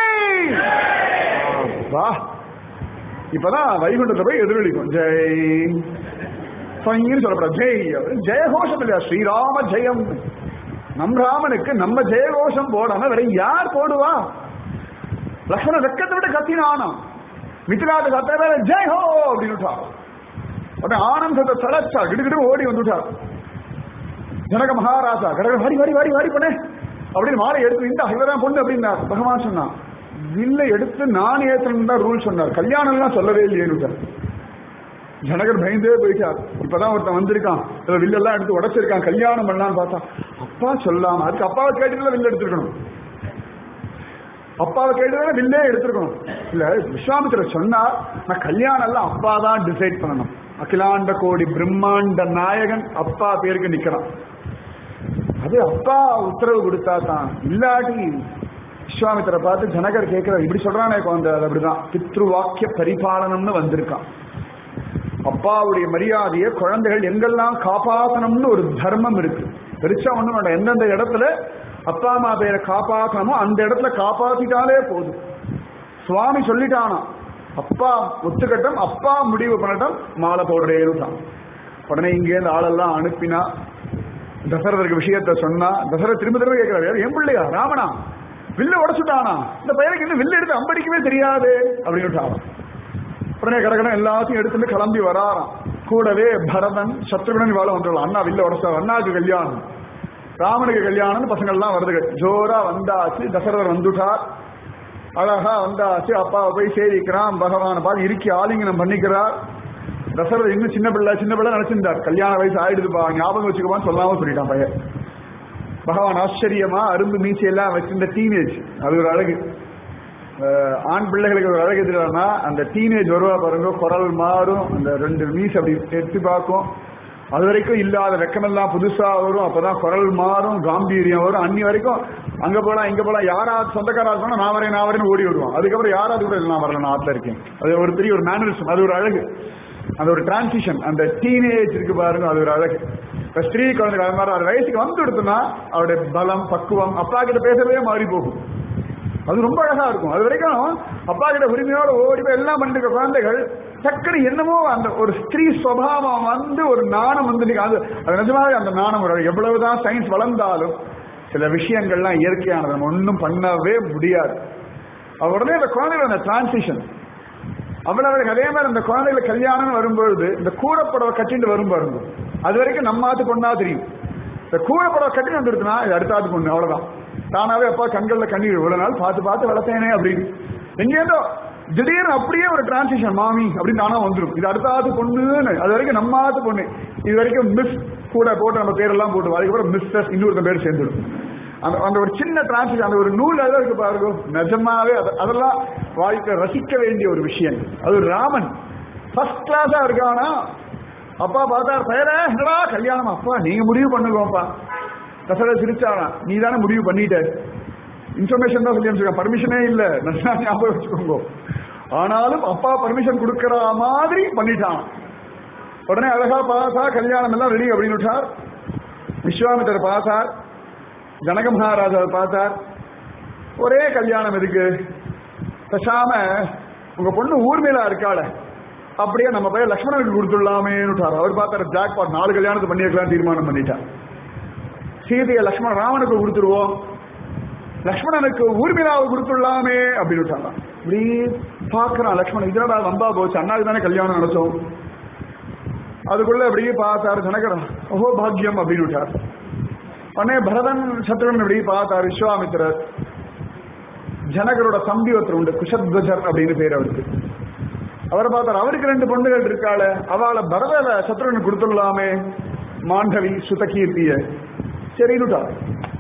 வா இப்பதான் வைகுண்டத்தை போய் எதிரொலிக்கும் ஜெய் சொங்கன்னு சொல்லப்படாது ஜெய் அப்படின்னு ஜெயகோஷம் இல்லையா ஸ்ரீராம ஜெயம் நம் ராமனுக்கு நம்ம ஜெயகோஷம் போடாம வேற யார் போடுவா லக்ஷ்மண வெக்கத்தை விட்டு கத்தினானாம் மித்திராட்டு கத்த ஜெய் ஹோ அப்படின்னு உடனே ஆனந்தத்தை தளச்சா கிடுகிடு ஓடி வந்துட்டார் ஜனக மகாராஜா கடக வாடி வாடி வாடி வாடி பண்ணே அப்படின்னு மாலை எடுத்து இந்த இவதான் பொண்ணு அப்படின்னா பகவான் சொன்னான் வில்லை எடுத்து நான் ஏத்தணும் தான் ரூல் சொன்னார் கல்யாணம் எல்லாம் சொல்லவே இல்லையேன்னு ஜனகர் பயந்தே போயிட்டார் இப்பதான் ஒருத்தன் வந்திருக்கான் இவ வில்லெல்லாம் எடுத்து உடைச்சிருக்கான் கல்யாணம் பண்ணலான்னு பார்த்தா அப்பா சொல்லாம அதுக்கு அப்பாவை கேட்டுல வில்ல எடுத்துருக்கணும் அப்பாவை கேட்டுதான் வில்லே எடுத்துருக்கணும் இல்ல விஸ்வாமித்திர சொன்னா நான் கல்யாணம் எல்லாம் அப்பா தான் டிசைட் பண்ணணும் அகிலாண்ட கோடி பிரம்மாண்ட நாயகன் அப்பா பேருக்கு நிக்கிறான் அது அப்பா உத்தரவு கொடுத்தா தான் இல்லாட்டி விஸ்வாமித்திர பார்த்து ஜனகர் கேட்கிறார் இப்படி சொல்றானே குழந்தை அது அப்படிதான் பித்ரு வாக்கிய பரிபாலனம்னு வந்திருக்கான் அப்பாவுடைய மரியாதையை குழந்தைகள் எங்கெல்லாம் காப்பாற்றணும்னு ஒரு தர்மம் இருக்கு பெருசா ஒண்ணும் வேண்டாம் எந்தெந்த இடத்துல அப்பா அம்மா பேரை காப்பாற்றணுமோ அந்த இடத்துல காப்பாத்திட்டாலே போதும் சுவாமி சொல்லிட்டானா அப்பா ஒத்துக்கட்டும் அப்பா முடிவு பண்ணட்டும் மாலை போடுறேன்னு தான் உடனே இங்கேருந்து ஆளெல்லாம் அனுப்பினா தசரதற்கு விஷயத்த சொன்னா தசரத் திரும்ப திரும்ப கேட்கிறாரு என் பிள்ளையா ராமனா வில்ல உடச்சுட்டானா இந்த பையனுக்கு இன்னும் வில்லு எடுத்து அம்படிக்கவே தெரியாது அப்படின்னு உடனே கடகடம் எல்லாத்தையும் எடுத்துட்டு கிளம்பி வராராம் கூடவே பரதன் சத்ருகன் வாழ வந்துடலாம் அண்ணா வில்ல உடச்சார் அண்ணாவுக்கு கல்யாணம் ராமனுக்கு கல்யாணம் பசங்கள்லாம் வருது ஜோரா வந்தாச்சு தசரதர் வந்துட்டார் அழகா வந்தாச்சு அப்பாவை போய் சேவிக்கிறான் பகவானை பார்த்து இறுக்கி ஆலிங்கனம் பண்ணிக்கிறார் தசரதர் இன்னும் சின்ன பிள்ளை சின்ன பிள்ளை நினைச்சிருந்தார் கல்யாண வயசு ஆயிடுதுப்பா ஞாபகம் வச்சுக்கோமான்னு சொல்லாம சொல்லிட்டான் பையன் பகவான் ஆச்சரியமா அரும்பு மீச்சையெல்லாம் வச்சிருந்த டீனேஜ் அது ஒரு அழகு அஹ் ஆண் பிள்ளைகளுக்கு ஒரு அழகு எதிரானா அந்த டீனேஜ் வருவா பாருங்க குரல் மாறும் அந்த ரெண்டு மீஸ் அப்படி எட்டி பார்க்கும் அது வரைக்கும் இல்லாத வெக்கமெல்லாம் புதுசா வரும் அப்பதான் குரல் மாறும் காம்பீரியம் வரும் அன்னி வரைக்கும் அங்க போலாம் இங்க போலாம் யாராவது சொந்தக்காரா சொன்னா நான் வரேன் நான் வரேன்னு ஓடி வருவான் அதுக்கப்புறம் யாராவது கூட இல்லை, நான் வரல நான் ஆத்துல இருக்கேன் அது ஒரு பெரிய ஒரு மேனரிசம் அது ஒரு அழகு அந்த ஒரு டிரான்சிஷன் அந்த டீனேஜ் இருக்கு பாருங்க அது ஒரு அழகு இப்ப ஸ்திரீ குழந்தைகள் அது மாதிரி அது வயசுக்கு வந்து கொடுத்தோம்னா அவருடைய பலம் பக்குவம் அப்பா கிட்ட பேசுறதே மாறி போகும் அது ரொம்ப அழகா இருக்கும் அது வரைக்கும் அப்பா கிட்ட உரிமையோட ஓடி போய் எல்லாம் பண்ணிருக்க குழந்தைகள் டக்குனு என்னமோ அந்த ஒரு ஸ்திரீ சுவாவம் வந்து ஒரு நாணம் வந்து நிக்க- அது அது நிஜமாவே அந்த நாணம் ஒரு எவ்வளவுதான் சயின்ஸ் வளர்ந்தாலும் சில விஷயங்கள்லாம் இயற்கையானது நம்ம ஒன்றும் பண்ணவே முடியாது அது உடனே அந்த குழந்தைகள் அந்த டிரான்சிஷன் அவ்வளவு அதே மாதிரி அந்த குழந்தைகளை கல்யாணம் வரும்பொழுது இந்த கூடப்படவை கட்டிட்டு வரும் பாருங்க அது வரைக்கும் நம்ம ஆத்து பொண்ணா தெரியும் இந்த கூடப்படவை கட்டி வந்துருக்குன்னா இது அடுத்த ஆத்து பொண்ணு அவ்வளவுதான் தானாவே அப்பா கண்கள்ல கண்ணீர் இவ்வளவு நாள் பார்த்து பார்த்து வளர்த்தேனே அப்படின்னு எங்கேருந்தோ திடீர்னு அப்படியே ஒரு டிரான்சிஷன் மாமி அப்படின்னு தானா வந்துடும் இது அடுத்த ஆத்து பொண்ணுன்னு அது வரைக்கும் நம்ம ஆத்து பொண்ணு இது வரைக்கும் மிஸ் கூட போட்டு நம்ம பேரெல்லாம் போட்டு அதுக்கப்புறம் மிஸ்ஸஸ் இன்னொருத்த பேர் சேர்ந்துடும் அந்த அந்த ஒரு சின்ன டிரான்சிஷன் அந்த ஒரு நூல் எதாவது இருக்கு பாருங்க நிஜமாவே அது- அதெல்லாம் வாழ்க்கை ரசிக்க வேண்டிய ஒரு விஷயம் அது ஒரு ராமன் ஃபர்ஸ்ட் கிளாஸா இருக்கானா அப்பா பார்த்தா பெயரே என்னடா கல்யாணம் அப்பா நீங்க முடிவு பண்ணுங்கப்பா தசரத சிரிச்சானா நீ தானே முடிவு பண்ணிட்ட இன்ஃபர்மேஷன் தான் சொல்லி அனுப்பிச்சிருக்க பர்மிஷனே இல்ல நல்லா ஞாபகம் வச்சுக்கோங்க ஆனாலும் அப்பா பர்மிஷன் கொடுக்கற மாதிரி பண்ணிட்டான் உடனே அழகா பாசா கல்யாணம் எல்லாம் ரெடி அப்படின்னு விட்டார் விஸ்வாமித்தர் பார்த்தார் ஜனக மகாராஜாவை பார்த்தார் ஒரே கல்யாணம் எதுக்கு பேசாம உங்க பொண்ணு ஊர்மிளா இருக்காள அப்படியே நம்ம பையன் லக்ஷ்மணனுக்கு கொடுத்துடலாமேன்னு அவர் பார்த்தாரு ஜாக் பாட் நாலு கல்யாணத்தை பண்ணிருக்கலாம் தீர்மானம் பண்ணிட்டார் சீதையை லக்ஷ்மண ராமனுக்கு கொடுத்துருவோம் லக்ஷ்மணனுக்கு ஊர்மிளாவை கொடுத்துடலாமே அப்படின்னு விட்டாங்க இப்படி பார்க்கறான் லக்ஷ்மணன் இதனடா வம்பா போச்சு அண்ணாக்கு தானே கல்யாணம் நடத்தோம் அதுக்குள்ள அப்படியே பார்த்தாரு ஜனகரன் ஓஹோ பாக்யம் அப்படின்னு விட்டார் உடனே பரதன் சத்ருகன் இப்படி பார்த்தார் விஸ்வாமித்திரர் ஜனகரோட தம்பி ஒருத்தர் உண்டு குஷத்வஜர் அப்படின்னு பேர் அவருக்கு அவரை பார்த்தார் அவருக்கு ரெண்டு பொண்ணுகள் இருக்காள அவளை பரதல சத்ருகனுக்கு கொடுத்துடலாமே மாண்டவி சுதகீர்த்திய சரின்னுட்டார்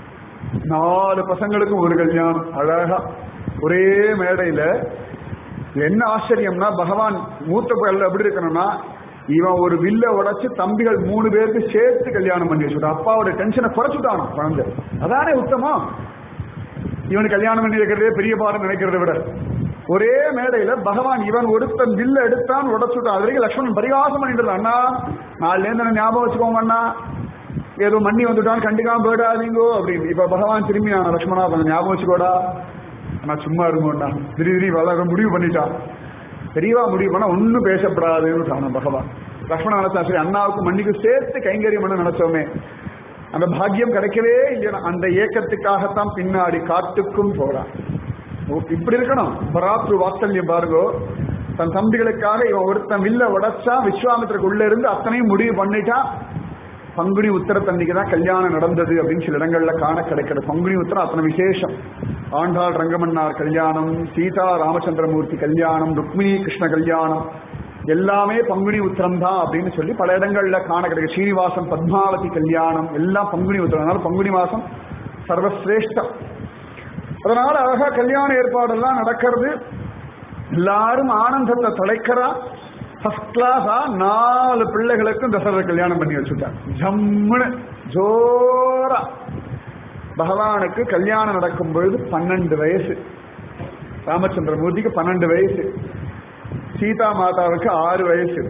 நாலு பசங்களுக்கும் ஒரு கல்யாணம் அழகா ஒரே மேடையில என்ன ஆச்சரியம்னா பகவான் மூத்த பையன் எப்படி இருக்கணும்னா இவன் ஒரு வில்ல உடைச்சு தம்பிகள் மூணு பேருக்கு சேர்த்து கல்யாணம் பண்ணி வச்சுட்டான் அப்பாவோட டென்ஷனை குறைச்சுட்டான் குழந்தை அதானே உத்தமம் இவனுக்கு கல்யாணம் பண்ணி வைக்கிறதே பெரிய பாடம் நினைக்கிறத விட ஒரே மேடையில பகவான் இவன் ஒருத்தன் வில்ல எடுத்தான் உடைச்சுட்டான் அது வரைக்கும் லக்ஷ்மணன் பரிகாசம் பண்ணிட்டு இருந்தான். அண்ணா நாலுல இருந்து என்ன ஞாபகம் வச்சுக்கோங்க அண்ணா ஏதோ மண்ணி வந்துட்டான் கண்டுக்காம போயிடாதீங்கோ அப்படின்னு இப்ப பகவான் திரும்பி நான் லக்ஷ்மணா கொஞ்சம் ஞாபகம் வச்சுக்கோடா நான் சும்மா இருங்கோண்டா திடீர் திடீர் வளர முடிவு பண்ணிட்டான் பெரியவா முடிவு பண்ணா ஒன்னும் பேசப்படாதுன்னு சொன்னான் பகவான் லக்ஷ்மண நினைச்சா சரி அண்ணாவுக்கு மண்ணிக்கு சேர்த்து கைங்கரியம் பண்ண நினைச்சோமே அந்த பாக்கியம் கிடைக்கவே இல்லையா அந்த ஏக்கத்துக்காகத்தான் பின்னாடி காட்டுக்கும் போறான் ஓ, இப்படி இருக்கணும் பராத்ரு வாத்சல்யம் பாருங்கோ தன் தம்பிகளுக்காக இவன் ஒருத்தன் வில்ல உடைச்சா விஸ்வாமித்திரக்கு உள்ள இருந்து அத்தனையும் முடிவு பண்ணிட்டா பங்குனி உத்தரத்தன்னைக்கு தான் கல்யாணம் நடந்தது அப்படின்னு சில இடங்கள்ல காண கிடைக்கிறது பங்குனி உத்தரம் அத்தனை விசேஷம் ஆண்டாள் ரங்கமன்னார் கல்யாணம் சீதா ராமச்சந்திரமூர்த்தி கல்யாணம் ருக்மிணி கிருஷ்ண கல்யாணம் எல்லாமே பங்குனி உத்தரம் தான் அப்படின்னு சொல்லி பல இடங்கள்ல காண கிடைக்கும் ஸ்ரீனிவாசன் பத்மாவதி கல்யாணம் எல்லாம் பங்குனி உத்தரம் அதனால பங்குனி மாசம் சர்வசிரேஷ்டம் அதனால அழகா கல்யாண ஏற்பாடெல்லாம் நடக்கிறது எல்லாரும் ஆனந்தத்தை தொலைக்கிறா ஃபர்ஸ்ட் கிளாஸா நாலு பிள்ளைகளுக்கும் தசரத கல்யாணம் பண்ணி வச்சுட்டார் ஜம்முன்னு ஜோரா பகவானுக்கு கல்யாணம் நடக்கும் பொழுது பன்னெண்டு வயசு ராமச்சந்திர மூர்த்திக்கு பன்னெண்டு வயசு சீதா மாதாவுக்கு ஆறு வயசு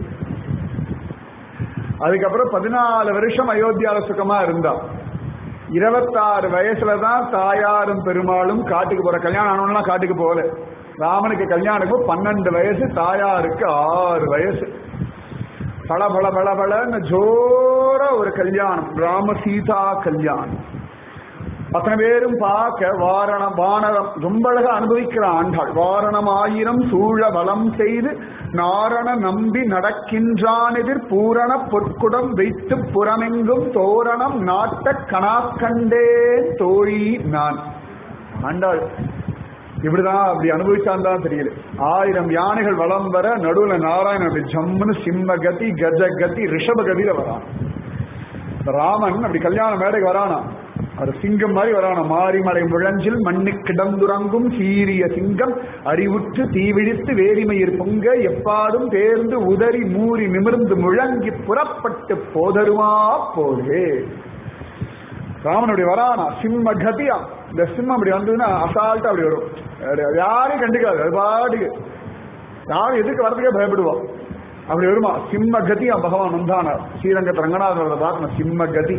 அதுக்கப்புறம் பதினாலு வருஷம் அயோத்தியால சுகமா இருந்தா இருபத்தாறு வயசுல தான் தாயாரும் பெருமாளும் காட்டுக்கு போற கல்யாணம் ஆனவங்களாம் காட்டுக்கு போகல ராமனுக்கு கல்யாணம் பன்னெண்டு வயசு தாயாருக்கு ஆறு வயசு பல பல பல பலன்னு ஜோர ஒரு கல்யாணம் ராம சீதா கல்யாணம் அத்தனை பேரும் பார்க்க வாரணம் வானரம் ரொம்ப அழகா அனுபவிக்கிற ஆண்டாள் வாரணம் ஆயிரம் சூழ வலம் செய்து நாரண நம்பி நடக்கின்றான் எதிர் பூரண பொற்குடம் வைத்து புறமெங்கும் தோரணம் நாட்ட கணாக்கண்டே தோழி நான் ஆண்டாள் இப்படிதான் அப்படி அனுபவிச்சான் தான் தெரியல ஆயிரம் யானைகள் வலம் வர நடுவுல நாராயணன் அப்படி ஜம்முன்னு சிம்ம கதி கஜ கதி ரிஷப கதியில வரான் ராமன் அப்படி கல்யாண மேடைக்கு வரானா அது சிங்கம் மாதிரி வரானா மாரிமலை முழஞ்சில் மண்ணு கிடந்துறங்கும் சீரிய சிங்கம் அறிவுற்று தீவிழித்து வேரிமயிர் பொங்க எப்பாடும் தேர்ந்து உதறி மூறி நிமிர்ந்து முழங்கி புறப்பட்டு போதருமா போலே ராமனுடைய வரானா சிம்ம கதியா இந்த சிம்மம் அப்படி வந்ததுன்னா அசால்ட்டா அப்படி வரும் யாரையும் கண்டுக்காது அது பாட்டுக்கு யாரும் எதுக்கு வரதுக்கே பயப்படுவோம் அப்படி வருமா சிம்ம கதியா பகவான் வந்தானார் ஸ்ரீரங்கத்து ரங்கநாதனோட பார்க்கணும் சிம்ம கதி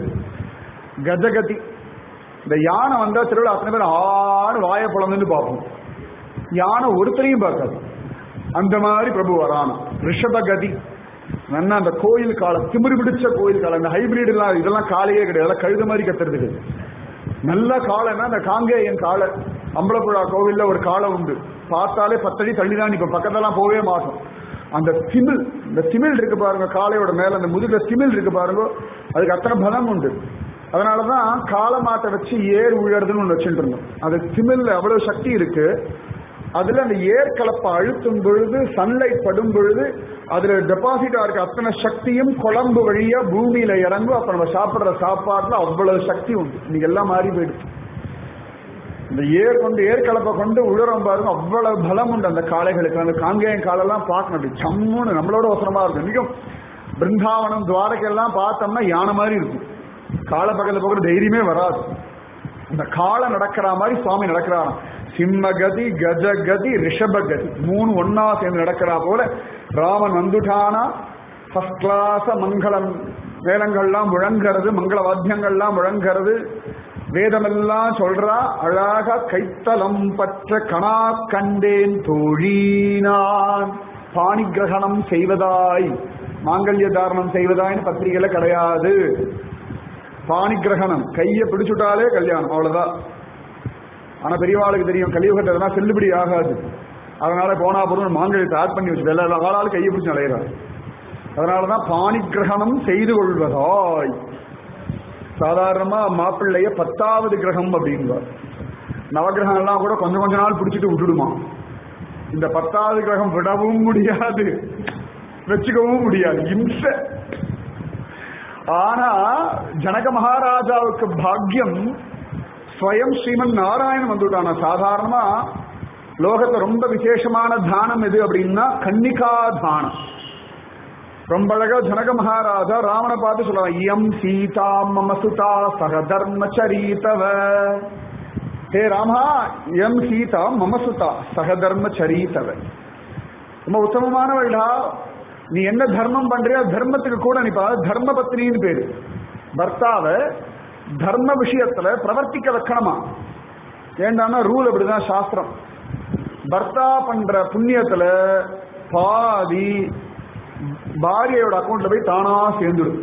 கஜகதி இந்த யானை வந்தா திருவிழா அத்தனை பேர் ஆடு வாயை பிளந்துன்னு பார்ப்போம் யானை ஒருத்தரையும் பார்க்காது அந்த மாதிரி பிரபு வரானா ரிஷபகதி நல்லா அந்த கோயில் காலம் திமிரு பிடிச்ச கோயில் காலம் இந்த ஹைபிரிட் எல்லாம் இதெல்லாம் காலையே கிடையாது அதெல்லாம் கழுத மாதிரி கத்துறதுக்கு நல்ல காளைன்னா அந்த காங்கேயன் காளை அம்பலப்புழா கோவில்ல ஒரு காளை உண்டு பார்த்தாலே பத்தடி தள்ளி தான் இப்ப பக்கத்தெல்லாம் போகவே மாட்டோம் அந்த திமில் இந்த திமில் இருக்கு பாருங்க காளையோட மேல அந்த முதுகுல திமில் இருக்கு பாருங்க அதுக்கு அத்தனை பலம் உண்டு அதனாலதான் காளை மாட்டை வச்சு ஏர் உழறதுன்னு ஒன்று வச்சுட்டு இருந்தோம் அது திமில்ல அவ்வளவு சக்தி இருக்கு அதுல அந்த ஏர் கலப்பை அழுத்தும் பொழுது சன்லைட் படும் பொழுது அதுல டெபாசிட்டா இருக்க அத்தனை சக்தியும் குழம்பு வழியா பூமியில இறங்கும் அப்ப நம்ம சாப்பிடுற சாப்பாட்டுல அவ்வளவு சக்தி உண்டு இன்னைக்கு எல்லாம் மாறி போயிடுச்சு இந்த ஏர் கொண்டு ஏர் கலப்பை கொண்டு உழுறம் பாருங்க அவ்வளவு பலம் உண்டு அந்த காளைகளுக்கு அந்த காங்கேயம் காலெல்லாம் பார்க்கணும் அப்படி சம்முன்னு நம்மளோட அவசரமா இருக்கும் மிகவும் பிருந்தாவனம் துவாரகையெல்லாம் பார்த்தோம்னா யானை மாதிரி இருக்கும் காலை பக்கத்துல போகிற தைரியமே வராது இந்த காலை நடக்கிற மாதிரி சுவாமி நடக்கிறாராம் சிம்மகதி கஜகதி ரிஷபகதி மூணு ஒன்னா சேர்ந்து நடக்கிறா போல ராமன் வந்துட்டானா ஃபர்ஸ்ட் கிளாஸ் மங்களம் வேதங்கள்லாம் முழங்கிறது மங்கள வாத்தியங்கள்லாம் முழங்கிறது வேதமெல்லாம் சொல்றா அழகா கைத்தலம் பற்ற கணா கண்டேன் தோழினான் பாணி கிரகணம் செய்வதாய் மாங்கல்ய தாரணம் செய்வதாய்னு பத்திரிகையில கிடையாது பாணி கிரகணம் கையை பிடிச்சுட்டாலே கல்யாணம் அவ்வளவுதான் ஆனா பெரியவாளுக்கு தெரியும் கலியுகத்தை அதெல்லாம் செல்லுபடி ஆகாது அதனால போனா பொருள் மாங்கல்யத்தை ஆட் பண்ணி வச்சு எல்லா ஆளாலும் கையை பிடிச்சு அலையிறாரு அதனாலதான் பாணி கிரகணம் செய்து கொள்வதாய் சாதாரணமா மாப்பிள்ளைய பத்தாவது கிரகம் அப்படின்பார் நவகிரகம் எல்லாம் கூட கொஞ்சம் கொஞ்ச நாள் பிடிச்சிட்டு விட்டுடுமா இந்த பத்தாவது கிரகம் விடவும் முடியாது வச்சுக்கவும் முடியாது இம்ச ஆனா ஜனக மகாராஜாவுக்கு பாக்கியம் ஸ்வயம் ஸ்ரீமன் நாராயணன் வந்துட்டானா சாதாரணமா லோகத்துல ரொம்ப விசேஷமான தானம் எது அப்படின்னா கன்னிகா தானம் ரொம்ப அழகா ஜனக மகாராஜா ராமனை பார்த்து சொல்றான் இயம் சீதா மம சுதா சக தர்மச்சரீதவ ஹே ராமா எம் சீதா மம சுதா சக தர்மச்சரீதவ ரொம்ப உத்தமமானவள்டா நீ என்ன தர்மம் பண்றியோ தர்மத்துக்கு கூட நீ பா தர்ம பத்னின்னு பேரு பர்த்தாவை தர்ம விஷயத்துல பிரவர்த்திக்க வைக்கணுமா ஏண்டான்னா ரூல் அப்படிதான் சாஸ்திரம் பர்த்தா பண்ற புண்ணியத்துல பாதி பாரியையோட அக்கௌண்ட்ல போய் தானா சேர்ந்துடும்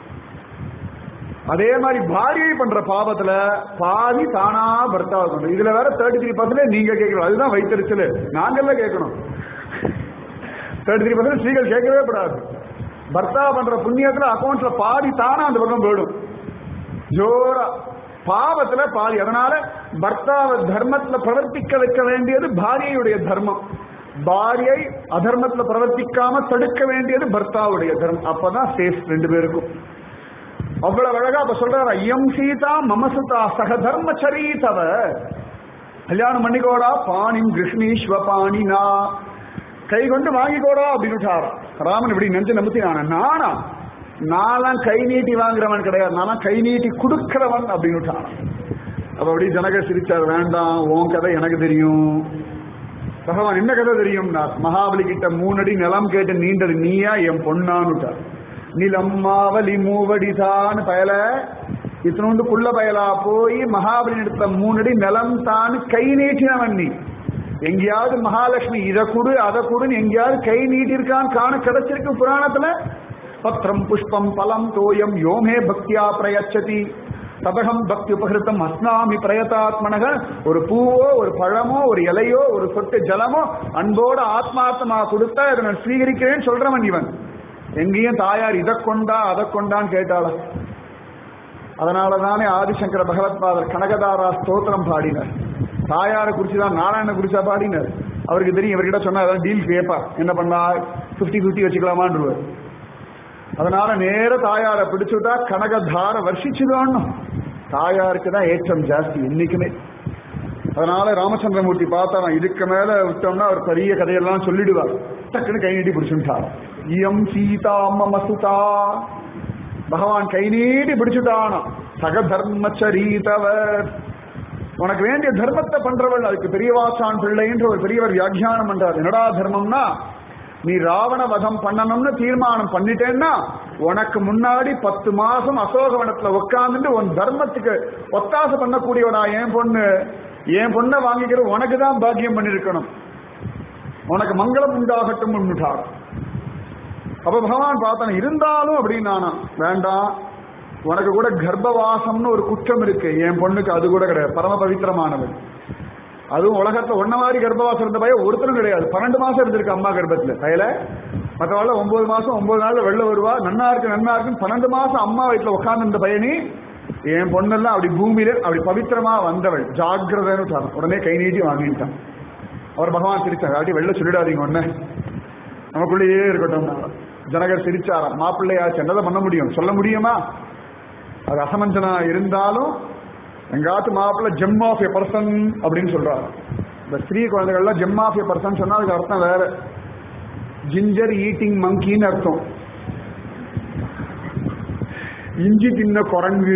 அதே மாதிரி பாரியை பண்ற பாவத்துல பாதி தானா பர்த்தா பண்றது இதுல வேற தேர்ட்டி த்ரீ பர்சன்டேஜ் நீங்க கேட்கணும் அதுதான் வைத்தறிச்சல் நாங்கள்ல கேட்கணும் தேர்ட்டி த்ரீ பர்சன்ட் ஸ்ரீகள் கேட்கவே கூடாது பர்த்தா பண்ற புண்ணியத்துல அக்கௌண்ட்ல பாதி தானா அந்த பக்கம் போயிடும் ஜோரா பாவத்துல பாதி அதனால பர்த்தாவை தர்மத்துல பிரவர்த்திக்க வைக்க வேண்டியது பாரியையுடைய தர்மம் பாரியை அதர்மத்துல பிரவர்த்திக்காம தடுக்க வேண்டியது பர்த்தாவுடைய தர்மம் அப்பதான் சேஃப் ரெண்டு பேருக்கும் அவ்வளவு அழகா அப்ப சொல்றாரு ஐயம் சீதா மமசுதா சக தர்மச்சரீதவ கல்யாணம் பண்ணிக்கோடா பாணிம் கிருஷ்ணீஸ்வ பாணினா கை கொண்டு வாங்கிக்கோடா அப்படின்னு ராமன் இப்படி நெஞ்சு நம்புத்தினான நானா நான்லாம் கை நீட்டி வாங்குறவன் கிடையாது நான்லாம் கை நீட்டி கொடுக்கிறவன் அப்படின்னு விட்டான் அப்ப அப்படி ஜனக சிரிச்சார் வேண்டாம் உன் கதை எனக்கு தெரியும் பகவான் என்ன கதை தெரியும்னா மகாபலி கிட்ட மூணடி நிலம் கேட்டு நீண்டது நீயா என் பொண்ணான்னுட்டார் நிலம் மாவலி மூவடிதான் பயல இத்தினோண்டு புள்ள பயலா போய் மகாபலி எடுத்த மூணடி நிலம் தான் கை நீட்டினவன் நீ எங்கேயாவது மகாலட்சுமி இதை கொடு அதை கொடுன்னு எங்கேயாவது கை நீட்டிருக்கான்னு காண கிடைச்சிருக்கு புராணத்துல பத்திரம் புஷ்பம் பலம் தோயம் யோமே பக்தியா பிரயச்சதி தபகம் பக்தி உபகிருத்தம் அஸ்னாமி பிரயதாத்மனக ஒரு பூவோ ஒரு பழமோ ஒரு இலையோ ஒரு சொட்டு ஜலமோ அன்போட ஆத்மார்த்தமா கொடுத்தா இதை நான் ஸ்வீகரிக்கிறேன்னு சொல்றவன் இவன் எங்கேயும் தாயார் இதை கொண்டா அதை கொண்டான்னு கேட்டாளா அதனால தானே ஆதிசங்கர பகவத்பாதர் கனகதாரா ஸ்தோத்திரம் பாடினார் தாயாரை குறிச்சுதான் நாராயண குறிச்சா பாடினார் அவருக்கு தெரியும் இவர்கிட்ட சொன்னா அதான் டீல் கேப்பா என்ன பண்ணா பிப்டி பிப்டி வச்சுக்கலாமான்ருவார் அதனால நேர தாயாரை பிடிச்சுட்டா கனகதார வர்ஷிச்சுதான் தாயாருக்கு தான் ஏற்றம் ஜாஸ்தி என்னைக்குமே அதனால ராமச்சந்திரமூர்த்தி பார்த்தா இதுக்கு மேல விட்டோம்னா அவர் பெரிய கதையெல்லாம் சொல்லிடுவார் டக்குன்னு கை நீட்டி பிடிச்சுட்டார் இயம் சீதா மமசுதா பகவான் கை நீட்டி பிடிச்சுட்டானா சக தர்மச்சரீதவர் உனக்கு வேண்டிய தர்மத்தை பண்றவள் அதுக்கு பெரியவாசான் பிள்ளைன்ற ஒரு பெரியவர் வியாக்கியானம் பண்றார் என்னடா தர்மம்னா நீ ராவண வதம் பண்ணணும்னு தீர்மானம் பண்ணிட்டேன்னா உனக்கு முன்னாடி பத்து மாசம் அசோகவனத்துல உட்காந்துட்டு உன் தர்மத்துக்கு ஒத்தாசை பண்ணக்கூடியவனா என் பொண்ணு என் பொண்ணை வாங்கிக்கிற உனக்கு தான் பாக்கியம் பண்ணிருக்கணும் உனக்கு மங்களம் உண்டாகட்டும் முன்னுட்டார் அப்ப பகவான் பார்த்தான் இருந்தாலும் அப்படின்னானா வேண்டாம் உனக்கு கூட கர்ப்பவாசம்னு ஒரு குற்றம் இருக்கு என் பொண்ணுக்கு அது கூட கிடையாது பரம பவித்திரமானவன் அதுவும் உலகத்துல ஒன்ன மாதிரி கர்ப்பவாசம் இருந்த பையன் ஒருத்தரும் கிடையாது பன்னெண்டு மாசம் இருந்திருக்கு அம்மா கர்ப்பத்துல கையில மற்றவாள் ஒன்பது மாசம் ஒன்பது நாள்ல வெளில வருவா நன்னா இருக்கு நன்னா இருக்குன்னு பன்னெண்டு மாசம் அம்மா வயிற்றுல உட்கார்ந்து இருந்த பையனி என் பொண்ணெல்லாம் அப்படி பூமியில அப்படி பவித்திரமா வந்தவள் ஜாகிரதன்னு உடனே கை நீட்டி வாங்கிட்டான் அவர் பகவான் சிரிச்சார் அப்படி வெளில சொல்லிடாதீங்க ஒண்ணு நமக்குள்ளேயே இருக்கட்டும் ஜனகர் சிரிச்சாராம் மாப்பிள்ளையாச்சு என்னதை பண்ண முடியும் சொல்ல முடியுமா அது அசமஞ்சனா இருந்தாலும் எங்காத்து மாப்பிள்ள ஜெம் ஆஃப் எ பர்சன் அப்படின்னு சொல்றாரு இந்த ஸ்திரீ குழந்தைகள்லாம் ஜெம் ஆஃப் எ பர்சன் சொன்னா அதுக்கு அர்த்தம் வேற ஜிஞ்சர் ஈட்டிங் மங்கின்னு அர்த்தம் இஞ்சி தின்ன குரங்கு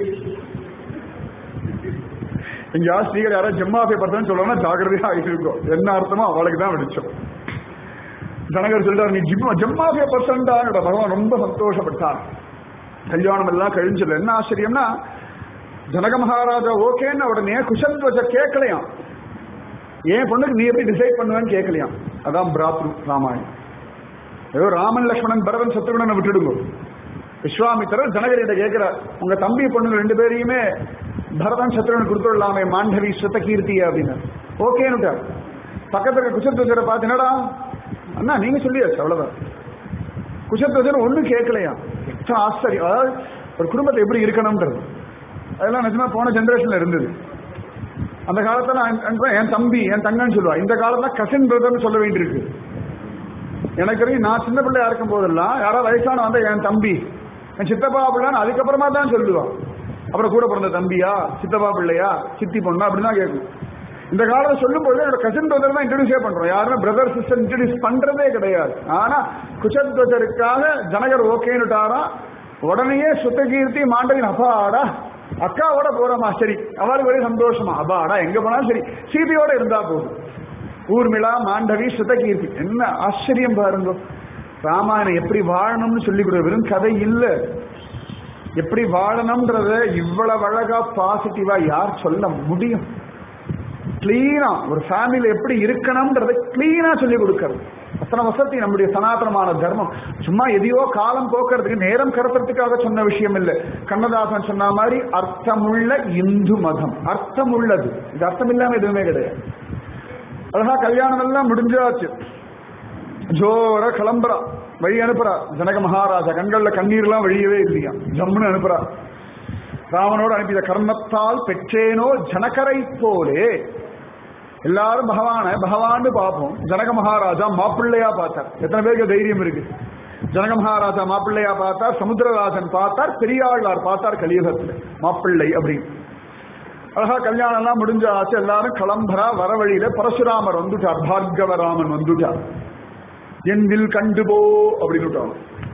எங்கேயாவது ஸ்ரீகர் யாராவது ஜெம் ஆஃப் எ பர்சன் சொல்லுவாங்கன்னா ஜாகிரதையா இருக்கும் என்ன அர்த்தமோ அவளுக்கு தான் வெடிச்சோம் ஜனகர் சொல்றாரு நீ ஜிம் ஜெம்மாஃபிய பர்சன்டா பகவான் ரொம்ப சந்தோஷப்பட்டார் கல்யாணம் எல்லாம் கழிஞ்சது என்ன ஆச்சரியம்னா ஜனக மகாராஜா ஓகேன்னு உடனே குஷல் வச்ச கேட்கலையாம் என் பொண்ணுக்கு நீ எப்படி டிசைட் பண்ணுவேன்னு கேட்கலையாம் அதான் பிராத்ரு ராமாயணம் ஏதோ ராமன் லக்ஷ்மணன் பரதன் சத்ருகனை விட்டுடுங்க விஸ்வாமித்திரர் ஜனகரிட்ட கேட்கிறார் உங்க தம்பி பொண்ணுங்க ரெண்டு பேரையுமே பரதன் சத்ருகன் கொடுத்துடலாமே மாண்டவி ஸ்ருத கீர்த்தி அப்படின்னு ஓகேன்னுட்டார் பக்கத்துல குஷத்வஜரை பார்த்து என்னடா அண்ணா நீங்க சொல்லியாச்சு அவ்வளவுதான் குஷத்வஜன் ஒண்ணும் கேட்கலையா எத்தனை ஆச்சரியம் அதாவது ஒரு குடும்பத்தை எப்படி இருக்கணும்ன்றது அதெல்லாம் நிஜமா போன ஜெனரேஷன்ல இருந்தது அந்த காலத்துல நான் அன்பா என் தம்பி என் தங்கன்னு சொல்லுவா இந்த காலத்துல கசின் பிரதர்னு சொல்ல வேண்டியிருக்கு எனக்கு தெரியும் நான் சின்ன பிள்ளையா இருக்கும் போதெல்லாம் யாராவது வயசான வந்தா என் தம்பி என் சித்தப்பா பிள்ளைன்னு அதுக்கப்புறமா தான் சொல்லுவான் அப்புறம் கூட பிறந்த தம்பியா சித்தப்பா பிள்ளையா சித்தி பொண்ணா அப்படின்னு தான் கேட்கும் இந்த காலத்துல சொல்லும் பொழுது என்னோட கசின் பிரதர் தான் இன்ட்ரடியூஸே பண்றோம் யாருமே பிரதர் சிஸ்டர் இன்ட்ரடியூஸ் பண்றதே கிடையாது ஆனா குச்சத்வஜருக்காக ஜனகர் ஓகேன்னுட்டாரா உடனேயே சுத்தகீர்த்தி மாண்டவின் அப்பாடா அக்காவோட போறோமா சரி அவளுக்கு ஒரே சந்தோஷமா அப்பாடா எங்க போனாலும் சரி சீதையோட இருந்தா போதும் ஊர்மிளா மாண்டவி சுத்தகீர்த்தி என்ன ஆச்சரியம் பாருங்க ராமாயணம் எப்படி வாழணும்னு சொல்லி கொடுக்க வெறும் கதை இல்ல எப்படி வாழணும்ன்றத இவ்வளவு அழகா பாசிட்டிவா யார் சொல்ல முடியும் கிளீனா ஒரு ஃபேமிலியில எப்படி இருக்கணும்ன்றதை கிளீனா சொல்லி கொடுக்கறது அத்தனை வசதி நம்முடைய சனாதனமான தர்மம் சும்மா எதையோ காலம் போக்குறதுக்கு நேரம் கடத்துறதுக்காக சொன்ன விஷயம் இல்லை கண்ணதாசன் சொன்ன மாதிரி அர்த்தமுள்ள இந்து மதம் அர்த்தமுள்ளது இது அர்த்தம் இல்லாம எதுவுமே கிடையாது அழகா கல்யாணம் எல்லாம் முடிஞ்சாச்சு ஜோர கிளம்புறா வழி அனுப்புறா ஜனக மகாராஜா கண்கள்ல கண்ணீர்லாம் வழியவே இல்லையா ஜம்முன்னு அனுப்புறா ராமனோடு அனுப்பிய கர்மத்தால் பெற்றேனோ ஜனகரை போலே எல்லாரும் பகவான பகவான்னு பார்ப்போம் ஜனக மகாராஜா மாப்பிள்ளையா பார்த்தார் எத்தனை பேருக்கு தைரியம் இருக்கு ஜனக மகாராஜா மாப்பிள்ளையா பார்த்தார் சமுத்திரராஜன் பார்த்தார் பெரியாழ்வார் பார்த்தார் கலியுகத்துல மாப்பிள்ளை அப்படின்னு அழகா கல்யாணம் எல்லாம் முடிஞ்சாச்சு எல்லாரும் கிளம்புறா வர வழியில பரசுராமர் வந்துட்டார் பார்கவராமன் வந்துட்டார் என் வில் கண்டு போ அப்படின்னு விட்டான்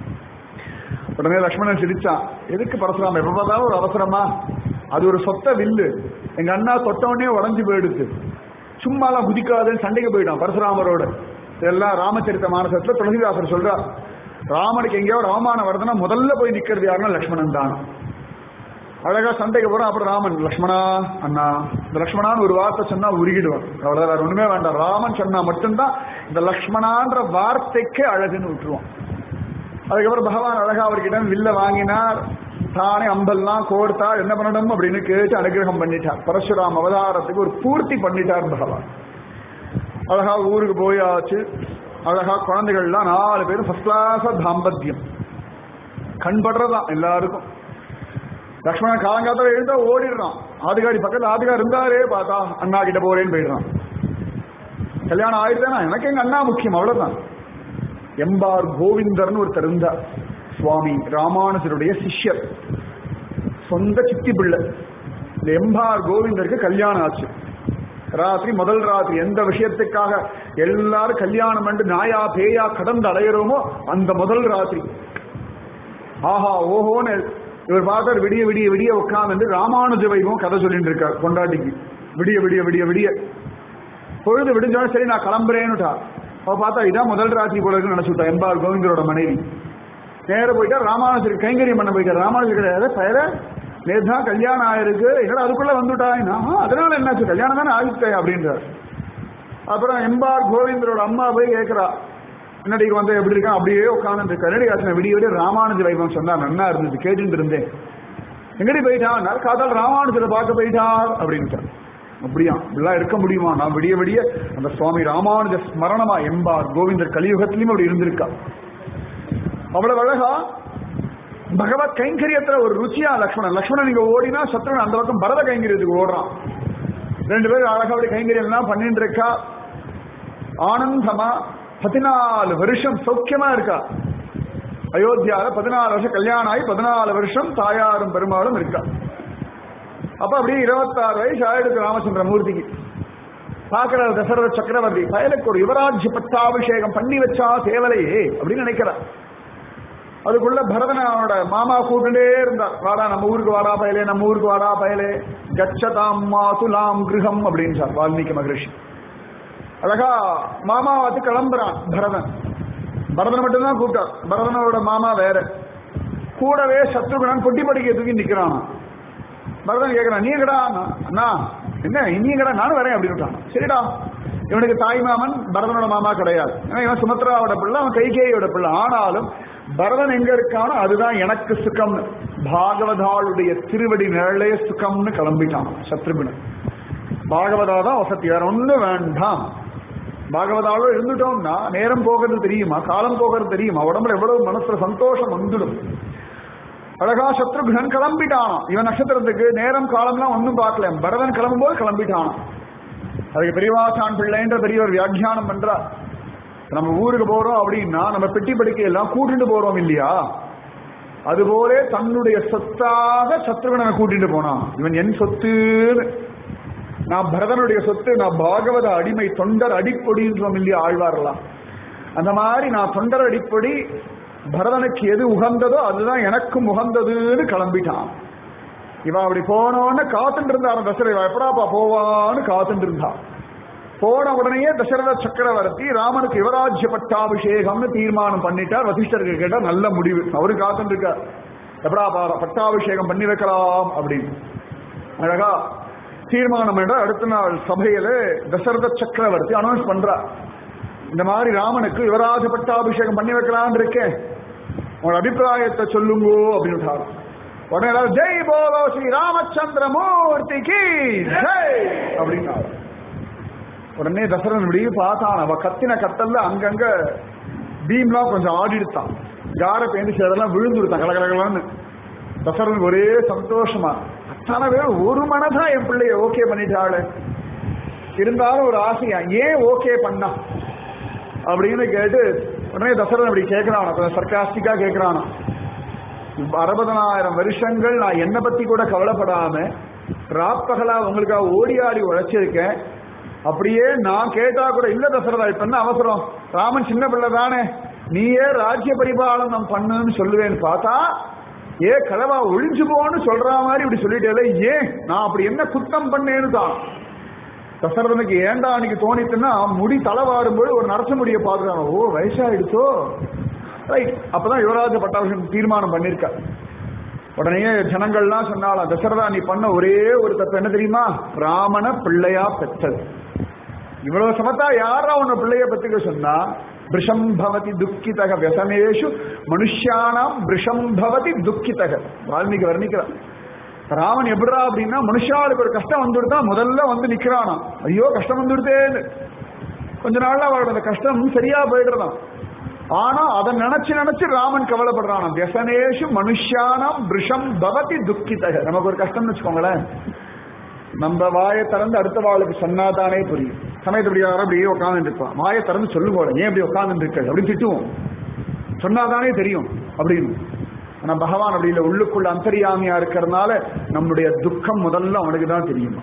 உடனே லக்ஷ்மணன் சிரிச்சான் எதுக்கு பரசுராம எப்பதான் ஒரு அவசரமா அது ஒரு சொத்த வில்லு எங்க அண்ணா சொத்த உடனே உடஞ்சு போயிடுச்சு சும்மாலாம் குதிக்காதுன்னு சண்டைக்கு போயிட்டான் பரசுராமரோட இதெல்லாம் ராமச்சரித்த மானசத்துல துளசிதாசர் சொல்றார் ராமனுக்கு எங்கேயாவது அவமானம் வருதுன்னா முதல்ல போய் நிக்கிறது யாருன்னா லக்ஷ்மணன் தான் அழகா சண்டைக்கு போறோம் அப்புறம் ராமன் லக்ஷ்மணா அண்ணா இந்த லக்ஷ்மணான்னு ஒரு வார்த்தை சொன்னா உருகிடுவான் அவ்வளவு வேற ஒண்ணுமே வேண்டாம் ராமன் சொன்னா மட்டும்தான் இந்த லக்ஷ்மணான்ற வார்த்தைக்கே அழகுன்னு விட்டுருவான் அதுக்கப்புறம் பகவான் அழகா அவர்கிட்ட வில்ல வாங்கினார் தானே அம்பெல்லாம் கோர்த்தார் என்ன பண்ணணும் அப்படின்னு கேட்டு அனுகிரகம் பண்ணிட்டார் பரசுராம் அவதாரத்துக்கு ஒரு பூர்த்தி பண்ணிட்டார் பகவான் அழகா ஊருக்கு போயாச்சு அழகா குழந்தைகள்லாம் நாலு பேரும் ஃபர்ஸ்ட் கிளாஸா தாம்பத்தியம் கண்படுறதான் எல்லாருக்கும் லக்ஷ்மணன் காலங்காலத்தில் எழுந்தா ஓடிடுறான் ஆதிகாரி பக்கத்துல ஆதிகாரி இருந்தாரே பார்த்தா அண்ணா கிட்ட போறேன்னு போயிடுறான் கல்யாணம் ஆயிடுதானா எனக்கு எங்க அண்ணா முக்கியம் அவ்வளவுதான் எம்பார் கோவிந்தர்னு ஒருத்தர் இருந்தார் சுவாமி ராமானுஜருடைய சிஷ்யர் சொந்த சித்தி பிள்ளை இந்த எம்பார் கோவிந்தருக்கு கல்யாணம் ஆச்சு ராத்திரி முதல் ராத்திரி எந்த விஷயத்துக்காக எல்லாரும் கல்யாணம் பண்ணி நாயா பேயா கடந்து அலையிறோமோ அந்த முதல் ராத்திரி ஆஹா ஓஹோன்னு இவர் பார்த்தார் விடிய விடிய விடிய உட்கார்ந்து ராமானுஜ வைபவம் கதை சொல்லிட்டு இருக்கார் கொண்டாட்டிக்கு விடிய விடிய விடிய விடிய பொழுது விடிஞ்சோடனே சரி நான் கிளம்புறேன்னுட்டா அவ பார்த்தா இதான் முதல் ராத்திரி போல இருக்குன்னு நினைச்சுட்டா எம்பார் கோவிந்தரோட மனைவி நேர போயிட்டா ராமானுஜருக்கு கைங்கரியம் பண்ண போயிட்டார் ராமானுஜர் கிடையாது பெயர நேற்று தான் கல்யாணம் ஆயிருக்கு என்னடா அதுக்குள்ள வந்துட்டா ஆஹா, அதனால என்னாச்சு கல்யாணம் தானே ஆகிட்டே அப்படின்றார் அப்புறம் எம்பார் கோவிந்தரோட அம்மா போய் கேட்கிறா என்னடி வந்து எப்படி இருக்கான் அப்படியே உட்காந்து கன்னடி ஆசன விடிய விடிய ராமானுஜ வைபவம் சொன்னா நன்னா இருந்துச்சு கேட்டுட்டு இருந்தேன் எங்கடி போயிட்டான் காதால் ராமானுஜரை பார்க்க போயிட்டார் அப்படின்ட்டார் அப்படியா இப்படிலாம் இருக்க முடியுமா நான் விடிய விடிய அந்த சுவாமி ராமானுஜ ஸ்மரணமா எம்பார் கோவிந்தர் கலியுகத்திலையும் அப்படி இருந்திருக்கா அவ்வளவு அழகா பகவத் கைங்கரியத்துல ஒரு ருச்சியா லக்ஷ்மணன் லக்ஷ்மணன் நீங்க ஓடினா சத்ருவன் அந்த பக்கம் பரத கைங்கரியத்துக்கு ஓடுறான் ரெண்டு பேரும் அழகா அப்படி கைங்கரியம் எல்லாம் பண்ணிட்டு இருக்கா ஆனந்தமா பதினாலு வருஷம் சௌக்கியமா இருக்கா அயோத்தியால பதினாலு வருஷம் கல்யாணம் ஆகி பதினாலு வருஷம் தாயாரும் பெருமாளும் இருக்கா அப்ப அப்படியே இருபத்தாறு வயசு ஆயிடுச்சு ராமச்சந்திர மூர்த்திக்கு பாக்குற தசரத சக்கரவர்த்தி பயலுக்கு ஒரு யுவராஜ்ய பட்டாபிஷேகம் பண்ணி வச்சா தேவலையே அப்படின்னு நினைக்கிறார் அதுக்குள்ள பரதன் அவனோட மாமா கூட்டுட்டே இருந்தார் வாடா நம்ம ஊருக்கு வாடா பயலே நம்ம ஊருக்கு வாடா பயலே கச்சதாம் மாசுலாம் கிருகம் அப்படின்னு சார் வால்மீகி மகரிஷி அழகா மாமா பார்த்து கிளம்புறான் பரதன் பரதன் மட்டும்தான் கூப்பிட்டார் பரதனோட மாமா வேற கூடவே சத்ருகுணன் பொட்டி படிக்க தூக்கி நிக்கிறான் பரதன் கேட்கிறான் நீ எங்கடா அண்ணா என்ன நீ எங்கடா நானும் வரேன் அப்படின்னு சரிடா இவனுக்கு தாய் மாமன் பரதனோட மாமா கிடையாது ஏன்னா இவன் சுமத்ராவோட பிள்ளை அவன் கைகேயோட பிள்ளை ஆனாலும் பரதன் எங்க இருக்கானோ அதுதான் எனக்கு சுகம் பாகவதாளுடைய திருவடி நிழலே சுகம்னு கிளம்பிட்டான் சத்ருகுணன் பாகவதா தான் வசதி வேற ஒண்ணும் வேண்டாம் பாகவதாவோட இருந்துட்டோம்னா நேரம் போகிறது தெரியுமா காலம் போகிறது தெரியுமா உடம்புல எவ்வளவு மனசுல சந்தோஷம் வந்துடும் அழகா சத்ருகுணன் கிளம்பிட்டானாம் இவன் நட்சத்திரத்துக்கு நேரம் காலம்லாம் ஒன்றும் பார்க்கல பரதன் கிளம்பும்போது கிளம்பிட்டானாம் அதுக்கு பெரியவாசான் பிள்ளைன்ற பெரிய ஒரு வியாக்கியானம் பண்றா நம்ம ஊருக்கு போறோம் அப்படின்னா நம்ம பெட்டி படுக்கை எல்லாம் கூட்டிட்டு போறோம் இல்லையா அதுபோல தன்னுடைய சொத்தாக சத்ருகனை கூட்டிட்டு போனான் இவன் என் சொத்துன்னு நான் பரதனுடைய சொத்து நான் பாகவத அடிமை தொண்டர் அடிப்பொடின்றோம் இல்லையா ஆழ்வாரலாம் அந்த மாதிரி நான் தொண்டர் அடிப்பொடி பரதனுக்கு எது உகந்ததோ அதுதான் எனக்கும் உகந்ததுன்னு கிளம்பிட்டான் இவன் அப்படி போனோன்னு காத்துட்டு இருந்தான் தசரதை எப்படாப்பா போவான்னு காத்துட்டு இருந்தான் போன உடனேயே தசரத சக்கரவர்த்தி ராமனுக்கு யுவராஜ்ய பட்டாபிஷேகம்னு தீர்மானம் பண்ணிட்டார் வசிஷ்டருக்கு கேட்டா நல்ல முடிவு அவரு காத்துட்டு இருக்கார் எப்படா பா- பட்டாபிஷேகம் பண்ணி வைக்கலாம் அப்படின்னு அழகா தீர்மானம் என்ற அடுத்த நாள் சபையில தசரத சக்கரவர்த்தி அனௌன்ஸ் பண்றார் இந்த மாதிரி ராமனுக்கு யுவராஜ பட்டாபிஷேகம் பண்ணி வைக்கலாம்னு இருக்கேன் உங்களோட அபிப்பிராயத்தை சொல்லுங்கோ அப்படின்னு உடனே எல்லாரும், ஜெய் போலோ ஸ்ரீ ராமச்சந்திர மூர்த்திக்கு ஜெய் அப்படின்னா உடனே தசரன் இப்படி பார்த்தான் அவ கத்தின கத்தல்ல அங்கங்க பீம்லாம் கொஞ்சம் ஆடிடுத்தான் யார பேந்து சேதெல்லாம் விழுந்துடுத்தான் கலகலகலன்னு தசரனுக்கு ஒரே சந்தோஷமா அத்தனை பேர் ஒரு மனதா என் பிள்ளைய ஓகே பண்ணிட்டாளு இருந்தாலும் ஒரு ஆசையா ஏன் ஓகே பண்ணா அப்படின்னு கேட்டு உடனே தசரன் அப்படி கேட்கிறான் கொஞ்சம் சர்க்காஸ்டிக்கா கேட்கிறான் அறுபதனாயிரம் வருஷங்கள் நான் என்னை பத்தி கூட கவலைப்படாம ராப்பகலா உங்களுக்காக ஓடி ஆடி உழைச்சிருக்கேன் அப்படியே நான் கேட்டா கூட இல்ல தசரதா இப்ப என்ன அவசரம் ராமன் சின்ன பிள்ளை தானே நீயே ராஜ்ய பரிபாலனம் பண்ணுன்னு சொல்லுவேன்னு பார்த்தா ஏ கலவா ஒழிஞ்சு போன்னு சொல்ற மாதிரி இப்படி சொல்லிட்டே ஏன் நான் அப்படி என்ன குத்தம் பண்ணேன்னு தான் தசரதனுக்கு ஏண்டா அன்னைக்கு தோணித்துன்னா முடி தலை வாரும்போது ஒரு நரச முடிய பாக்குறாங்க ஓ வயசாயிடுச்சோ ரைட் அப்பதான் யுவராஜ பட்டாபிஷேகம் தீர்மானம் பண்ணிருக்க உடனே ஜனங்கள்லாம் சொன்னாலாம் தசரதா நீ பண்ண ஒரே ஒரு தப்பு என்ன தெரியுமா ராமன பிள்ளையா பெற்றது இவ்வளவு சமத்தா யாரா உன்ன பிள்ளைய பத்திக்க சொன்னா பிருஷம் பவதி துக்கிதக व्यसनेषु மனுஷியானாம் பிருஷம் பவதி துக்கிதக வால்மீகி வர்ணிக்கிறார் ராமன் எப்படிரா அப்படின்னா மனுஷாளுக்கு ஒரு கஷ்டம் வந்துடுதா முதல்ல வந்து நிக்கிறானா ஐயோ கஷ்டம் வந்துடுதேன்னு கொஞ்ச நாள்ல அவரோட அந்த கஷ்டம் சரியா போயிடுறதாம் ஆனா அதை நினைச்சு நினைச்சு ராமன் கவலைப்படுறான் வியசனேஷு மனுஷியானாம் பிருஷம் பவதி துக்கிதக நமக்கு ஒரு கஷ்டம்னு வச்சுக்கோங்களேன் நம்ம வாயை திறந்து அடுத்த வாளுக்கு சொன்னாதானே புரியும் சமயத்து இப்படி யாரும் அப்படியே உட்காந்துட்டு இருப்பான் வாயை திறந்து சொல்லுங்க ஏன் இப்படி உட்காந்துட்டு இருக்க அப்படின்னு திட்டுவோம் சொன்னாதானே தெரியும் அப்படின்னு ஆனா பகவான் அப்படி இல்லை உள்ளுக்குள்ள அந்தரியாமியா இருக்கிறதுனால நம்முடைய துக்கம் முதல்ல அவனுக்கு தான் தெரியும்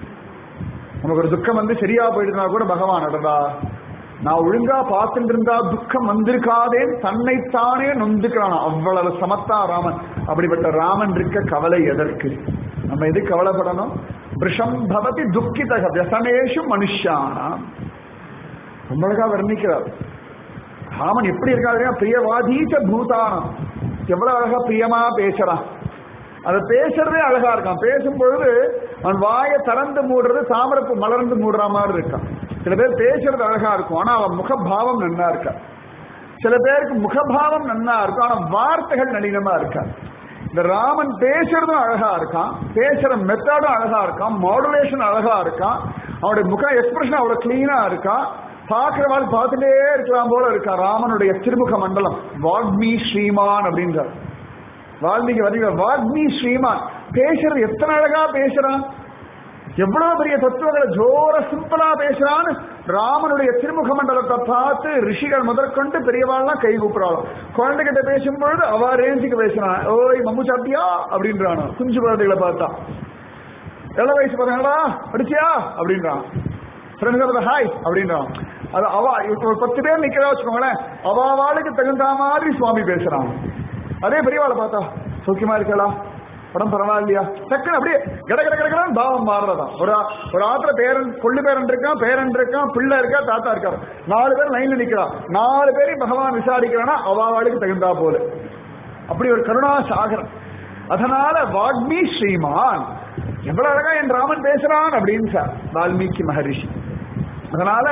நமக்கு ஒரு துக்கம் வந்து சரியா போயிடுனா கூட பகவான் அடடா நான் ஒழுங்கா பார்த்துட்டு இருந்தா துக்கம் வந்திருக்காதேன்னு தன்னைத்தானே நொந்துக்கிறான் அவ்வளவு சமத்தா ராமன் அப்படிப்பட்ட ராமன் இருக்க கவலை எதற்கு நம்ம எது கவலைப்படணும் விஷம் பவதி துக்கிதக வியசனேஷு மனுஷானாம் ரொம்ப அழகா வர்ணிக்கிறார் ராமன் எப்படி இருக்காரு பிரியவாதீச்ச பூதானம் எவ்வளவு அழகா பிரியமா பேசுறான் அதை பேசுறதே அழகா இருக்கான் பேசும் பொழுது அவன் வாயை திறந்து மூடுறது தாமரப்பு மலர்ந்து மூடுற மாதிரி இருக்கான் சில பேர் பேசுறது அழகா இருக்கும் ஆனா அவன் முகபாவம் நன்னா இருக்கா சில பேருக்கு முகபாவம் நன்னா இருக்கும் ஆனா வார்த்தைகள் நளினமா இருக்கா இந்த ராமன் பேசுறதும் அழகா இருக்கான் பேசுற மெத்தடும் அழகா இருக்கான் மாடுலேஷன் அழகா இருக்கான் அவனுடைய முக எக்ஸ்பிரஷன் அவ்வளவு கிளீனா இருக்கான் பார்க்கிறவாள் பார்த்துட்டே இருக்கலாம் போல இருக்கா ராமனுடைய திருமுக மண்டலம் வாக்மி ஸ்ரீமான் அப்படின்றார் வால்மீகி வதிக வாக்மி ஸ்ரீமான் பேசுறது எத்தனை அழகா பேசுறான் எவ்வளவு பெரிய தத்துவங்களை ஜோர சிம்பிளா பேசுறான்னு ராமனுடைய திருமுக மண்டலத்தை பார்த்து ரிஷிகள் முதற்கொண்டு பெரியவாள்லாம் கை கூப்பிடறாலும் குழந்தைகிட்ட பேசும்பொழுது அவ ரேஞ்சுக்கு பேசுறான் ஓய் மம்மு சாப்பிட்டியா அப்படின்றானோ குஞ்சு குழந்தைகளை பார்த்தா எவ்வளவு வயசு பசங்களா படிச்சியா அப்படின்றான் ஃப்ரெண்ட்ஸ் ஹாய் அப்படின்றான் அது அவ இப்ப ஒரு பத்து பேர் நிக்கிறா வச்சுக்கோங்களேன் அவ வாளுக்கு தகுந்த மாதிரி சுவாமி பேசுறான் அதே பெரியவாளை பார்த்தா சௌக்கியமா இருக்கலா படம் பரவாயில்லையா டக்குன்னு அப்படியே கட கட கடகடான்னு பாவம் மாறுறதா ஒரு ஒரு ஆத்திர பேரன் கொள்ளு பேரன் இருக்கான் பேரன் இருக்கான் பிள்ளை இருக்கா தாத்தா இருக்காரு நாலு பேர் லைன்ல நிக்கிறான் நாலு பேரையும் பகவான் விசாரிக்கிறானா அவாவாளுக்கு தகுந்தா போல அப்படி ஒரு கருணா சாகரம் அதனால வாக்மி ஸ்ரீமான் எவ்வளவு அழகா என் ராமன் பேசுறான் அப்படின்னு சார் வால்மீகி மகரிஷி அதனால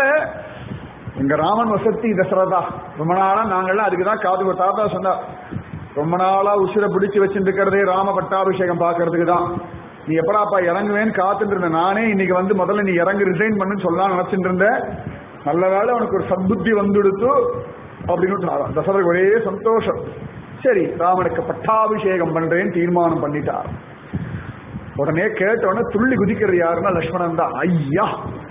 எங்க ராமன் வசதி தசரதா ரொம்ப நாளா நாங்கள்லாம் அதுக்கு தான் காது தாத்தா சொன்னா ரொம்ப நாளா உசிர பிடிச்சு வச்சுட்டு இருக்கிறதே ராம பட்டாபிஷேகம் பாக்குறதுக்கு தான் நீ எப்படாப்பா இறங்குவேன்னு காத்துட்டு இருந்த நானே இன்னைக்கு வந்து முதல்ல நீ இறங்கு ரிசைன் பண்ணுன்னு சொல்லலாம் நினைச்சிட்டு இருந்தேன் நல்ல வேளை உனக்கு ஒரு சத்புத்தி வந்துடுத்து அப்படின்னு தசரதுக்கு ஒரே சந்தோஷம் சரி ராமனுக்கு பட்டாபிஷேகம் பண்றேன்னு தீர்மானம் பண்ணிட்டார் உடனே கேட்டோடனே துள்ளி குதிக்கிறது யாருன்னா லக்ஷ்மணன் தான் ஐயா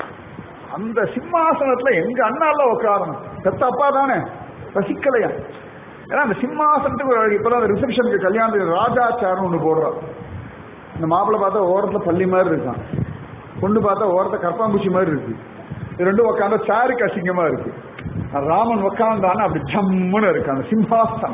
அந்த சிம்மாசனத்துல எங்க அண்ணால உட்காரணும் பெத்த அப்பா தானே ரசிக்கலையா ஏன்னா அந்த சிம்மாசனத்துக்கு ஒரு இப்பதான் அந்த ரிசப்ஷனுக்கு கல்யாணத்துக்கு ராஜாச்சாரம் ஒண்ணு போடுறோம் இந்த மாப்பிள்ளை பார்த்தா ஓரத்துல பள்ளி மாதிரி இருக்கான் பொண்ணு பார்த்தா ஓரத்தை கற்பாம்பூச்சி மாதிரி இருக்கு இது ரெண்டும் உட்காந்தா சாருக்கு அசிங்கமா இருக்கு ராமன் உட்காந்தான அப்படி ஜம்முன்னு இருக்கு அந்த சிம்மாசனம்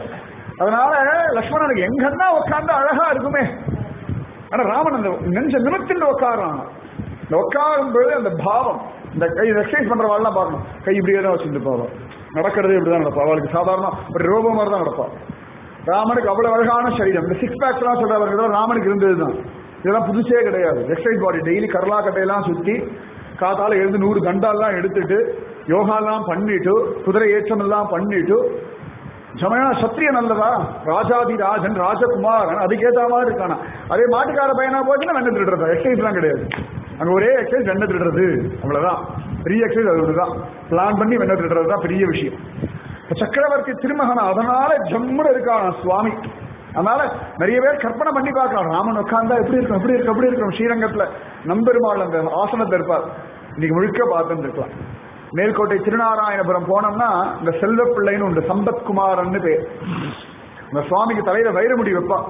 அதனால லக்ஷ்மணனுக்கு எங்கன்னா உட்காந்தா அழகா இருக்குமே ஆனா ராமன் அந்த நெஞ்ச நிமித்திட்டு உட்காரான் இந்த உட்காரும் பொழுது அந்த பாவம் இந்த கை எக்ஸசைஸ் பண்றவாள்லாம் பார்க்கணும் கை இப்படியே தான் வச்சுட்டு போவோம் நடக்கிறதே இப்படிதான் நடப்பா அவளுக்கு சாதாரண ஒரு ரோபோ மாதிரி தான் நடப்பா ராமனுக்கு அவ்வளவு அழகான சரீரம் இந்த சிக்ஸ் பேக்ஸ் எல்லாம் சொல்றவங்க ராமனுக்கு இருந்ததுதான் இதெல்லாம் புதுசே கிடையாது எக்ஸசைஸ் பாடி டெய்லி கரலா கட்டையெல்லாம் சுத்தி காத்தால எழுந்து நூறு கண்டாலாம் எடுத்துட்டு யோகாலாம் பண்ணிட்டு குதிரை ஏற்றம் எல்லாம் பண்ணிட்டு சமயா சத்திரியன் அல்லவா ராஜாதி ராஜன் ராஜகுமாரன் அதுக்கேற்ற மாதிரி இருக்கானா அதே மாட்டுக்கார பையனா போச்சுன்னா வெண்ண திருடுறது எக்ஸசைஸ்லாம் கிடையாது அங்க ஒரே எக்ஸசைஸ் வெண்ண திருடுறது அவ்வளவுதான் பெரிய எக்ஸசைஸ் அது ஒண்ணுதான் பிளான் பண்ணி வெண்ண திருடுறது தான் பெரிய விஷயம் சக்கரவர்த்தி திருமகனா அதனால ஜம்முன்னு இருக்கான் சுவாமி அதனால நிறைய பேர் கற்பனை பண்ணி பார்க்கலாம் ராமன் உட்கார்ந்தா எப்படி இருக்கும் எப்படி இருக்கும் எப்படி இருக்கும் ஸ்ரீரங்கத்துல நம்பெருமாள் அந்த ஆசனத்தை இருப்பார் இன்னைக்கு முழுக்க பார்த்துட்டு இருக்கலாம் மேல்கோட்டை திருநாராயணபுரம் போனோம்னா இந்த செல்வ பிள்ளைன்னு உண்டு சம்பத்குமாரன்னு பேர் இந்த சுவாமிக்கு தலையில வைரமுடி வைப்பான்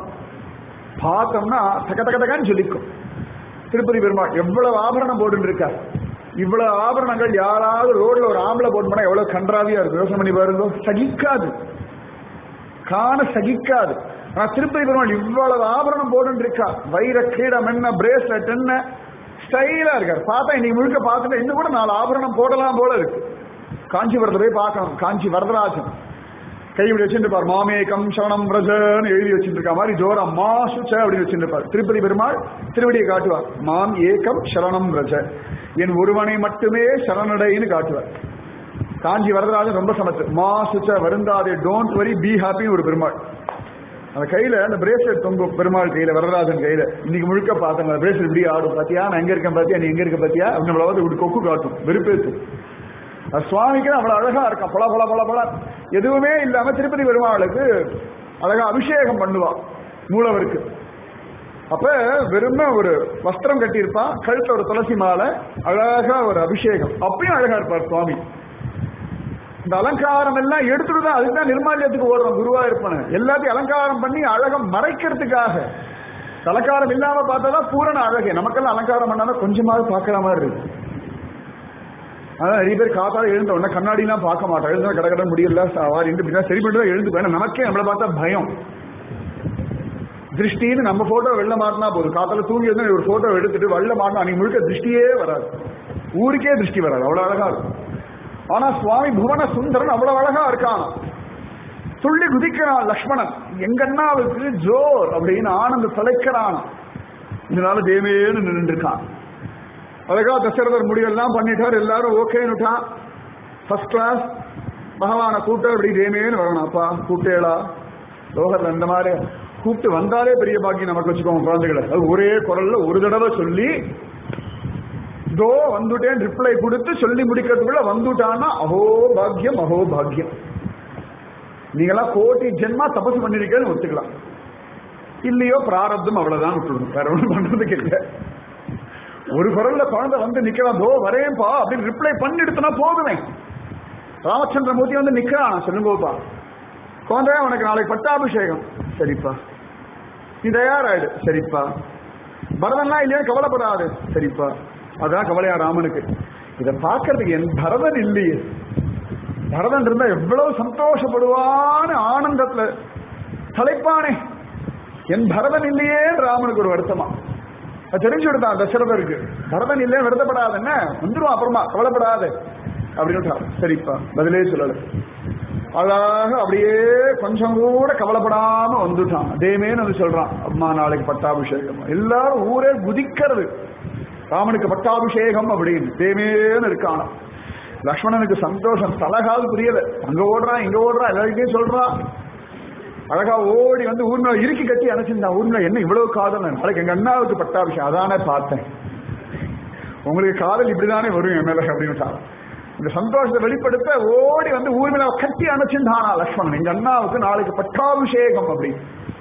பார்த்தோம்னா தக்க தக்க தக்கன்னு சொல்லிக்கும் திருப்பதி பெருமாள் எவ்வளவு ஆபரணம் போட்டு இருக்கார் இவ்வளவு ஆபரணங்கள் யாராவது ரோட்ல ஒரு ஆம்பளை போட்டு போனா எவ்வளவு கன்றாவியா இருக்கு யோசனை பண்ணி பாருங்க சகிக்காது காண சகிக்காது ஆனா திருப்பதி பெருமாள் இவ்வளவு ஆபரணம் போட்டு இருக்கா வைர கிரீடம் என்ன பிரேஸ்லெட் என்ன ஸ்டைலா இருக்காரு பார்த்தா இன்னைக்கு முழுக்க பார்த்துட்டு இன்னும் கூட நாலு ஆபரணம் போடலாம் போல இருக்கு காஞ்சிபுரத்துல போய் பார்க்கணும் காஞ்சி வரதராஜன் கை இப்படி வச்சுருப்பார் மாமேகம் சரணம் பிரஜன்னு எழுதி வச்சுருக்க மாதிரி ஜோரா மாசுச்ச அப்படின்னு வச்சுருப்பார் திருப்பதி பெருமாள் திருவடியை காட்டுவார் மாம் ஏகம் சரணம் பிரஜ என் ஒருவனை மட்டுமே சரணடைன்னு காட்டுவார் காஞ்சி வரதராஜன் ரொம்ப சமத்து மாசுச்ச வருந்தாதே டோன்ட் வரி பி ஹாப்பின்னு ஒரு பெருமாள் அந்த கையில அந்த பிரேஸ்லெட் தொங்கும் பெருமாள் கையில வரதராஜன் கையில இன்னைக்கு முழுக்க பார்த்தேன் அந்த பிரேஸ்லெட் இப்படி ஆடும் பாத்தியா நான் எங்க இருக்கேன் பாத்தியா நீ எங்க இருக்க பாத்தியா அப்படின்னு வந்து இப்படி கொக்கு காட்டும் வெறுப்பேத்து அது சுவாமிக்கு அவ்வளவு அழகா இருக்கான் பல பல பல பல எதுவுமே இல்லாம திருப்பதி பெருமாளுக்கு அழகா அபிஷேகம் பண்ணுவா மூலவருக்கு அப்ப வெறும ஒரு வஸ்திரம் கட்டியிருப்பான் கழுத்துல ஒரு துளசி மாலை அழகா ஒரு அபிஷேகம் அப்பயும் அழகா இருப்பார் சுவாமி இந்த அலங்காரம் எல்லாம் எடுத்துட்டு தான் அதுதான் நிர்மால்யத்துக்கு ஓடுறோம் குருவா இருப்பானு எல்லாத்தையும் அலங்காரம் பண்ணி அழகம் மறைக்கிறதுக்காக அலங்காரம் இல்லாம பார்த்தாதான் பூரண அழகு நமக்கெல்லாம் அலங்காரம் பண்ணாதான் கொஞ்சமாவது பார்க்கிற மாதிரி இருக்கு அதான் நிறைய பேர் காத்தால எழுந்த உடனே கண்ணாடிலாம் பார்க்க மாட்டோம் எழுந்த கடை கடை முடியல வாரிட்டு பின்னா சரி பண்ணிட்டு தான் எழுந்து போய் நமக்கே நம்மளை பார்த்தா பயம் திருஷ்டின்னு நம்ம போட்டோ வெளில மாட்டினா போதும் காத்தால தூங்கி இருந்தா ஒரு போட்டோ எடுத்துட்டு வெளில மாட்டினா அன்னைக்கு முழுக்க திருஷ்டியே வராது ஊருக்கே திருஷ்டி வராது அவ்வளவு அழகா இருக்கும் ஆனா சுவாமி புவன சுந்தரன் அவ்வளவு அழகா இருக்கான் துள்ளி குதிக்கிறான் லக்ஷ்மணன் எங்க அண்ணாவுக்கு ஜோர் அப்படின்னு ஆனந்த தலைக்கிறான் இதனால தேவேன்னு நின்று இருக்கான் அழகா தசரதர் முடிவெல்லாம் பண்ணிட்டார் எல்லாரும் ஓகேன்னுட்டான் ஃபர்ஸ்ட் கிளாஸ் பகவானை கூப்பிட்டு அப்படி தேமேன்னு வரணும் அப்பா கூப்பிட்டேளா லோகத்தில் இந்த மாதிரி கூப்பிட்டு வந்தாலே பெரிய பாக்கியம் நமக்கு வச்சுக்கோங்க குழந்தைகளை அது ஒரே குரல்ல ஒரு தடவை சொல்லி தோ வந்துட்டேன் ரிப்ளை கொடுத்து சொல்லி முடிக்கிறதுக்குள்ள வந்துட்டான்னா அஹோ பாக்கியம் அஹோ பாக்கியம் நீங்களாம் கோட்டி ஜென்மா தபசு பண்ணிருக்கேன்னு ஒத்துக்கலாம் இல்லையோ பிராரப்தம் அவ்வளவுதான் விட்டுருணும் வேற ஒன்றும் பண்றதுக்கு இல்லை ஒரு குரல்ல குழந்தை வந்து நிக்கிறான் தோ வரேன்பா அப்படின்னு ரிப்ளை பண்ணிடுத்துனா போதுமே ராமச்சந்திரமூர்த்தி வந்து நிக்கிறான் சொல்லுங்கப்பா குழந்தை உனக்கு நாளைக்கு பட்டாபிஷேகம் சரிப்பா நீ தயாராயிடு சரிப்பா பரதன்லாம் இல்லையா கவலைப்படாது சரிப்பா அதான் கவலையா ராமனுக்கு இதை பார்க்கறதுக்கு என் பரதன் இல்லையே பரதன் இருந்தா எவ்வளவு சந்தோஷப்படுவான்னு ஆனந்தத்துல தலைப்பானே என் பரதன் இல்லையே ராமனுக்கு ஒரு வருத்தமா அது தெரிஞ்சு விடுதான் தசரதருக்கு பரதன் இல்லையே வருத்தப்படாது என்ன வந்துடும் அப்புறமா கவலைப்படாது அப்படின்னு சரிப்பா பதிலே சொல்லல அழகாக அப்படியே கொஞ்சம் கூட கவலைப்படாம வந்துட்டான் அதேமேன்னு வந்து சொல்றான் அம்மா நாளைக்கு பட்டாபிஷேகம் எல்லாரும் ஊரே குதிக்கிறது ராமனுக்கு பட்டாபிஷேகம் அப்படின்னு தேமேன்னு இருக்கான் லக்ஷ்மணனுக்கு சந்தோஷம் தலகால் புரியல அங்க ஓடுறான் இங்க ஓடுறான் எல்லாருக்கையும் சொல்றான் அழகா ஓடி வந்து ஊர்ல இறுக்கி கட்டி அணைச்சிருந்தான் ஊர்ல என்ன இவ்வளவு காதல் நாளைக்கு எங்க அண்ணாவுக்கு பட்டாபிஷேகம் அதானே பார்த்தேன் உங்களுக்கு காதல் இப்படிதானே வரும் என் மேல அப்படின்னு இந்த சந்தோஷத்தை வெளிப்படுத்த ஓடி வந்து ஊர் மேல கட்டி அணைச்சிருந்தானா லக்ஷ்மணன் எங்க அண்ணாவுக்கு நாளைக்கு பட்டாபிஷேகம் அப்படி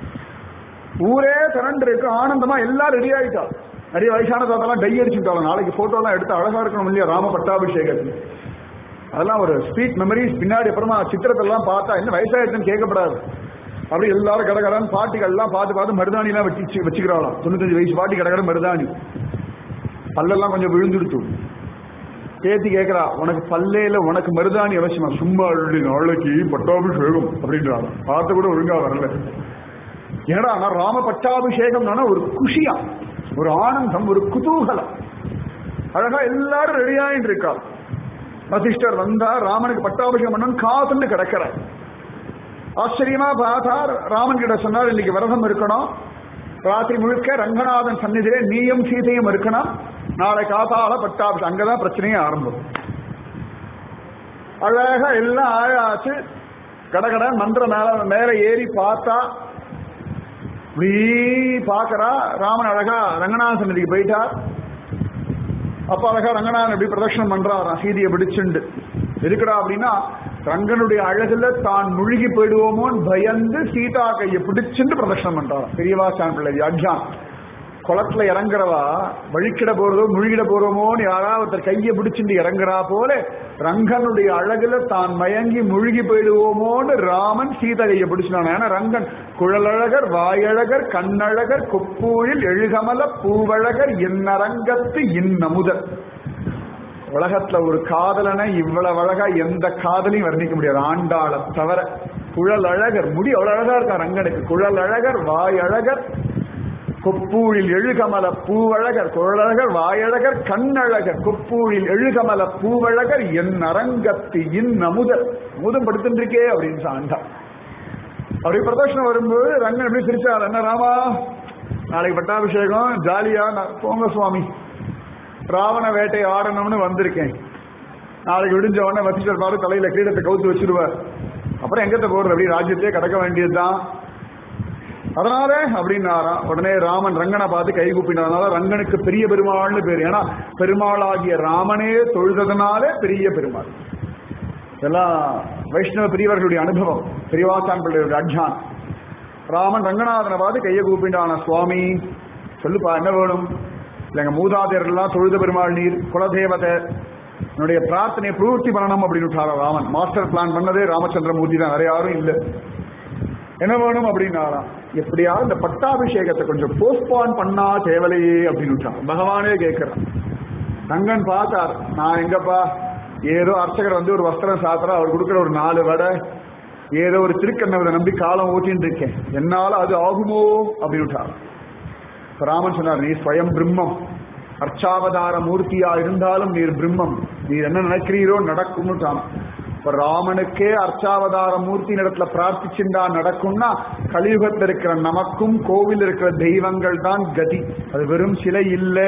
ஊரே திரண்டு இருக்கு ஆனந்தமா எல்லாம் ரெடி ஆயிட்டா நிறைய வயசான தாத்தெல்லாம் டை அடிச்சுட்டாலும் நாளைக்கு போட்டோ எல்லாம் எடுத்து அழகா இருக்கணும் இல்லையா ராம பட்டாபிஷேகத்துக்கு அதெல்லாம் ஒரு ஸ்வீட் மெமரிஸ் பின்னாடி அப்புறமா சித்திரத்தெல்லாம் பார்த்தா என்ன வயசாயிடுச்சுன்னு கேட்கப்படாது அப்படி எல்லாரும் கடகடன் பாட்டிகள் எல்லாம் பார்த்து பார்த்து மருதாணி எல்லாம் வச்சு வச்சுக்கிறாளாம் தொண்ணூத்தஞ்சு வயசு பாட்டி கடகடன் மருதாணி பல்லெல்லாம் கொஞ்சம் விழுந்துடுத்து பேத்தி கேட்கிறா உனக்கு பல்லேல உனக்கு மருதாணி அவசியமா சும்மா அள்ளி நாளைக்கு பட்டாபிஷேகம் அப்படின்றாங்க பார்த்து கூட ஒழுங்கா வரல ஏடா நான் ராம பட்டாபிஷேகம் ஒரு குஷியா ஒரு ஆனந்தம் ஒரு குதூகலம் அழகா எல்லாரும் ரெடியாயின்னு இருக்கா வசிஷ்டர் வந்தா ராமனுக்கு பட்டாபிஷேகம் பண்ணணும் காத்துன்னு கிடக்கிறார் ஆச்சரியமா பார்த்தா ராமன் கிட்ட சொன்னார் இன்னைக்கு விரதம் இருக்கணும் ராத்திரி முழுக்க ரங்கநாதன் சந்நிதியிலே நீயும் சீதையும் இருக்கணும் நாளை காத்தால பட்டாபிஷேகம் அங்கதான் பிரச்சனையே ஆரம்பம் அழகா எல்லாம் ஆயாச்சு கடகட மந்திர மேல மேல ஏறி பார்த்தா இப்படி பாக்குறா ராமன் அழகா ரங்கநாதன் சன்னதிக்கு போயிட்டார் அப்ப அழகா ரங்கநாதன் எப்படி பிரதட்சணம் பண்றாராம் சீதையை பிடிச்சுண்டு இருக்குடா அப்படின்னா ரங்கனுடைய அழகுல தான் முழுகி போயிடுவோமோன்னு பயந்து சீதா கையை பிடிச்சுட்டு பிரதட்சணம் பண்றாராம் பெரியவா சான் பிள்ளை வியாக்கியான் குளத்துல இறங்குறவா வழிக்கிட போறதோ முழுகிட போறோமோன்னு யாராவது ஒருத்தர் கையை பிடிச்சிட்டு இறங்குறா போல ரங்கனுடைய அழகுல தான் மயங்கி முழுகி போயிடுவோமோன்னு ராமன் சீத கையை பிடிச்சினான் ஏன்னா ரங்கன் குழலழகர் வாயழகர் கண்ணழகர் கொப்பூழில் எழுகமல பூவழகர் இன்னரங்கத்து இன்னமுதர் உலகத்துல ஒரு காதலனை இவ்வளவு அழகா எந்த காதலையும் வர்ணிக்க முடியாது ஆண்டாள தவிர குழல் அழகர் முடி அவ்வளவு அழகா இருக்கா ரங்கனுக்கு குழல் அழகர் வாய் அழகர் கொப்பூழில் எழுகமல பூவழகர் குழலழகர் வாயழகர் கண்ணழகர் கொப்பூழில் எழுகமல பூவழகர் என் அரங்கத்து இன் அமுதர் அமுதம் படுத்துருக்கே அப்படின்னு சாண்டா அப்படி பிரதோஷனம் வரும்போது ரங்கன் எப்படி சிரிச்சார் என்ன ராமா நாளைக்கு பட்டாபிஷேகம் ஜாலியா நான் போங்க சுவாமி ராவண வேட்டை ஆடணும்னு வந்திருக்கேன் நாளைக்கு விடிஞ்ச உடனே வசிஷ்டர் பாரு தலையில கிரீடத்தை கவுத்து வச்சிருவார் அப்புறம் எங்கத்த போறது அப்படி ராஜ்யத்தையே கடக்க வேண்டியதுதான் அதனால அப்படின்னாராம் உடனே ராமன் ரங்கனை பார்த்து கை கூப்பினதுனால ரங்கனுக்கு பெரிய பெருமாள்னு பேர் ஏன்னா பெருமாளாகிய ராமனே தொழுததுனால பெரிய பெருமாள் இதெல்லாம் வைஷ்ணவ பெரியவர்களுடைய அனுபவம் பெரியவாசான் பிள்ளையுடைய அஜான் ராமன் ரங்கநாதனை பார்த்து கையை கூப்பிட்டான சுவாமி சொல்லுப்பா என்ன வேணும் இல்ல எங்க மூதாதையர்கள்லாம் தொழுத பெருமாள் நீர் குலதேவதை என்னுடைய பிரார்த்தனையை பூர்த்தி பண்ணணும் அப்படின்னு விட்டாரா ராமன் மாஸ்டர் பிளான் பண்ணதே ராமச்சந்திரமூர்த்தி தான் வேற யாரும் இல்லை என்ன வேணும் அப்படின்னாராம் எப்படியாவது இந்த பட்டாபிஷேகத்தை கொஞ்சம் போஸ்ட்பான் பண்ணா தேவலையே அப்படின்னு விட்டான் பகவானே கேட்கிறான் ரங்கன் பார்த்தார் நான் எங்கப்பா ஏதோ அர்ச்சகர் வந்து ஒரு வஸ்திரம் சாத்திரம் அவர் கொடுக்குற ஒரு நாலு வடை ஏதோ ஒரு திருக்கண்ணவரை நம்பி காலம் ஓட்டின்னு இருக்கேன் என்னால அது ஆகுமோ அப்படின்னு விட்டார் இப்ப ராமன் சொன்னார் நீ ஸ்வயம் பிரம்மம் அர்ச்சாவதார மூர்த்தியா இருந்தாலும் நீர் பிரம்மம் நீர் என்ன நினைக்கிறீரோ நடக்கும்னுட்டான் இப்ப ராமனுக்கே அர்ச்சாவதார மூர்த்தி இடத்துல பிரார்த்திச்சுண்டா நடக்கும்னா கலியுகத்தில் இருக்கிற நமக்கும் கோவில் இருக்கிற தெய்வங்கள் தான் கதி அது வெறும் சிலை இல்ல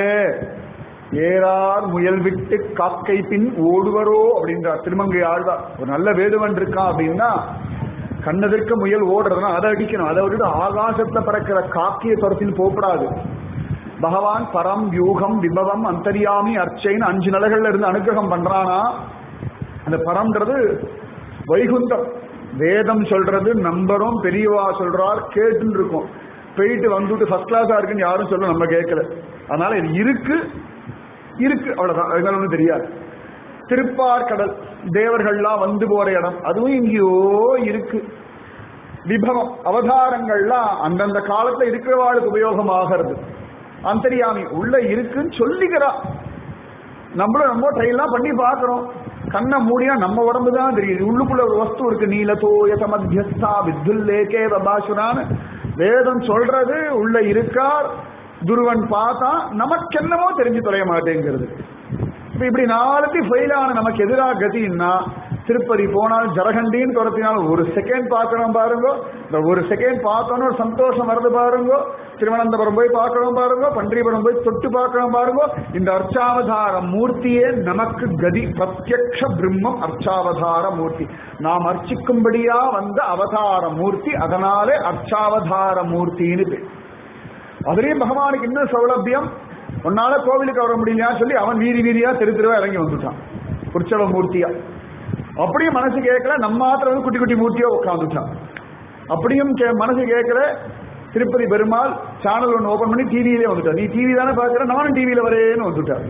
ஏறார் முயல் விட்டு காக்கை பின் ஓடுவரோ அப்படின்றார் திருமங்கை ஆழ்வார் ஒரு நல்ல வேடுவன் இருக்கான் அப்படின்னா கண்ணதற்க முயல் ஓடுறதுனா அதை அடிக்கணும் அதை விட்டுட்டு ஆகாசத்துல பறக்கிற காக்கிய துரத்தின்னு போகக்கூடாது பகவான் பரம் யூகம் விபவம் அந்தரியாமி அர்ச்சைன்னு அஞ்சு நிலைகள்ல இருந்து அனுகிரகம் பண்றானா அந்த பரம்ன்றது வைகுந்தம் வேதம் சொல்றது நம்பரும் பெரியவா சொல்றார் கேட்டுன்னு இருக்கும் போயிட்டு வந்துட்டு ஃபர்ஸ்ட் கிளாஸா இருக்குன்னு யாரும் சொல்ல நம்ம கேட்கல அதனால இது இருக்கு இருக்கு அவ்வளவுதான் அதனால ஒன்றும் தெரியாது திருப்பார்கடல் தேவர்கள்லாம் வந்து போற இடம் அதுவும் எங்கேயோ இருக்கு விபவம் அவதாரங்கள்லாம் அந்தந்த காலத்துல இருக்கிறவாளுக்கு உபயோகமாகிறது அந்தரியாமி உள்ள இருக்குன்னு சொல்லிக்கிறா நம்மளும் ரொம்ப ட்ரைலாம் பண்ணி பார்க்கிறோம் கண்ணை மூடியா நம்ம உடம்பு தான் தெரியுது உள்ளுக்குள்ள ஒரு வஸ்து இருக்கு நீலதோயச மத்தியஸ்தா வித்துல்லேகே வபாசுரான்னு வேதம் சொல்றது உள்ள இருக்கார் துருவன் பார்த்தா நமக்கு என்னமோ தெரிஞ்சு தொலைய மாட்டேங்கிறது இப்ப இப்படி நாளைக்கு ஃபெயில் ஆன நமக்கு எதிராக கதின்னா திருப்பதி போனால் ஜரகண்டின்னு துரத்தினால் ஒரு செகண்ட் பார்க்கணும் பாருங்க இந்த ஒரு செகண்ட் பார்த்தோன்னு ஒரு சந்தோஷம் வருது பாருங்க திருவனந்தபுரம் போய் பார்க்கணும் பாருங்க பன்றிபுரம் போய் தொட்டு பார்க்கணும் பாருங்க இந்த அர்ச்சாவதார மூர்த்தியே நமக்கு கதி பிரத்யக்ஷ பிரம்மம் அர்ச்சாவதார மூர்த்தி நாம் அர்ச்சிக்கும்படியா வந்த அவதார மூர்த்தி அதனாலே அர்ச்சாவதார மூர்த்தின்னு பேர் அதுலயும் பகவானுக்கு இன்னும் சௌலபியம் உன்னால கோவிலுக்கு வர முடியலையா சொல்லி அவன் வீதி வீதியா தெரு தெருவா இறங்கி வந்துட்டான் உற்சவ மூர்த்தியா அப்படியும் மனசு கேட்கல நம்ம மாத்திரம் வந்து குட்டி குட்டி மூர்த்தியா உட்காந்துட்டான் அப்படியும் கே- மனசு கேட்கல திருப்பதி பெருமாள் சேனல் ஒன்று ஓபன் பண்ணி டிவியிலே வந்துட்டார் நீ டிவி தானே பாக்குற நானும் டிவியில வரேன்னு வந்துட்டார்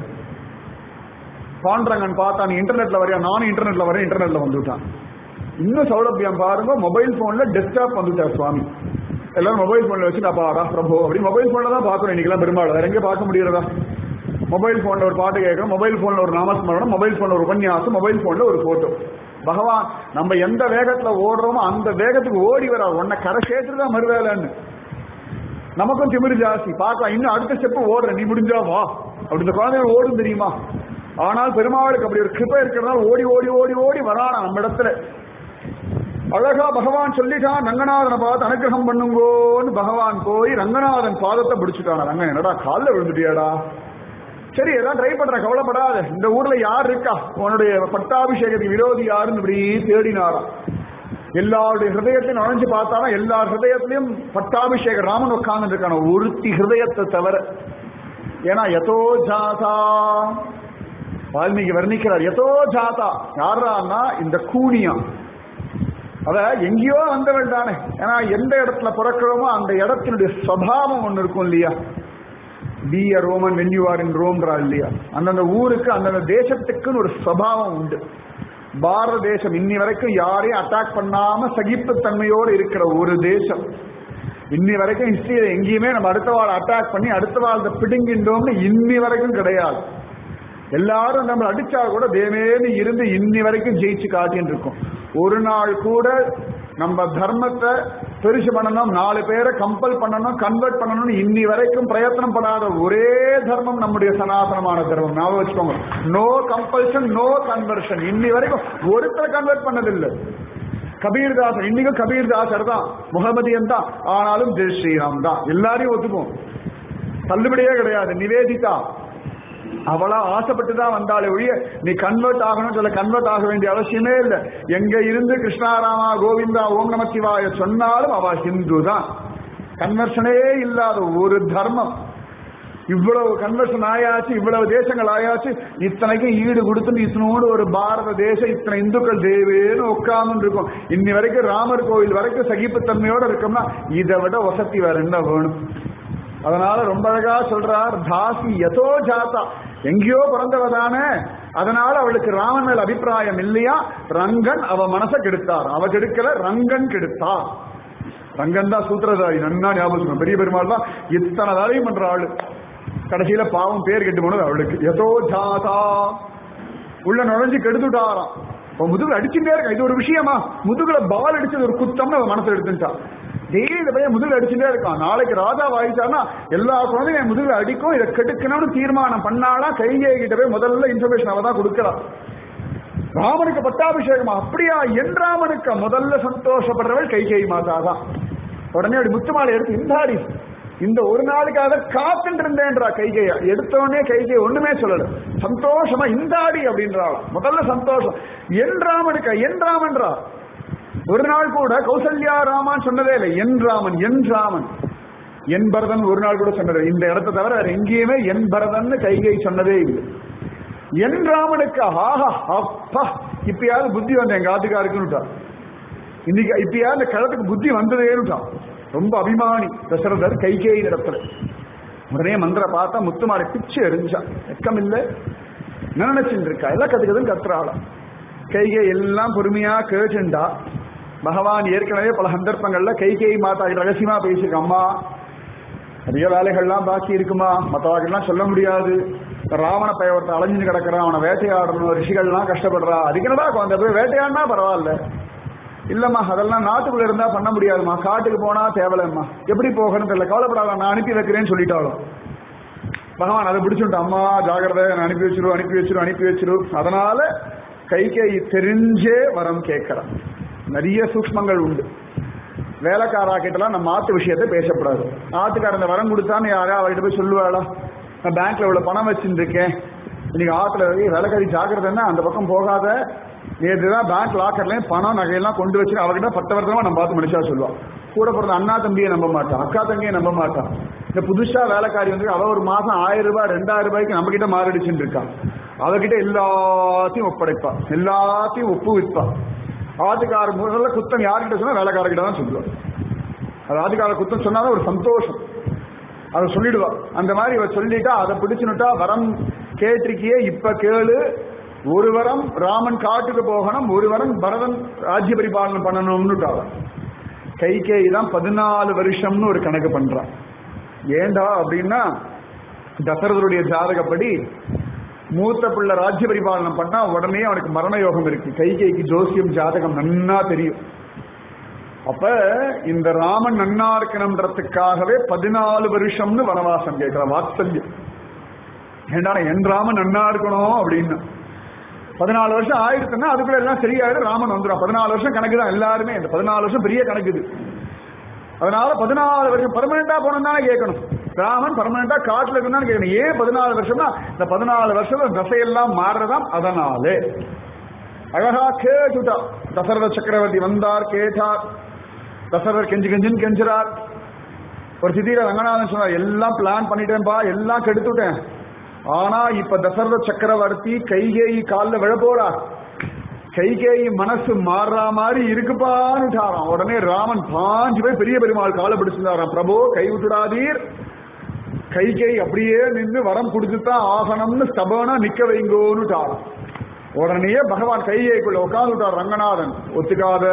பாண்டரங்கன் பார்த்தா நீ இன்டர்நெட்ல வரையா நானும் இன்டர்நெட்ல வரேன் இன்டர்நெட்ல வந்துட்டான் இன்னும் சௌலபியம் பாருங்க மொபைல் போன்ல டெஸ்க்டாப் வந்துட்டார் சுவாமி எல்லாரும் மொபைல் போன்ல வச்சு நான் பாடா பிரபு அப்படி மொபைல் போன்ல தான் பார்க்கணும் இன்னைக்கெல்லாம் பெரும்பாலும் வேற எங்க பார்க்க முடியறதா மொபைல் போன்ல ஒரு பாட்டு கேட்கணும் மொபைல் போன்ல ஒரு நாமஸ்மரணம் மொபைல் போன்ல ஒரு உபன்யாசம் மொபைல் போன்ல ஒரு போட்டோ பகவான் நம்ம எந்த வேகத்துல ஓடுறோமோ அந்த வேகத்துக்கு ஓடி வர உன்னை கரை சேர்த்துட்டு தான் மறுவேலைன்னு நமக்கும் திமிரு ஜாஸ்தி பார்க்கலாம் இன்னும் அடுத்த ஸ்டெப் ஓடுற நீ முடிஞ்சா வா அப்படி இந்த குழந்தைகள் ஓடும் தெரியுமா ஆனால் பெருமாளுக்கு அப்படி ஒரு கிருப்பை இருக்கிறதுனால ஓடி ஓடி ஓடி ஓடி வரானா நம்ம இடத்துல அழகா பகவான் சொல்லிட்டான் ரங்கநாதனை பார்த்து அனுகிரகம் பண்ணுங்கோன்னு பகவான் போய் ரங்கநாதன் பாதத்தை பிடிச்சுட்டான் ரங்கன் என்னடா காலில் விழுந்துட்டியாடா சரி எல்லாம் ட்ரை பண்றேன் கவலைப்படாத இந்த ஊர்ல யார் இருக்கா உன்னுடைய பட்டாபிஷேகத்துக்கு விரோதி யாருன்னு இப்படி தேடினாராம் எல்லாருடைய ஹிருதயத்தையும் நுழைஞ்சு பார்த்தாலும் எல்லா ஹிருதயத்திலையும் பட்டாபிஷேக ராமன் உட்கார்ந்து இருக்கான ஒருத்தி ஹிருதயத்தை தவிர ஏன்னா எதோ ஜாதா வால்மீகி வர்ணிக்கிறார் எதோ ஜாதா யாரான்னா இந்த கூனியா அத எங்கேயோ வந்தவள் தானே ஏன்னா எந்த இடத்துல பிறக்கிறோமோ அந்த இடத்தினுடைய சுவாவம் ஒண்ணு இருக்கும் இல்லையா be a Roman when you are in ரோம்ன்றா இல்லையா அந்தந்த ஊருக்கு அந்தந்த தேசத்துக்குன்னு ஒரு சுவாவம் உண்டு பாரத தேசம் இன்னி வரைக்கும் யாரையும் அட்டாக் பண்ணாம சகிப்புத்தன்மையோடு இருக்கிற ஒரு தேசம் இன்னி வரைக்கும் ஹிஸ்டரியில எங்கேயுமே நம்ம அடுத்த வாழ அட்டாக் பண்ணி அடுத்த வாழ்ந்த பிடுங்கின்றோம்னு இன்னி வரைக்கும் கிடையாது எல்லாரும் நம்ம அடிச்சா கூட தேவேன்னு இருந்து இன்னி வரைக்கும் ஜெயிச்சு காட்டின்னு இருக்கோம் ஒரு நாள் கூட நம்ம தர்மத்தை பெருசு பண்ணணும் நாலு பேரை கம்பல் பண்ணணும் கன்வெர்ட் பண்ணணும்னு இன்னி வரைக்கும் பிரயத்தனம் பண்ணாத ஒரே தர்மம் நம்முடைய சனாதனமான தர்மம் ஞாபகம் வச்சுக்கோங்க நோ கம்பல்ஷன் நோ கன்வர்ஷன் இன்னி வரைக்கும் ஒருத்தர் கன்வெர்ட் பண்ணதில்லை கபீர்தாசர் இன்னைக்கும் கபீர்தாசர் தான் முகமதியன் தான் ஆனாலும் ஜெய் ஸ்ரீராம் தான் எல்லாரையும் ஒத்துப்போம் தள்ளுபடியே கிடையாது நிவேதிதா அவளா ஆசைப்பட்டு தான் வந்தாலே ஒழிய நீ கன்வெர்ட் ஆகணும் சொல்ல கன்வெர்ட் ஆக வேண்டிய அவசியமே இல்லை எங்க இருந்து கிருஷ்ணாராமா கோவிந்தா ஓம் நம சிவாய சொன்னாலும் அவ ஹிந்து தான் கன்வர்ஷனே இல்லாத ஒரு தர்மம் இவ்வளவு கன்வர்ஷன் ஆயாச்சு இவ்வளவு தேசங்கள் ஆயாச்சு இத்தனைக்கும் ஈடு கொடுத்து இத்தனோடு ஒரு பாரத தேசம் இத்தனை இந்துக்கள் தேவேன்னு உட்கார்ந்து இருக்கும் இன்னி வரைக்கும் ராமர் கோவில் வரைக்கும் சகிப்புத்தன்மையோட இருக்கோம்னா இதை விட வசதி வேற என்ன வேணும் அதனால ரொம்ப அழகா சொல்றார் தாசி யதோ ஜாதா எங்கேயோ பிறந்தவ தானே அதனால அவளுக்கு ராமன் மேல் அபிப்பிராயம் இல்லையா ரங்கன் அவ மனச கெடுத்தார் அவ கெடுக்கல ரங்கன் கெடுத்தார் ரங்கன் தான் சூத்திரதாரி நன்னா ஞாபகம் வச்சுக்கணும். பெரிய பெருமாள் தான் இத்தனை வேலையும் பண்ற ஆளு கடைசியில பாவம் பேர் கெட்டு போனது அவளுக்கு யதோ ஜாதா உள்ள நுழைஞ்சு கெடுத்துட்டாராம் அவன் முதுகுல அடிச்சுட்டே இருக்கான் இது ஒரு விஷயமா முதுகுல பால் அடிச்சது ஒரு குத்தம்னு அவன் மனசுல எடுத்துட்டான் டெய்லி இந்த பையன் முதுகுல அடிச்சுட்டே இருக்கான் நாளைக்கு ராஜா வாயிச்சானா எல்லா குழந்தையும் என் முதுகுல அடிக்கும் இதை கெடுக்கணும்னு தீர்மானம் பண்ணாலா கைகே கிட்ட போய் முதல்ல இன்ஃபர்மேஷன் அவ தான் கொடுக்கலாம் ராமனுக்கு பட்டாபிஷேகமா அப்படியா என் ராமனுக்கு முதல்ல சந்தோஷப்படுறவள் கைகேயி மாதா தான் உடனே அப்படி முத்துமாலை எடுத்து இந்தாடி இந்த ஒரு நாளுக்காக காத்துட்டு இருந்தேன்றா கைகையா எடுத்தோடனே கைகை ஒண்ணுமே சொல்லல சந்தோஷமா இந்தாடி அப்படின்றாள் முதல்ல சந்தோஷம் என் ராமனுக்கு என் ராமன்றா ஒரு நாள் கூட கௌசல்யா ராமான் சொன்னதே இல்லை என் ராமன் என் ராமன் என் பரதன் ஒரு நாள் கூட சொன்னது இந்த இடத்தை தவிர வேற எங்கேயுமே என் பரதன் கைகை சொன்னதே இல்லை என் ராமனுக்கு ஆஹா அப்பா இப்பயாவது புத்தி வந்த எங்க ஆத்துக்காருக்குன்னுட்டா இன்னைக்கு இப்பயாவது இந்த களத்துக்கு புத்தி வந்ததேன்னுட்டான் ரொம்ப அபிமானி தசரதர் கைகேயின் இடத்துல உடனே மந்திர பார்த்தா முத்துமாலை பிச்சு எரிஞ்சான் வெக்கம் இல்லை என்ன நினைச்சுட்டு இருக்கா எல்லாம் கத்துக்கதுன்னு கத்துறாளாம் கைகை எல்லாம் பொறுமையா கேட்டுண்டா பகவான் ஏற்கனவே பல சந்தர்ப்பங்கள்ல கைகை மாதா கிட்ட ரகசியமா பேசியிருக்க அம்மா நிறைய வேலைகள்லாம் பாக்கி இருக்குமா மற்றவாக்கெல்லாம் சொல்ல முடியாது ராவண பயவரத்தை அலைஞ்சு கிடக்கிறான் அவனை வேட்டையாடணும் ரிஷிகள்லாம் கஷ்டப்படுறா அதுக்கு என்னடா குழந்தை போய் வேட்டையாடினா பரவாயில்ல இல்லம்மா அதெல்லாம் நாட்டுக்குள்ள இருந்தா பண்ண முடியாதும்மா காட்டுக்கு போனா தேவலைம்மா எப்படி போகணும் தெரியல கவலைப்படாத நான் அனுப்பி வைக்கிறேன்னு சொல்லிட்டாலும் பகவான் அதை பிடிச்சுட்டான் அம்மா ஜாகிரதை நான் அனுப்பி வச்சிரு அனுப்பி வச்சிரு அனுப்பி வச்சிரு அதனால கைகை தெரிஞ்சே வரம் கேட்கிறான் நிறைய சூக்மங்கள் உண்டு வேலைக்காரா கிட்டலாம் நம்ம ஆத்து விஷயத்தை பேசக்கூடாது ஆத்துக்கார இந்த வரம் கொடுத்தான்னு யாரா அவர்கிட்ட போய் சொல்லுவாளா நான் பேங்க்ல இவ்வளவு பணம் வச்சிருக்கேன் இன்னைக்கு ஆத்துல ஏய், வேலைக்காரி ஜாக்கிரதைன்னா அந்த பக்கம் போகாத நேற்று தான் பேங்க் லாக்கர்லயும் பணம் நகையெல்லாம் கொண்டு வச்சு அவர்கிட்ட பத்து வருஷமா நம்ம பார்த்து மனுஷா சொல்லுவான் கூட பிறந்த அண்ணா தம்பியை நம்ப மாட்டான் அக்கா தம்பியை நம்ப மாட்டான் இந்த புதுசா வேலைக்காரி வந்து அவ ஒரு மாசம் ஆயிரம் ரூபாய் ரெண்டாயிரம் ரூபாய்க்கு நம்ம கிட்ட மாரடிச்சுட்டு இருக்கான் அவகிட்ட எல்லாத்தையும் ஒப்படைப்பா எல்லாத்தையும் ஒப்புவிப்பா ஆத்துக்கார முதல்ல குத்தம் யார்கிட்ட சொன்னா வேலைக்காரர்கிட்ட தான் சொல்லுவார் அது ஆத்துக்கார குத்தம் சொன்னாதான் ஒரு சந்தோஷம் அதை சொல்லிடுவா அந்த மாதிரி இவ சொல்லிட்டா அதை பிடிச்சுனுட்டா வரம் கேட்டிருக்கியே இப்ப கேளு ஒரு வரம் ராமன் காட்டுக்கு போகணும் ஒரு வரம் பரதன் ராஜ்ய பரிபாலனம் பண்ணணும்னுட்டாவ கைகேயி தான் பதினாலு வருஷம்னு ஒரு கணக்கு பண்றான் ஏண்டா அப்படின்னா தசரதருடைய ஜாதகப்படி மூத்த பிள்ளை ராஜ்ய பரிபாலனம் பண்ணா உடனே அவனுக்கு மரண யோகம் இருக்கு கைகைக்கு ஜோசியம் ஜாதகம் நன்னா தெரியும் அப்ப இந்த ராமன் நன்னா இருக்கணும்ன்றதுக்காகவே பதினாலு வருஷம்னு வனவாசம் கேட்கிற வாத்சல்யம் ஏண்டா என் ராமன் நன்னா இருக்கணும் அப்படின்னு பதினாலு வருஷம் ஆயிடுச்சுன்னா அதுக்குள்ள எல்லாம் சரியாயிடும் ராமன் வந்துடும் பதினாலு வருஷம் கணக்கு தான் எல்லாருமே இந்த பதினாலு வருஷம் பெரிய கணக்கு இது அதனால பதினாலு வருஷம் பர்மனண்டா போனோம் தானே கேட்கணும் ராமன் பர்மனண்டா காட்டுல இருந்தாலும் கேட்கணும் ஏன் பதினாலு வருஷம்னா இந்த பதினாலு வருஷம் தசையெல்லாம் மாறுறதாம் அதனாலே அழகா கேட்டுட்டா தசரத சக்கரவர்த்தி வந்தார் கேட்டார் தசரதர் கெஞ்சு கெஞ்சுன்னு கெஞ்சுறார் ஒரு சிதியில ரங்கநாதன் சொன்னார் எல்லாம் பிளான் பண்ணிட்டேன்பா எல்லாம் கெடுத்துட்டேன் ஆனா இப்ப தசரத சக்கரவர்த்தி கைகேயி காலில் விழ போறார் கைகேயி மனசு மாறுற மாதிரி இருக்குப்பான்னுட்டாராம் உடனே ராமன் பாஞ்சு போய் பெரிய பெருமாள் காலை பிடிச்சிருந்தாராம் பிரபு கை விட்டுடாதீர் கைகை அப்படியே நின்று வரம் கொடுத்துதான் ஆகணும்னு ஸ்தபனா நிக்க வைங்கோன்னுட்டாராம் உடனே பகவான் கைகைக்குள்ள உட்காந்துட்டார் ரங்கநாதன் ஒத்துக்காத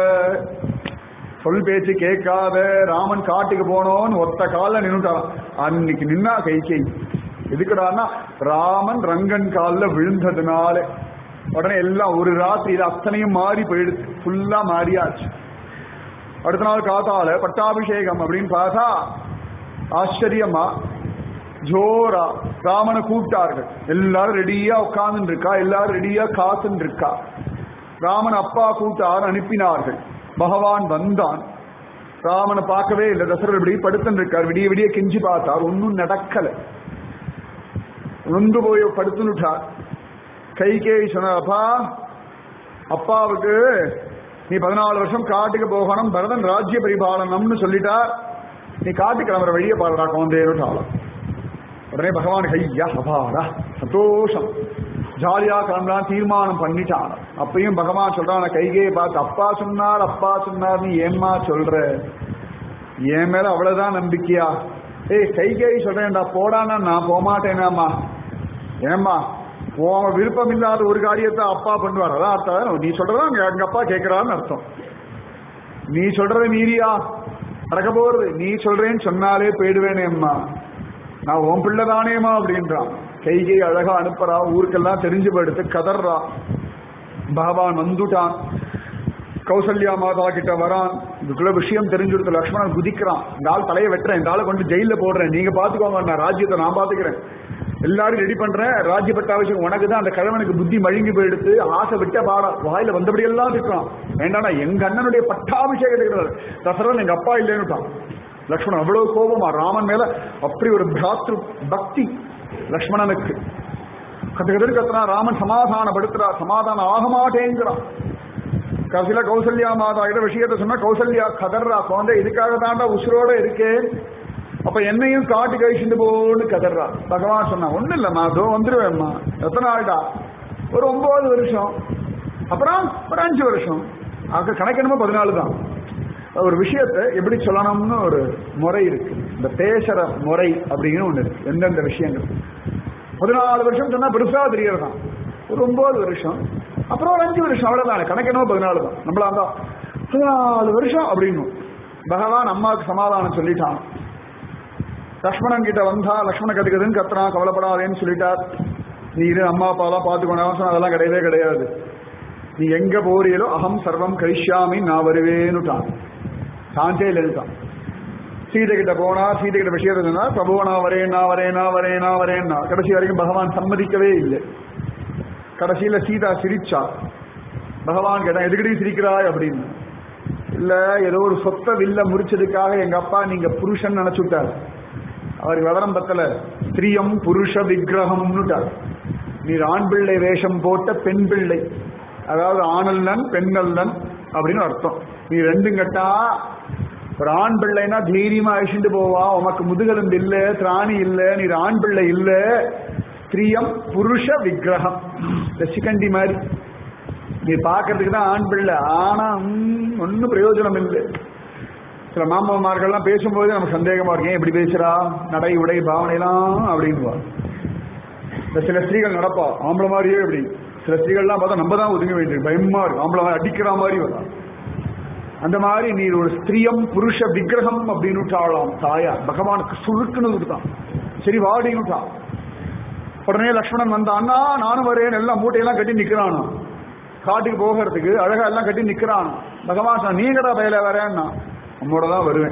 சொல் பேச்சு கேட்காத ராமன் காட்டுக்கு போனோன்னு ஒத்த கால நின்னுட்டான் அன்னைக்கு நின்னா கைகை எதுக்குடான்னா ராமன் ரங்கன் காலில் விழுந்ததுனால உடனே எல்லாம் ஒரு ராத்திரியில அத்தனையும் மாறி போயிடுச்சு ஃபுல்லா மாறியாச்சு அடுத்த நாள் காத்தால பட்டாபிஷேகம் அப்படின்னு பார்த்தா ஆச்சரியமா ஜோரா ராமனை கூப்பிட்டார்கள் எல்லாரும் ரெடியா உட்கார்ந்து இருக்கா எல்லாரும் ரெடியா காத்துன்னு இருக்கா ராமன் அப்பா கூட்டார் அனுப்பினார்கள் பகவான் வந்தான் ராமனை பார்க்கவே இல்லை தசரர் இப்படி படுத்துன்னு இருக்கார் விடிய விடிய கெஞ்சி பார்த்தார் ஒன்னும் நடக்கல நொந்து போய் படுத்துனுட்டார் கைகேயி சொன்னப்பா அப்பாவுக்கு நீ பதினாலு வருஷம் காட்டுக்கு போகணும் பரதன் ராஜ்ய பரிபாலனம்னு சொல்லிட்டா நீ காட்டு கிளம்புற வழியை பாருடா குழந்தையோட்டாலும் உடனே பகவான் ஐயா அபாடா சந்தோஷம் ஜாலியா கிளம்பலாம் தீர்மானம் பண்ணிட்டான் அப்பயும் பகவான் சொல்றான் கைகையை பார்த்து அப்பா சொன்னார் அப்பா சொன்னார் நீ ஏம்மா சொல்ற என் மேல அவ்வளவுதான் நம்பிக்கையா ஏய் கைகேயி சொல்றேன்டா போடானா நான் போமாட்டேனாம்மா ஏம்மா உன் விருப்பம் இல்லாத ஒரு காரியத்தை அப்பா பண்ணுவார் அதான் அர்த்தம் நீ சொல்றதா எங்க அப்பா கேட்கிறான்னு அர்த்தம் நீ சொல்றத மீறியா நடக்க போறது நீ சொல்றேன்னு சொன்னாலே போயிடுவேனே அம்மா நான் உன் பிள்ளை தானேமா அப்படின்றான் கைகை அழகா அனுப்புறா ஊருக்கெல்லாம் தெரிஞ்சு போயிடுத்து கதறா பகவான் வந்துட்டான் கௌசல்யா மாதா கிட்ட வரான் இதுக்குள்ள விஷயம் தெரிஞ்சுடுத்து லக்ஷ்மணன் குதிக்கிறான் இந்த ஆள் தலையை வெட்டுறேன் இந்த ஆளை கொண்டு ஜெயில போடுறேன் நீங்க பாத்துக்கோங்க நான் ராஜ்யத்தை நான் பாத்துக்கிறேன் எல்லாரும் ரெடி பண்றேன் ராஜ்ய பட்டாபிஷேகம் உனக்கு தான் அந்த கிழவனுக்கு புத்தி மழுங்கி போயிடுத்து ஆசை விட்ட பாடா வாயில வந்தபடி எல்லாம் இருக்கிறான் வேண்டாடா எங்க அண்ணனுடைய பட்டாபிஷேகம் தசரன் எங்க அப்பா இல்லைன்னுட்டான் லக்ஷ்மணன் அவ்வளவு கோபமா ராமன் மேல அப்படி ஒரு பிராத்ரு பக்தி லக்ஷ்மணனுக்கு கத்து கதிர் கத்துனா ராமன் சமாதானப்படுத்துறா சமாதானம் ஆக மாட்டேங்கிறான் கடைசியில கௌசல்யா மாதா கிட்ட விஷயத்த சொன்னா கௌசல்யா கதர்றா குழந்தை இதுக்காக தாண்டா உசுரோட இருக்கேன் அப்ப என்னையும் காட்டு கழிச்சுட்டு போன்னு கதர்றா பகவான் சொன்னா ஒண்ணு இல்லம்மா அதோ வந்துருவேம்மா எத்தனை நாள்டா ஒரு ஒன்பது வருஷம் அப்புறம் ஒரு அஞ்சு வருஷம் ஆக கணக்கெனமோ பதினாலு தான் ஒரு விஷயத்தை எப்படி சொல்லணும்னு ஒரு முறை இருக்கு இந்த பேசுற முறை அப்படின்னு ஒண்ணு இருக்கு எந்தெந்த விஷயங்கள் பதினாலு வருஷம் சொன்னா பெருசா தெரியறதான் ஒரு ஒன்பது வருஷம் அப்புறம் ஒரு அஞ்சு வருஷம் அவ்வளவுதான் கணக்கெனமோ பதினாலு தான் நம்மளா தான் பதினாலு வருஷம் அப்படின்னு பகவான் அம்மாவுக்கு சமாதானம் சொல்லிட்டான் லக்ஷ்மணன் கிட்ட வந்தா லக்ஷ்மண கத்துக்குதுன்னு கத்துறான் கவலைப்படாதேன்னு சொல்லிட்டார் நீ இரு அம்மா அப்பாலாம் பார்த்துக்கணும் அதெல்லாம் கிடையவே கிடையாது நீ எங்க போறீங்களோ அகம் சர்வம் கரிஷ்யாமி நான் வருவேன்னுட்டான் சாந்தே இல்லைன்னுட்டான் சீதை கிட்ட போனா சீதை கிட்ட விஷயத்தை சொன்னா பிரபு நான் வரேன் நான் வரேன் நான் வரேன் நான் வரேன்னா கடைசி வரைக்கும் பகவான் சம்மதிக்கவே இல்லை கடைசியில சீதா சிரிச்சா பகவான் கேட்டான் எதுக்கடி சிரிக்கிறாய் அப்படின்னு இல்ல ஏதோ ஒரு சொத்த வில்ல முறிச்சதுக்காக எங்க அப்பா நீங்க புருஷன் நினைச்சு விட்டார் அவர் விவரம் பத்தல ஸ்திரியம் புருஷ விக்கிரகம்னுட்டார் நீர் ஆண் பிள்ளை வேஷம் போட்ட பெண் பிள்ளை அதாவது ஆணல்லன் பெண்ணல்லன் அப்படின்னு அர்த்தம் நீ ரெண்டும் கட்டா ஒரு ஆண் பிள்ளைனா தைரியமா அழிச்சுட்டு போவா உமக்கு முதுகெலும்பு இல்ல திராணி இல்ல நீர் ஆண் பிள்ளை இல்ல ஸ்திரியம் புருஷ விக்கிரகம் இந்த சிக்கண்டி மாதிரி நீ பாக்குறதுக்கு தான் ஆண் பிள்ளை ஆனா ஒன்னும் பிரயோஜனம் இல்லை சில மாமாமார்கள்லாம் பேசும்போது நமக்கு சந்தேகமா இருக்கேன் எப்படி பேசுறா நடை உடை பாவனைலாம் அப்படின்வா இந்த சில ஸ்திரீகள் நடப்பா ஆம்பளை மாதிரியே அப்படி சில ஸ்திரீகள்லாம் பார்த்தா நம்ம தான் ஒதுங்க வேண்டியது பயமா இருக்கு ஆம்பளை மாதிரி அடிக்கிற மாதிரி வரா அந்த மாதிரி நீ ஒரு ஸ்திரியம் புருஷ விக்கிரகம் அப்படின்னு விட்டாளாம் தாயா பகவானுக்கு சுருக்குன்னு தான் சரி வாடின்னு விட்டான் உடனே லக்ஷ்மணன் வந்தான்னா நானும் வரேன் எல்லாம் மூட்டையெல்லாம் கட்டி நிக்கிறானோ காட்டுக்கு போகிறதுக்கு அழகா எல்லாம் கட்டி நிக்கிறான் பகவான் சொன்ன நீங்கடா பயில வரேன்னா உம்மோட தான் வருவேன்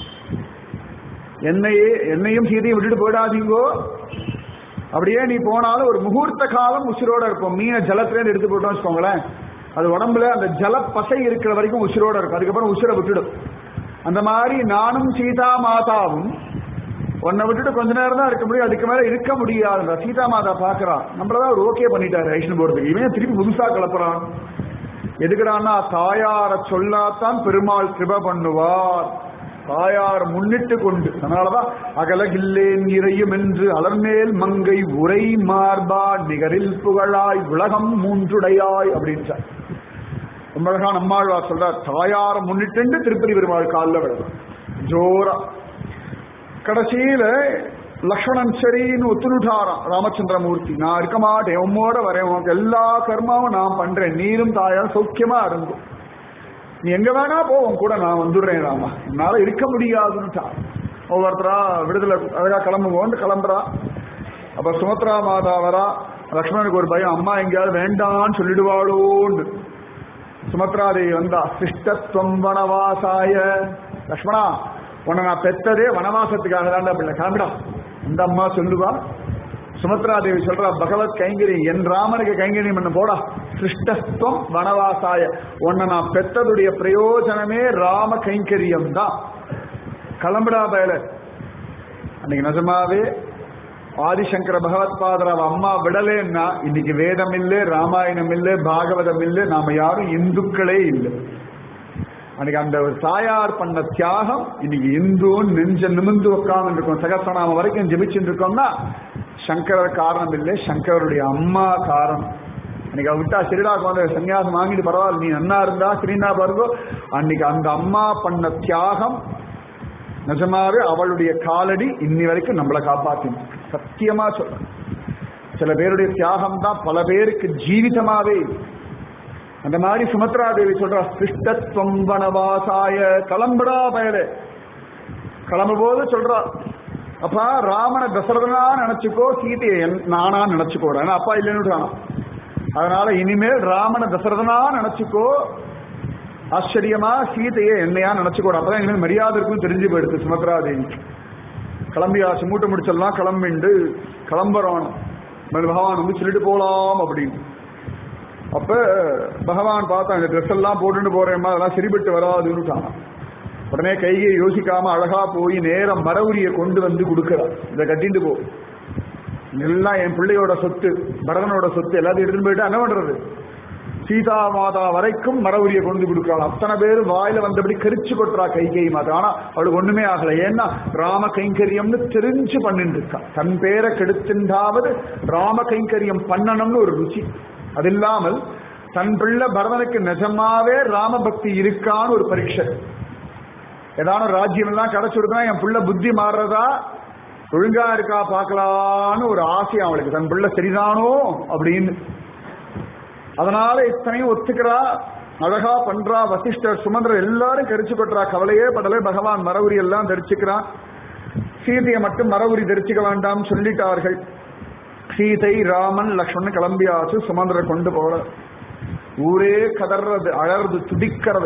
என்னையே என்னையும் சீதையும் விட்டுட்டு போயிடாதீங்கோ அப்படியே நீ போனாலும் ஒரு முகூர்த்த காலம் உசிரோட இருப்போம் மீனை ஜலத்துல எடுத்து போட்டோம் வச்சுக்கோங்களேன் அது உடம்புல அந்த ஜல பசை இருக்கிற வரைக்கும் உசிரோட இருக்கும் அதுக்கப்புறம் உசிரை விட்டுடும் அந்த மாதிரி நானும் சீதா மாதாவும் உன்னை விட்டுட்டு கொஞ்ச நேரம் தான் இருக்க முடியும் அதுக்கு மேல இருக்க முடியாது சீதா மாதா பாக்குறா நம்மளதான் ஒரு ஓகே பண்ணிட்டாரு ஐஷ்ணு போறதுக்கு இவன் திருப்பி புதுசா கிளப்புறான் எதுக்குறான்னா தாயார சொல்லாத்தான் பெருமாள் கிருப பண்ணுவார் தாயார் முன்னிட்டு கொண்டு அதனாலதான் அகலகில்லேன் இறையும் என்று அலர்மேல் மங்கை உரை மார்பா நிகரில் புகழாய் உலகம் மூன்றுடையாய் அப்படின்னு ரொம்ப அழகா நம்மாழ்வார் சொல்றார் தாயார முன்னிட்டு திருப்பதி பெருமாள் காலில் விடலாம் ஜோரா கடைசியில லக்ஷ்மணன் சரின்னு ஒத்துணுட்டாராம் ராமச்சந்திரமூர்த்தி நான் இருக்க மாட்டேன் உம்மோட வரேன் உனக்கு எல்லா கர்மாவும் நான் பண்றேன் நீரும் தாயார் சௌக்கியமா இருந்தும் நீ எங்க வேணா போவோம் கூட நான் வந்துடுறேன் ராமா என்னால இருக்க முடியாதுன்னுட்டா ஒவ்வொருத்தரா விடுதலை அழகா கிளம்புவோன்னு கிளம்புறா அப்ப சுமத்ரா மாதா வரா லக்ஷ்மணனுக்கு ஒரு பயம் அம்மா எங்கேயாவது வேண்டான்னு சொல்லிடுவாளோன்னு சுமத்ரா தேவி வந்தா சிஷ்டத்வம் வனவாசாய லக்ஷ்மணா உன்னை நான் பெத்ததே வனவாசத்துக்காக தான்டா பிள்ளை கிளம்பிடா இந்த அம்மா சொல்லுவா சுமத்ரா தேவி சொல்றா பகவத் கைங்கரி என் ராமனுக்கு கைங்கரியம் பண்ண போடா சிருஷ்டஸ்துவம் வனவாசாய உன்னை நான் பெத்ததுடைய பிரயோஜனமே ராம கைங்கரியம் தான் கிளம்பிடா பயல அன்னைக்கு நிஜமாவே ஆதிசங்கர பகவத்பாதர் அவ அம்மா விடலேன்னா இன்னைக்கு வேதம் இல்லை ராமாயணம் இல்லை பாகவதம் இல்லை நாம யாரும் இந்துக்களே இல்லை அன்னைக்கு அந்த ஒரு தாயார் பண்ண தியாகம் இன்னைக்கு இந்துன்னு நெஞ்ச நிமிந்து உட்கார்ந்து இருக்கோம் சகசநாம வரைக்கும் ஜெபிச்சுட்டு இருக்கோம்னா சங்கரர் காரணம் இல்லை சங்கருடைய அம்மா காரணம் அன்னைக்கு அவ விட்டா சிறிடாக்கு வந்து சன்னியாசம் வாங்கிட்டு பரவாயில்ல நீ நன்னா இருந்தா ஸ்ரீனா பாருங்கோ அன்னைக்கு அந்த அம்மா பண்ண தியாகம் நிஜமாவே அவளுடைய காலடி இன்னி வரைக்கும் நம்மளை காப்பாத்தின சத்தியமா சொல்றேன் சில பேருடைய தியாகம் தான் பல பேருக்கு ஜீவிதமாவே இருக்கு. அந்த மாதிரி சுமத்ரா தேவி சொல்றா சிருஷ்டத்வம் வனவாசாய கிளம்புடா பயலே கிளம்பும் போது சொல்றா அப்பா ராமனை தசரதனா நினைச்சுக்கோ சீதையை என் நானா நினைச்சுக்கோ ஏன்னா அப்பா இல்லைன்னு அதனால இனிமேல் ராமனை தசரதனா நினைச்சுக்கோ ஆச்சரியமா சீதையை என்னையா நினைச்சுக்கோ அப்பதான் இனிமேல் மரியாதை இருக்கும் தெரிஞ்சு போயிடுது சுமத்ரா தேவி கிளம்பியாச்சு மூட்டை முடிச்செல்லாம் கிளம்பிண்டு கிளம்புறோம் மேல பகவான் வந்து சொல்லிட்டு போலாம் அப்படின்னு அப்ப பகவான் பார்த்தா இந்த ட்ரெஸ் எல்லாம் போட்டுட்டு போறேம்மா அதெல்லாம் சரிபட்டு வராதுன்னு உடனே கையை யோசிக்காம அழகா போய் நேரம் மரவுரிய கொண்டு வந்து கொடுக்கறா இதை கட்டிட்டு போ எல்லாம் என் பிள்ளையோட சொத்து பரதனோட சொத்து எல்லாத்தையும் எடுத்துட்டு போயிட்டு என்ன பண்றது சீதா மாதா வரைக்கும் மரவுரிய கொண்டு கொடுக்கிறாள் அத்தனை பேர் வாயில வந்தபடி கரிச்சு கொட்டுறா கைகை மாதா ஆனா அவளுக்கு ஒண்ணுமே ஆகல ஏன்னா ராம கைங்கரியம்னு தெரிஞ்சு பண்ணிட்டு இருக்கா தன் பேரை கெடுத்துண்டாவது ராம கைங்கரியம் பண்ணணும்னு ஒரு ருச்சி அது இல்லாமல் தன் பிள்ளை பரதனுக்கு நிஜமாவே ராம பக்தி இருக்கான்னு ஒரு பரீட்சை ஏதான ராஜ்யம் எல்லாம் கிடைச்சிருக்கா என் பிள்ளை புத்தி மாறுறதா ஒழுங்கா இருக்கா பார்க்கலான்னு ஒரு ஆசை அவளுக்கு தன் பிள்ளை சரிதானோ அப்படின்னு அதனால இத்தனையும் ஒத்துக்கிறா அழகா பண்றா வசிஷ்டர் சுமந்திர எல்லாரும் கரிச்சு கொட்டுறா கவலையே படலே பகவான் மரவுரி எல்லாம் தரிச்சுக்கிறான் சீதையை மட்டும் மரவுரி தரிச்சுக்க வேண்டாம் சொல்லிட்டார்கள் சீதை ராமன் லக்ஷ்மணன் கிளம்பியாச்சு சுமந்திர கொண்டு போற ஊரே கதறது அழறது துடிக்கிறது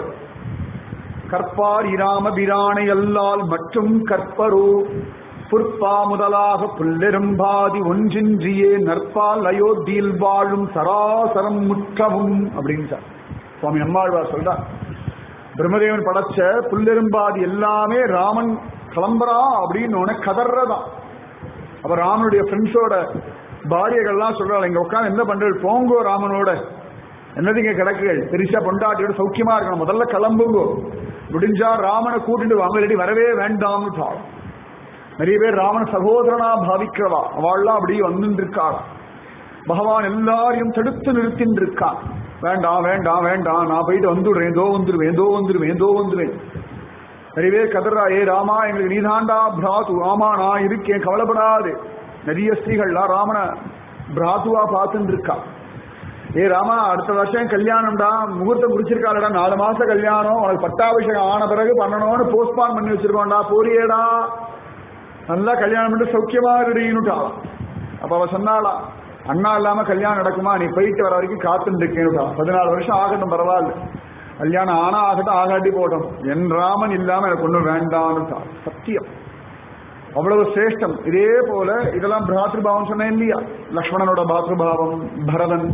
கற்பார் இராம பிரானை அல்லால் மற்றும் கற்பரோ புற்பா முதலாக புல்லெரும்பாதி ஒன்றின்றியே நற்பால் அயோத்தியில் வாழும் சராசரம் முற்றவும் அப்படின்னு சுவாமி நம்மாழ்வார் சொல்றார் பிரம்மதேவன் படைச்ச புல்லெரும்பாதி எல்லாமே ராமன் கிளம்புறான் அப்படின்னு உனக்கு கதறதான் அப்ப ராமனுடைய ஃப்ரெண்ட்ஸோட பாரியர்கள்லாம் சொல்றாள் இங்க உட்காந்து என்ன பண்றது போங்கோ ராமனோட என்னதுங்க கிடக்குகள் பெருசா பொண்டாட்டியோட சௌக்கியமா இருக்கணும் முதல்ல கிளம்புங்கோ முடிஞ்சா ராமனை கூட்டிட்டு வாங்க இல்லாட்டி வரவே வேண்டாம்னு நிறைய பேர் ராமன சகோதரனா பாவிக்கிறவா அவள்லாம் அப்படியே வந்துட்டு இருக்காள் பகவான் எல்லாரையும் தடுத்து நிறுத்தின்னு இருக்கான் வேண்டாம் வேண்டாம் வேண்டாம் நான் போயிட்டு வந்துடுறேன் ஏதோ வந்துடுவேன் ஏதோ வந்துடுவேன் ஏதோ வந்துடுவேன் நிறைய பேர் கதறா ஏ ராமா எங்களுக்கு நீதாண்டா பிராத்து ஆமா நான் இருக்கேன் கவலைப்படாது நிறைய ஸ்திரீகள்லாம் ராமனை பிராத்துவா பார்த்துட்டு இருக்கா ஏ ராமா அடுத்த வருஷம் கல்யாணம்டா முகூர்த்தம் முடிச்சிருக்காளடா நாலு மாசம் கல்யாணம் உனக்கு பட்டாபிஷேகம் ஆன பிறகு பண்ணணும்னு போஸ்ட்பான் பண்ணி வச்சிருக்கோம்டா போறியேடா நல்லா கல்யாணம் பண்ணி சௌக்கியமா இருடின்னுட்டாளாம் அப்ப அவ சொன்னாளா அண்ணா இல்லாம கல்யாணம் நடக்குமா நீ போயிட்டு வர வரைக்கும் காத்துட்டு இருக்கேன்னுட்டா பதினாலு வருஷம் ஆகட்டும் பரவாயில்ல கல்யாணம் ஆனா ஆகட்டும் ஆகாட்டி போட்டோம் என் ராமன் இல்லாம எனக்கு ஒண்ணும் வேண்டாம்னுட்டா சத்தியம் அவ்வளவு சிரேஷ்டம் இதே போல இதெல்லாம் பிராத்ருபாவம் சொன்னேன் இல்லையா லக்ஷ்மணனோட பாத்ருபாவம் பரதன்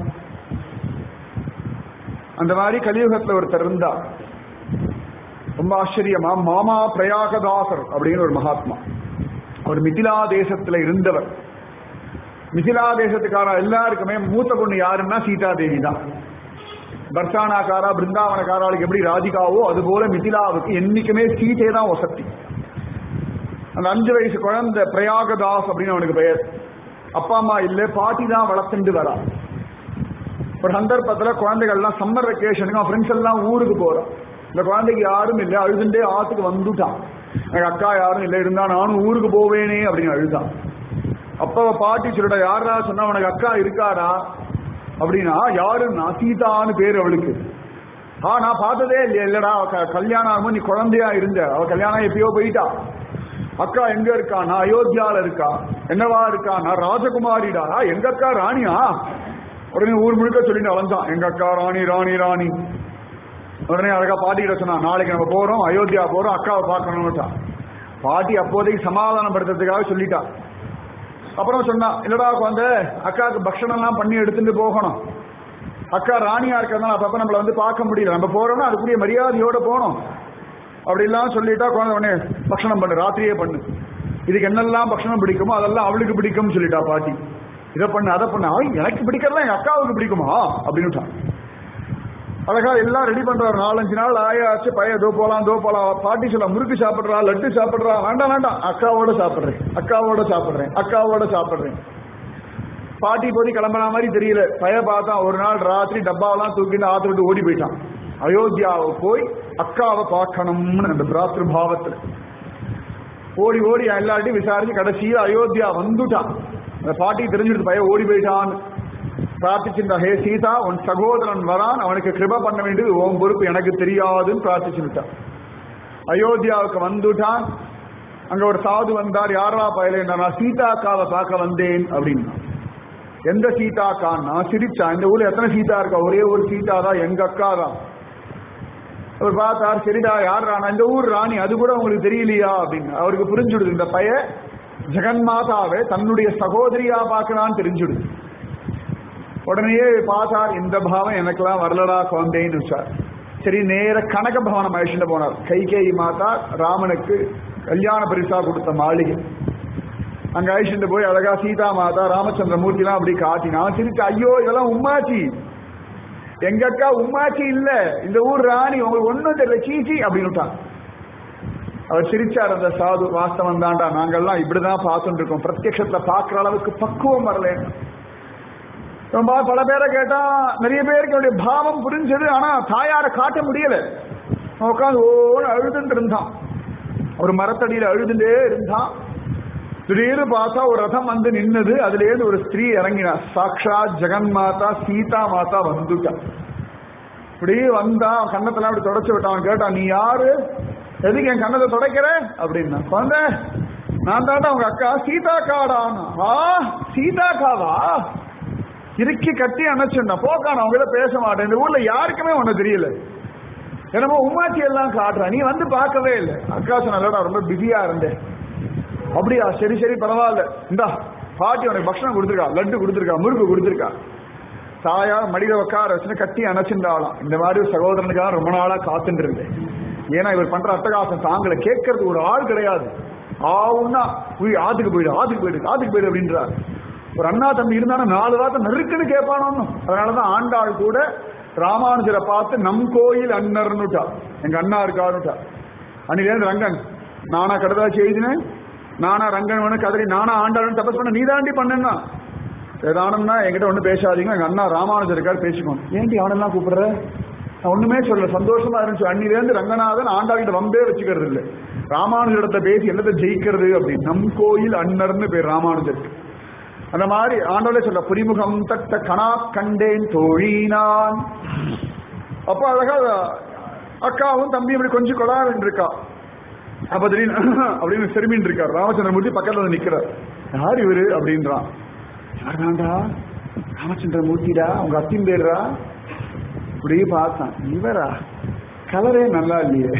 அந்த மாதிரி கலியுகத்துல ஒருத்தர் இருந்தா ரொம்ப ஆச்சரியமா மாமா பிரயாகதாசர் அப்படின்னு ஒரு மகாத்மா அவர் மிதிலா தேசத்துல இருந்தவர் மிதிலா தேசத்துக்கார எல்லாருக்குமே மூத்த பொண்ணு யாருன்னா சீதா தேவி தான் பர்சானாக்காரா பிருந்தாவனக்காராளுக்கு எப்படி ராதிகாவோ அது போல மிதிலாவுக்கு என்னைக்குமே சீதை தான் வசத்தி அந்த அஞ்சு வயசு குழந்தை பிரயாகதாஸ் அப்படின்னு அவனுக்கு பெயர் அப்பா அம்மா இல்ல பாட்டி தான் வளர்த்துண்டு வரா ஒரு சந்தர்ப்பத்துல குழந்தைகள்லாம் சம்மர் வெக்கேஷனுக்கு அவன் ஃப்ரெண்ட்ஸ் எல்லாம் ஊருக்கு போறான் இந்த குழந்தைக்கு யாரும் இல்லை அழுதுண்டே ஆத்துக்கு வந்துட்டான் எனக்கு அக்கா யாரும் இல்லை இருந்தா நானும் ஊருக்கு போவேனே அப்படின்னு அழுதான் அப்ப அவ பாட்டி சொல்லிட்டா யாரா சொன்னா உனக்கு அக்கா இருக்காரா அப்படின்னா யாருன்னா சீதான்னு பேர் அவளுக்கு ஆ நான் பார்த்ததே இல்லையா இல்லடா அவ க- கல்யாணம் ஆகும்போது நீ குழந்தையா இருந்த அவ கல்யாணம் எப்பயோ போயிட்டா அக்கா எங்க இருக்கா நான் அயோத்தியால இருக்கா என்னவா இருக்கா நான் ராஜகுமாரிடா எங்க அக்கா ராணியா உடனே ஊர் முழுக்க சொல்லிட்டு அலைஞ்சான் எங்க அக்கா ராணி ராணி ராணி உடனே அழகா பாட்டிகிட்ட சொன்னா நாளைக்கு நம்ம போறோம் அயோத்தியா போறோம் அக்காவை பார்க்கணும்னுட்டா பாட்டி அப்போதைக்கு சமாதானப்படுத்துறதுக்காக சொல்லிட்டா அப்புறம் சொன்னா இல்லடா குழந்தை அக்காவுக்கு பக்ஷணம் எல்லாம் பண்ணி எடுத்துட்டு போகணும் அக்கா ராணியா இருக்கிறதுனால அப்பப்ப நம்மள வந்து பார்க்க முடியல நம்ம போறோம்னா அதுக்குரிய மரியாதையோட போகணும் அப்படிலாம் சொல்லிட்டா குழந்தை உடனே பக்ஷணம் பண்ணு ராத்திரியே பண்ணு இதுக்கு என்னெல்லாம் பக்ஷணம் பிடிக்குமோ அதெல்லாம் அவளுக்கு பிடிக்கும்னு சொல்லிட்டா பாட்டி இதை பண்ணு அதை பண்ணு அவன் எனக்கு பிடிக்கிறதா எங்க அக்காவுக்கு பிடிக்குமா அப்படின்னுட்டான் அழகா எல்லாம் ரெடி பண்றாரு நாலஞ்சு நாள் ஆயாச்சு பையன் தோ போலாம் தோ போலாம் பாட்டி சொல்ல முறுக்கு சாப்பிடுறா லட்டு சாப்பிடுறா வேண்டாம் வேண்டாம் அக்காவோட சாப்பிடுறேன் அக்காவோட சாப்பிடுறேன் அக்காவோட சாப்பிடுறேன் பாட்டி போதி கிளம்புற மாதிரி தெரியல பைய பார்த்தா ஒரு நாள் ராத்திரி டப்பாவெல்லாம் தூக்கிட்டு ஆத்து விட்டு ஓடி போயிட்டான் அயோத்தியாவை போய் அக்காவை பார்க்கணும்னு அந்த பிராத்திரு பாவத்துல ஓடி ஓடி எல்லார்ட்டையும் விசாரிச்சு கடைசியில் அயோத்தியா வந்துட்டான் அந்த பாட்டி தெரிஞ்சுட்டு பையன் ஓடி போயிட்டான் பிரார்த்திச்சுட்டா ஹே சீதா உன் சகோதரன் வரான் அவனுக்கு கிருப பண்ண வேண்டியது உன் பொறுப்பு எனக்கு தெரியாதுன்னு பிரார்த்திச்சுட்டான் அயோத்தியாவுக்கு வந்துட்டான் அங்க ஒரு சாது வந்தார் யாரா பயல நான் சீதா அக்காவை பார்க்க வந்தேன் அப்படின்னா எந்த சீதா அக்கான்னா சிரிச்சா இந்த ஊர்ல எத்தனை சீதா இருக்கா ஒரே ஒரு சீதா தான் எங்க அக்கா தான் அவர் பார்த்தார் சரிடா யார் ராணா இந்த ஊர் ராணி அது கூட உங்களுக்கு தெரியலையா அப்படின்னு அவருக்கு புரிஞ்சுடுது இந்த பைய ஜெகன்மாதாவை தன்னுடைய சகோதரியா பார்க்கலான்னு தெரிஞ்சுடுது உடனே பார்த்தார் இந்த பாவம் எனக்கெல்லாம் வரலடா குழந்தைன்னு வச்சார் சரி நேர கனக பவனம் அழிச்சுட்டு போனார் கைகேயி மாதா ராமனுக்கு கல்யாண பரிசா கொடுத்த மாளிகை அங்க அழிச்சுட்டு போய் அழகா சீதா மாதா ராமச்சந்திர மூர்த்திலாம் அப்படி காட்டினா சிரிச்சு ஐயோ இதெல்லாம் உம்மாச்சி எங்க அக்கா உம்மாச்சி இல்ல இந்த ஊர் ராணி உங்களுக்கு ஒண்ணும் தெரியல சீச்சி அப்படின்னுட்டான் அவர் சிரிச்சார் அந்த சாது வாஸ்தவம் தாண்டா நாங்கெல்லாம் இப்படிதான் பார்த்துட்டு இருக்கோம் பிரத்யக்ஷத்துல பாக்குற அளவுக்கு பக்குவம் வரலன்னு ரொம்ப பல பேரை கேட்டா நிறைய பேருக்கு அவருடைய பாவம் புரிஞ்சது ஆனா தாயார காட்ட முடியல உட்காந்து ஓன்னு அழுதுட்டு இருந்தான் ஒரு மரத்தடியில அழுதுட்டே இருந்தான் திடீர்னு பார்த்தா ஒரு ரதம் வந்து நின்னது அதுல இருந்து ஒரு ஸ்திரீ இறங்கினா சாக்ஷா ஜெகன் மாதா சீதா மாதா வந்துட்டா இப்படி வந்தா கண்ணத்தெல்லாம் அப்படி தொடச்சு விட்டான் கேட்டான் நீ யாரு எதுக்கு என் கண்ணத்தை துடைக்கிற அப்படின்னா குழந்தை நான் தாண்டா உங்க அக்கா சீதா காடானா ஆ சீதா காவா இறுக்கி கட்டி அணைச்சுண்டா போக்கா நான் உங்ககிட்ட பேச மாட்டேன் இந்த ஊர்ல யாருக்குமே உனக்கு தெரியல என்னமோ உமாச்சி எல்லாம் காட்டுறா நீ வந்து பார்க்கவே இல்லை அக்கா சொன்னா ரொம்ப பிஸியா இருந்தேன் அப்படியா சரி சரி பரவாயில்ல இந்தா பாட்டி உனக்கு பக்ஷணம் கொடுத்துருக்கா லட்டு கொடுத்துருக்கா முறுக்கு கொடுத்துருக்கா தாயா மடியில உட்கார வச்சுன்னு கட்டி அணைச்சிருந்தாலாம் இந்த மாதிரி ஒரு சகோதரனுக்காக ரொம்ப நாளா காத்துட்டு இருந்தேன் ஏன்னா இவர் பண்ற அட்டகாசம் தாங்களை கேட்கறது ஒரு ஆள் கிடையாது ஆவுன்னா உய் ஆத்துக்கு போயிடு ஆத்துக்கு போயிடு ஆத்துக்கு போயிடு அப்படின்றார் ஒரு அண்ணா தம்பி இருந்தானா நாலு வார்த்தை நெருக்குன்னு கேட்பானோன்னு அதனாலதான் ஆண்டாள் கூட ராமானுஜரை பார்த்து நம் கோயில் அண்ணர்னுட்டா எங்க அண்ணா இருக்காருட்டா அன்னிலேருந்து ரங்கன் நானா கடுதாச்சி எழுதினேன் நானா ரங்கன் வேணும் கதறி நானா ஆண்டாள் தபஸ் பண்ண நீ தாண்டி பண்ணா ஏதானம்னா என்கிட்ட ஒண்ணு பேசாதீங்க எங்க அண்ணா ராமானுஜர் இருக்காரு பேசிக்கணும் ஏன்டி அவனெல்லாம் கூப்பிடுற நான் ஒண்ணுமே சொல்ல சந்தோஷமா இருந்துச்சு அன்னிலேருந்து ரங்கநாதன் ஆண்டாள்கிட்ட வம்பே வச்சுக்கிறது இல்லை ராமானுஜரிடத்தை பேசி என்னத்தை ஜெயிக்கிறது அப்படின்னு நம் கோயில் அண்ணர்னு பேர் ராமானுஜருக்கு அந்த மாதிரி ஆண்டோலே சொல்ல புரிமுகம் தட்ட கணா கண்டேன் தோழினான் அப்ப அழகா அக்காவும் தம்பி இப்படி கொஞ்சம் கொடாவின் இருக்கா அப்ப திடீர்னு அப்படின்னு செருமின் இருக்கார் ராமச்சந்திரமூர்த்தி பக்கத்துல வந்து நிக்கிறார் யார் இவரு அப்படின்றான் யார்தான்டா ராமச்சந்திரமூர்த்திடா உங்க அத்தின் பேர்ரா இப்படியே பார்த்தான் இவரா கலரே நல்லா இல்லையே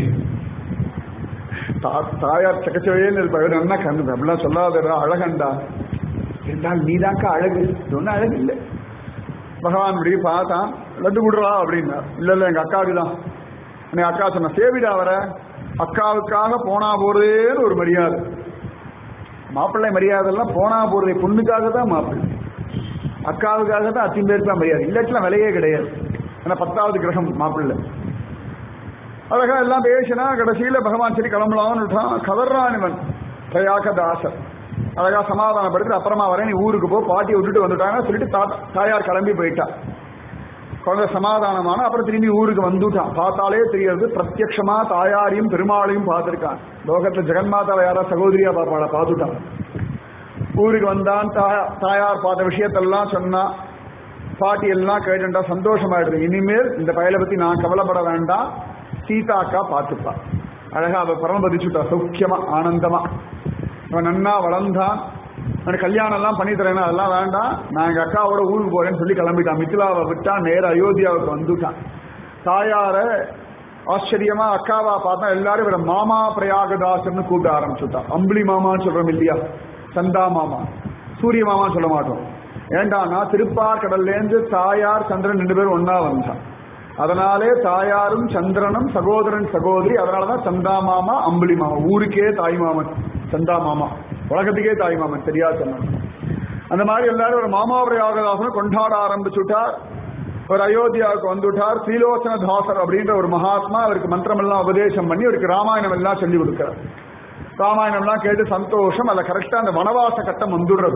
தா- தாயார் சக்கச்சவையேன்னு இருப்பாங்க நல்லா கண்டு அப்படிலாம் சொல்லாதடா அழகண்டா இருந்தால் நீதாக்கா அழகு இது ஒன்றும் அழகு இல்லை பகவான் இப்படி பார்த்தான் லட்டு விடுறா அப்படின்னா இல்ல இல்ல எங்க அக்காவுக்கு தான் எங்க அக்கா சொன்ன சேவிடா வர அக்காவுக்காக போனா போறதேன்னு ஒரு மரியாதை மாப்பிள்ளை மரியாதை எல்லாம் போனா போறதே பொண்ணுக்காக தான் மாப்பிள்ளை அக்காவுக்காக தான் அத்தின் பேருக்கு மரியாதை இல்லாச்சுலாம் விலையே கிடையாது ஏன்னா பத்தாவது கிரகம் மாப்பிள்ளை அழகா எல்லாம் பேசினா கடைசியில பகவான் சரி கிளம்பலாம்னு விட்டான் கதர்றான் இவன் பிரயாக தாசர் அழகா சமாதானப்படுத்தி அப்புறமா வரேன் நீ ஊருக்கு போ பாட்டியை விட்டுட்டு வந்துட்டாங்க சொல்லிட்டு தாத்தா தாயார் கிளம்பி போயிட்டா குழந்தை சமாதானமான அப்புறம் திரும்பி ஊருக்கு வந்துட்டான் பார்த்தாலே தெரியாது பிரத்யக்ஷமா தாயாரையும் பெருமாளையும் பார்த்திருக்கான் லோகத்துல ஜெகன்மாதாவை யாரா சகோதரியா பார்ப்பாளா பார்த்துட்டான் ஊருக்கு வந்தான் தாயா- தாயார் பார்த்த விஷயத்தெல்லாம் சொன்னா பாட்டி எல்லாம் கேட்டுட்டா சந்தோஷமாயிடுது இனிமேல் இந்த பயலை பத்தி நான் கவலைப்பட வேண்டாம் சீதா அக்கா பார்த்துப்பா அழகா அவ பரமபதிச்சுட்டா சௌக்கியமா ஆனந்தமா அவன் நன்னா வளர்ந்தான் அவனுக்கு கல்யாணம் எல்லாம் பண்ணி தரேன் அதெல்லாம் வேண்டாம் நான் எங்க அக்காவோட ஊருக்கு போறேன்னு சொல்லி கிளம்பிட்டான் மிथिलाவை விட்டா நேர அயோத்தியாவுக்கு வந்துட்டான் தாயார ஆச்சரியமா அக்காவா பார்த்தா எல்லாரும் இவரை மாமா பிரயாகதாசர்னு கூப்பிட ஆரம்பிச்சுட்டான் அம்புலி மாமான்னு சொல்றோம் இல்லையா சந்தா மாமா சூரிய மாமான்னு சொல்ல மாட்டோம் ஏண்டானா திருப்பார் கடல்லேருந்து தாயார் சந்திரன் ரெண்டு பேரும் ஒன்னா வந்தான் அதனாலே தாயாரும் சந்திரனும் சகோதரன் சகோதரி அதனாலதான் சந்தா மாமா அம்புலி மாமா ஊருக்கே தாய் மாமன் சந்தா மாமா உலகத்துக்கே தாய் மாமன் சரியா சொன்னான் அந்த மாதிரி எல்லாரும் ஒரு மாமாவரையாகதாசன் கொண்டாட ஆரம்பிச்சுட்டார் ஒரு அயோத்தியாவுக்கு வந்துட்டார் ஸ்ரீலோச்சன தாசர் அப்படின்ற ஒரு மகாத்மா அவருக்கு மந்திரம் எல்லாம் உபதேசம் பண்ணி அவருக்கு ராமாயணம் எல்லாம் சொல்லி கொடுக்கிறார் ராமாயணம் எல்லாம் கேட்டு சந்தோஷம் அதுல கரெக்டா அந்த வனவாச கட்டம் வந்துடுறது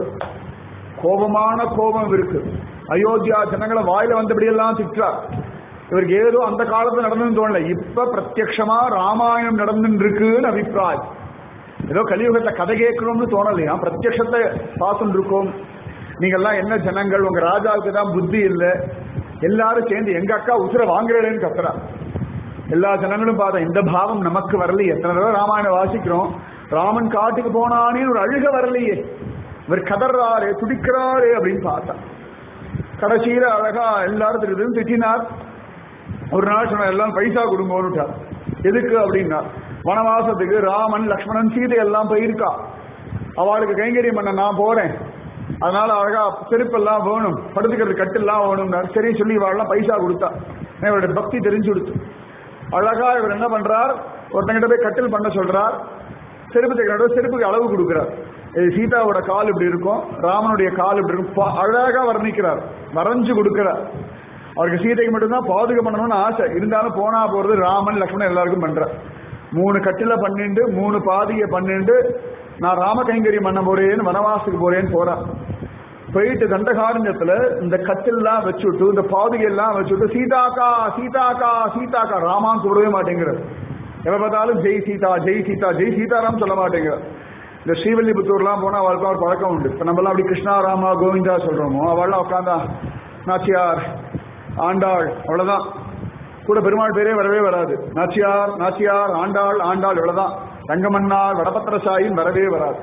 கோபமான கோபம் இருக்கு அயோத்தியா ஜனங்களை வாயில வந்தபடி எல்லாம் திட்டுறார் இவருக்கு ஏதோ அந்த காலத்துல நடந்துன்னு தோணல இப்ப பிரத்யக்ஷமா ராமாயணம் நடந்துட்டு இருக்குன்னு அபிப்பிராயம் ஏதோ கலியுகத்துல கதை கேட்கணும்னு தோணலையா பிரத்யக்ஷத்தை பார்த்துட்டு இருக்கோம் நீங்கெல்லாம் என்ன ஜனங்கள் உங்க ராஜாவுக்கு தான் புத்தி இல்லை எல்லாரும் சேர்ந்து எங்க அக்கா உசுர வாங்குறேன்னு கத்துறா எல்லா ஜனங்களும் பார்த்தா இந்த பாவம் நமக்கு வரலையே எத்தனை தடவை ராமாயணம் வாசிக்கிறோம் ராமன் காட்டுக்கு போனானே ஒரு அழுக வரலையே இவர் கதறாரு துடிக்கிறாரு அப்படின்னு பார்த்தா கடைசியில அழகா எல்லாரும் திட்டு திட்டினார் ஒரு நாள் சொன்ன எல்லாம் பைசா கொடுங்கோன்னுட்டார் எதுக்கு அப்படின்னா வனவாசத்துக்கு ராமன் லக்ஷ்மணன் சீதை எல்லாம் போயிருக்கா அவளுக்கு கைங்கரியம் பண்ண நான் போறேன் அதனால அழகா செருப்பெல்லாம் வேணும் படுத்துக்கிறது கட்டெல்லாம் வேணும்னார் சரி சொல்லி இவாள்லாம் பைசா கொடுத்தா இவருடைய பக்தி தெரிஞ்சு கொடுத்து அழகா இவர் என்ன பண்றார் ஒருத்தங்கிட்ட போய் கட்டில் பண்ண சொல்றார் செருப்பு தைக்கிறோட செருப்புக்கு அளவு கொடுக்கிறார் இது சீதாவோட கால் இப்படி இருக்கும் ராமனுடைய கால் இப்படி இருக்கும் பா- அழகா வர்ணிக்கிறார் வரைஞ்சு கொடுக்கிறார் அவருக்கு சீதைக்கு மட்டும்தான் பாதுகா பண்ணணும்னு ஆசை இருந்தாலும் போனா போறது ராமன் லக்ஷ்மணன் எல்லாருக்கும் பண்றார் மூணு கட்டில பண்ணிண்டு மூணு பாதியை பண்ணிண்டு நான் ராம கைங்கரியம் பண்ண போறேன்னு வனவாசத்துக்கு போறேன்னு போறான் போயிட்டு தண்டகாரண்யத்துல இந்த கட்டில்லாம் வச்சுட்டு இந்த பாதுகையெல்லாம் வச்சுட்டு சீதாக்கா சீதாக்கா சீதாக்கா ராமான்னு சொல்லவே மாட்டேங்கிறார் எப்ப பார்த்தாலும் ஜெய் சீதா ஜெய் சீதா ஜெய் சீதாராம் சொல்ல மாட்டேங்கிறார் இந்த ஸ்ரீவல்லிபுத்தூர்லாம் போனா அவளுக்கு ஒரு பழக்கம் உண்டு இப்ப நம்மலாம் அப்படி கிருஷ்ணா ராமா கோவிந்தா சொல்றோமோ அவள்லாம் உட்காந்தா நாச்சியார் ஆண்டாள் அவ்வளவுதான் கூட பெருமாள் பேரே வரவே வராது நாச்சியார் நாச்சியார் ஆண்டாள் ஆண்டாள் இவ்வளவுதான் ரங்கமன்னார் வடபத்திரசாயின் வரவே வராது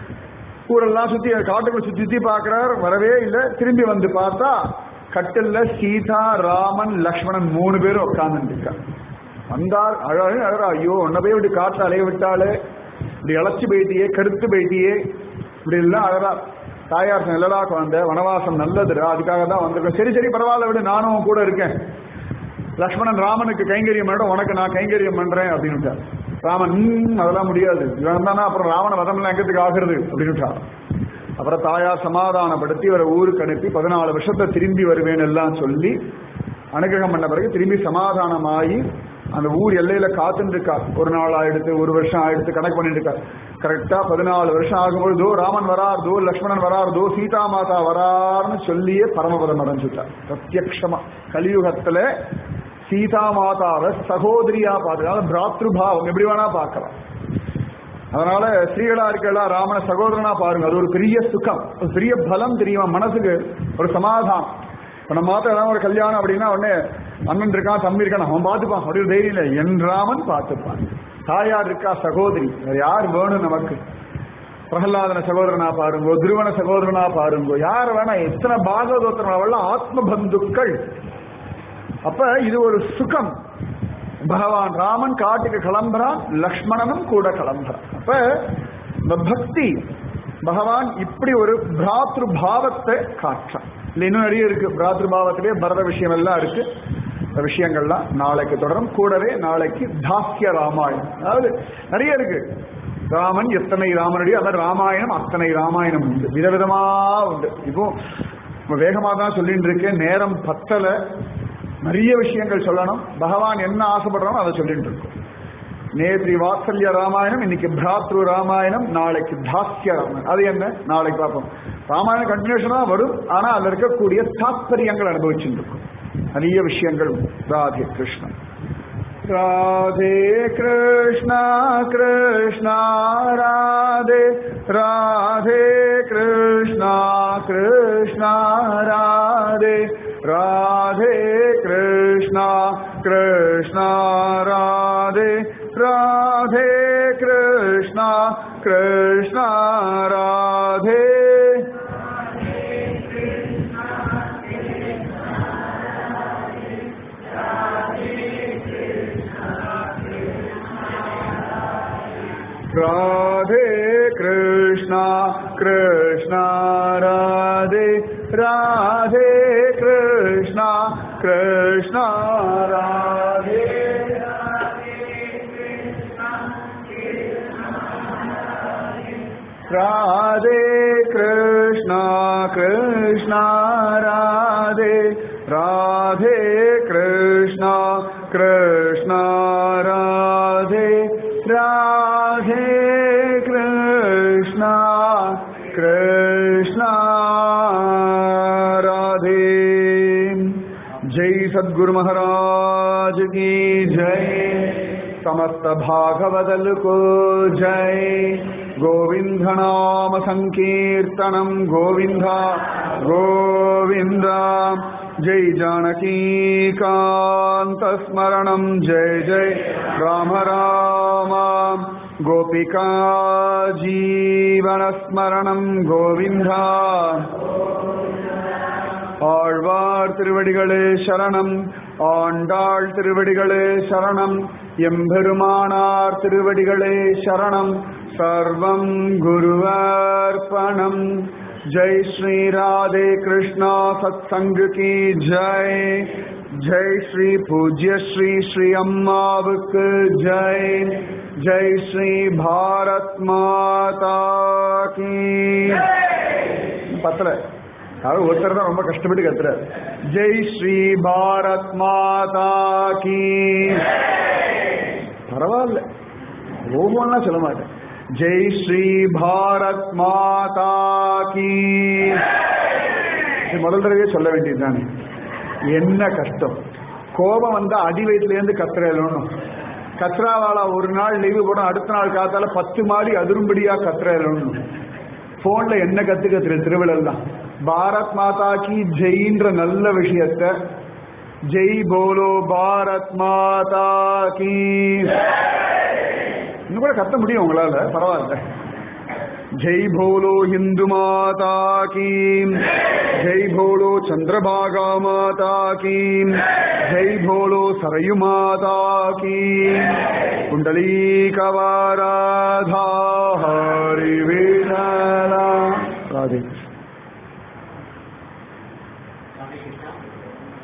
ஊரெல்லாம் சுத்தி காட்டுக்குள்ள சுத்தி சுத்தி பார்க்கிறார் வரவே இல்லை திரும்பி வந்து பார்த்தா கட்டில்ல சீதா ராமன் லக்ஷ்மணன் மூணு பேரும் உட்கார்ந்து இருக்கா வந்தார் அழகு அழகா ஐயோ உன்னை போய் இப்படி காட்டுல அலைய விட்டாலே இப்படி இழைச்சி போயிட்டியே கருத்து போயிட்டியே இப்படி எல்லாம் அழகா தாயார் சொன்ன, இல்லடா குழந்தை வனவாசம் நல்லதுடா அதுக்காக தான் வந்திருக்கேன் சரி சரி பரவாயில்ல விடு நானும் உன் கூட இருக்கேன் லக்ஷ்மணன் ராமனுக்கு கைங்கரியம் பண்ண உனக்கு நான் கைங்கரியம் பண்றேன் அப்படின்னு ராமன் "ம், அதெல்லாம் முடியாது இவன் தானே அப்புறம் ராவண வதம்லாம் எங்கத்துக்கு ஆகுறது அப்படின்னு அப்புறம் தாயார் சமாதானப்படுத்தி இவரை ஊருக்கு அனுப்பி பதினாலு வருஷத்தை திரும்பி வருவேன் எல்லாம் சொல்லி அனுகிரகம் பண்ண பிறகு திரும்பி சமாதானமாகி அந்த ஊர் எல்லையில காத்துட்டு இருக்கா ஒரு நாள் ஆயிடுத்து ஒரு வருஷம் ஆயிடுத்து கணக்கு பண்ணிட்டு இருக்கா கரெக்டா பதினாலு வருஷம் ஆகும்போது தோ ராமன் வரார் தோ லக்ஷ்மணன் வரார் தோ சீதா மாதா வரார்னு சொல்லியே பரமபதம் அடைஞ்சுட்டார் பிரத்யக்ஷமா கலியுகத்துல சீதா மாதாவை சகோதரியா பார்த்துக்கலாம் பிராத்ருபாவம் எப்படி வேணா பார்க்கலாம் அதனால ஸ்ரீகளா இருக்கலாம் ராமன சகோதரனா பாருங்க அது ஒரு பெரிய சுகம் ஒரு பெரிய பலம் தெரியுமா மனசுக்கு ஒரு சமாதானம் இப்ப நம்ம மாத்த ஏதாவது ஒரு கல்யாணம் அப்படின்னா உடனே அண்ணன் இருக்கான் தம்பி இருக்கான் அவன் பார்த்துப்பான் அப்படி ஒரு தைரியம் இல்லை என் ராமன் பார்த்துப்பான் தாயார் இருக்கா சகோதரி வேற யார் வேணும் நமக்கு பிரகலாதன சகோதரனா பாருங்கோ துருவன சகோதரனா பாருங்கோ யார் வேணா எத்தனை பாகவதோத்தரம் ஆத்ம பந்துக்கள் அப்ப இது ஒரு சுகம் பகவான் ராமன் காட்டுக்கு கிளம்புறான் லக்ஷ்மணனும் கூட கிளம்புறான் அப்ப இந்த பக்தி பகவான் இப்படி ஒரு பிராத்ரு பாவத்தை காட்டுறான் இல்ல இன்னும் நிறைய இருக்கு பிராத்ரு பாவத்திலே பரத விஷயம் எல்லாம் இருக்கு இந்த விஷயங்கள்லாம் நாளைக்கு தொடரும் கூடவே நாளைக்கு தாஸ்ய ராமாயணம் அதாவது நிறைய இருக்கு ராமன் எத்தனை ராமனுடைய அதாவது ராமாயணம் அத்தனை ராமாயணம் உண்டு விதவிதமா உண்டு இப்போ வேகமாக தான் சொல்லிட்டு இருக்கேன் நேரம் பத்தல நிறைய விஷயங்கள் சொல்லணும் பகவான் என்ன ஆசைப்படுறானோ அதை சொல்லிட்டு இருக்கோம் நேத்ரி வாத்சல்ய ராமாயணம் இன்னைக்கு பிராத்ரு ராமாயணம் நாளைக்கு தாஸ்ய ராமாயணம் அது என்ன நாளைக்கு பார்ப்போம் ராமாயணம் கண்டினியூஷனா வரும் ஆனா அதுல இருக்கக்கூடிய தாத்பரியங்கள் அனுபவிச்சுட்டு இருக்கும் நிறைய விஷயங்கள் உண்டு. ராதே கிருஷ்ணன் ராதே கிருஷ்ணா கிருஷ்ணா ராதே ராதே கிருஷ்ணா கிருஷ்ணா ராதே ராதே கிருஷ்ணா கிருஷ்ணா ராதே ராதே கிருஷ்ணா कृष्ण राधे राधे कृष्णा कृष्णा राधे राधे कृष्णा कृष्णा राधे राधे कृष्णा कृष्णा राधे राधे कृष्णा कृष्णा राधे राधे कृष्णा कृष्णा राधे जय सद्गुरु महाराज की जय समस्त भागवदल को जय गोविन्द नाम संकीर्तनम गोविन्द गोविन्द जय जानकी कांत स्मरणम जय जय राम राम गोपिका जीवन स्मरणम गोविन्द ஆழ்வார் திருவடிகளே சரணம் ஆண்டாள் திருவடிகளே சரணம் எம்பெருமானார் திருவடிகளே சரணம் சர்வம் குருவர்ப்பணம் ஜெய் ஸ்ரீ ராதே கிருஷ்ணா சத்சங்கு கி ஜெய் ஜெய் ஸ்ரீ பூஜ்ய ஸ்ரீ ஸ்ரீ அம்மாவுக்கு ஜெய் ஜெய் ஸ்ரீ பாரத் மாதா கி பத்தல அவர் ஒருத்தர் தான் ரொம்ப கஷ்டப்பட்டு கத்துறாரு ஜெய் ஸ்ரீ பாரத் மாதா கி பரவாயில்ல ஓமம்லாம் சொல்ல மாட்டேன் ஜெய் ஸ்ரீ பாரத் மாதா கி இது முதல் தடவையே சொல்ல வேண்டியது தானே என்ன கஷ்டம் கோபம் வந்தா அடி வயிற்றுலேருந்து கத்துறேன்னு கத்ராவாலா ஒரு நாள் லீவு போடும் அடுத்த நாள் காத்தால பத்து மாடி அதிரும்படியா கத்துறேன்னு போன்ல என்ன கத்து கத்துற திருவிழல் தான் பாரத் மாதா கி ஜெயின்ற நல்ல விஷயத்த ஜெய் போலோ பாரத் மாதா கி இன்னும் கூட கத்த முடியும் உங்களால பரவாயில்ல ஜெய் போலோ இந்து மாதா கி ஜெய் போலோ சந்திரபாகா மாதா கி ஜெய் போலோ சரயு மாதா கி குண்டலீ கவாராதா ஹரி வேணாலா ராதே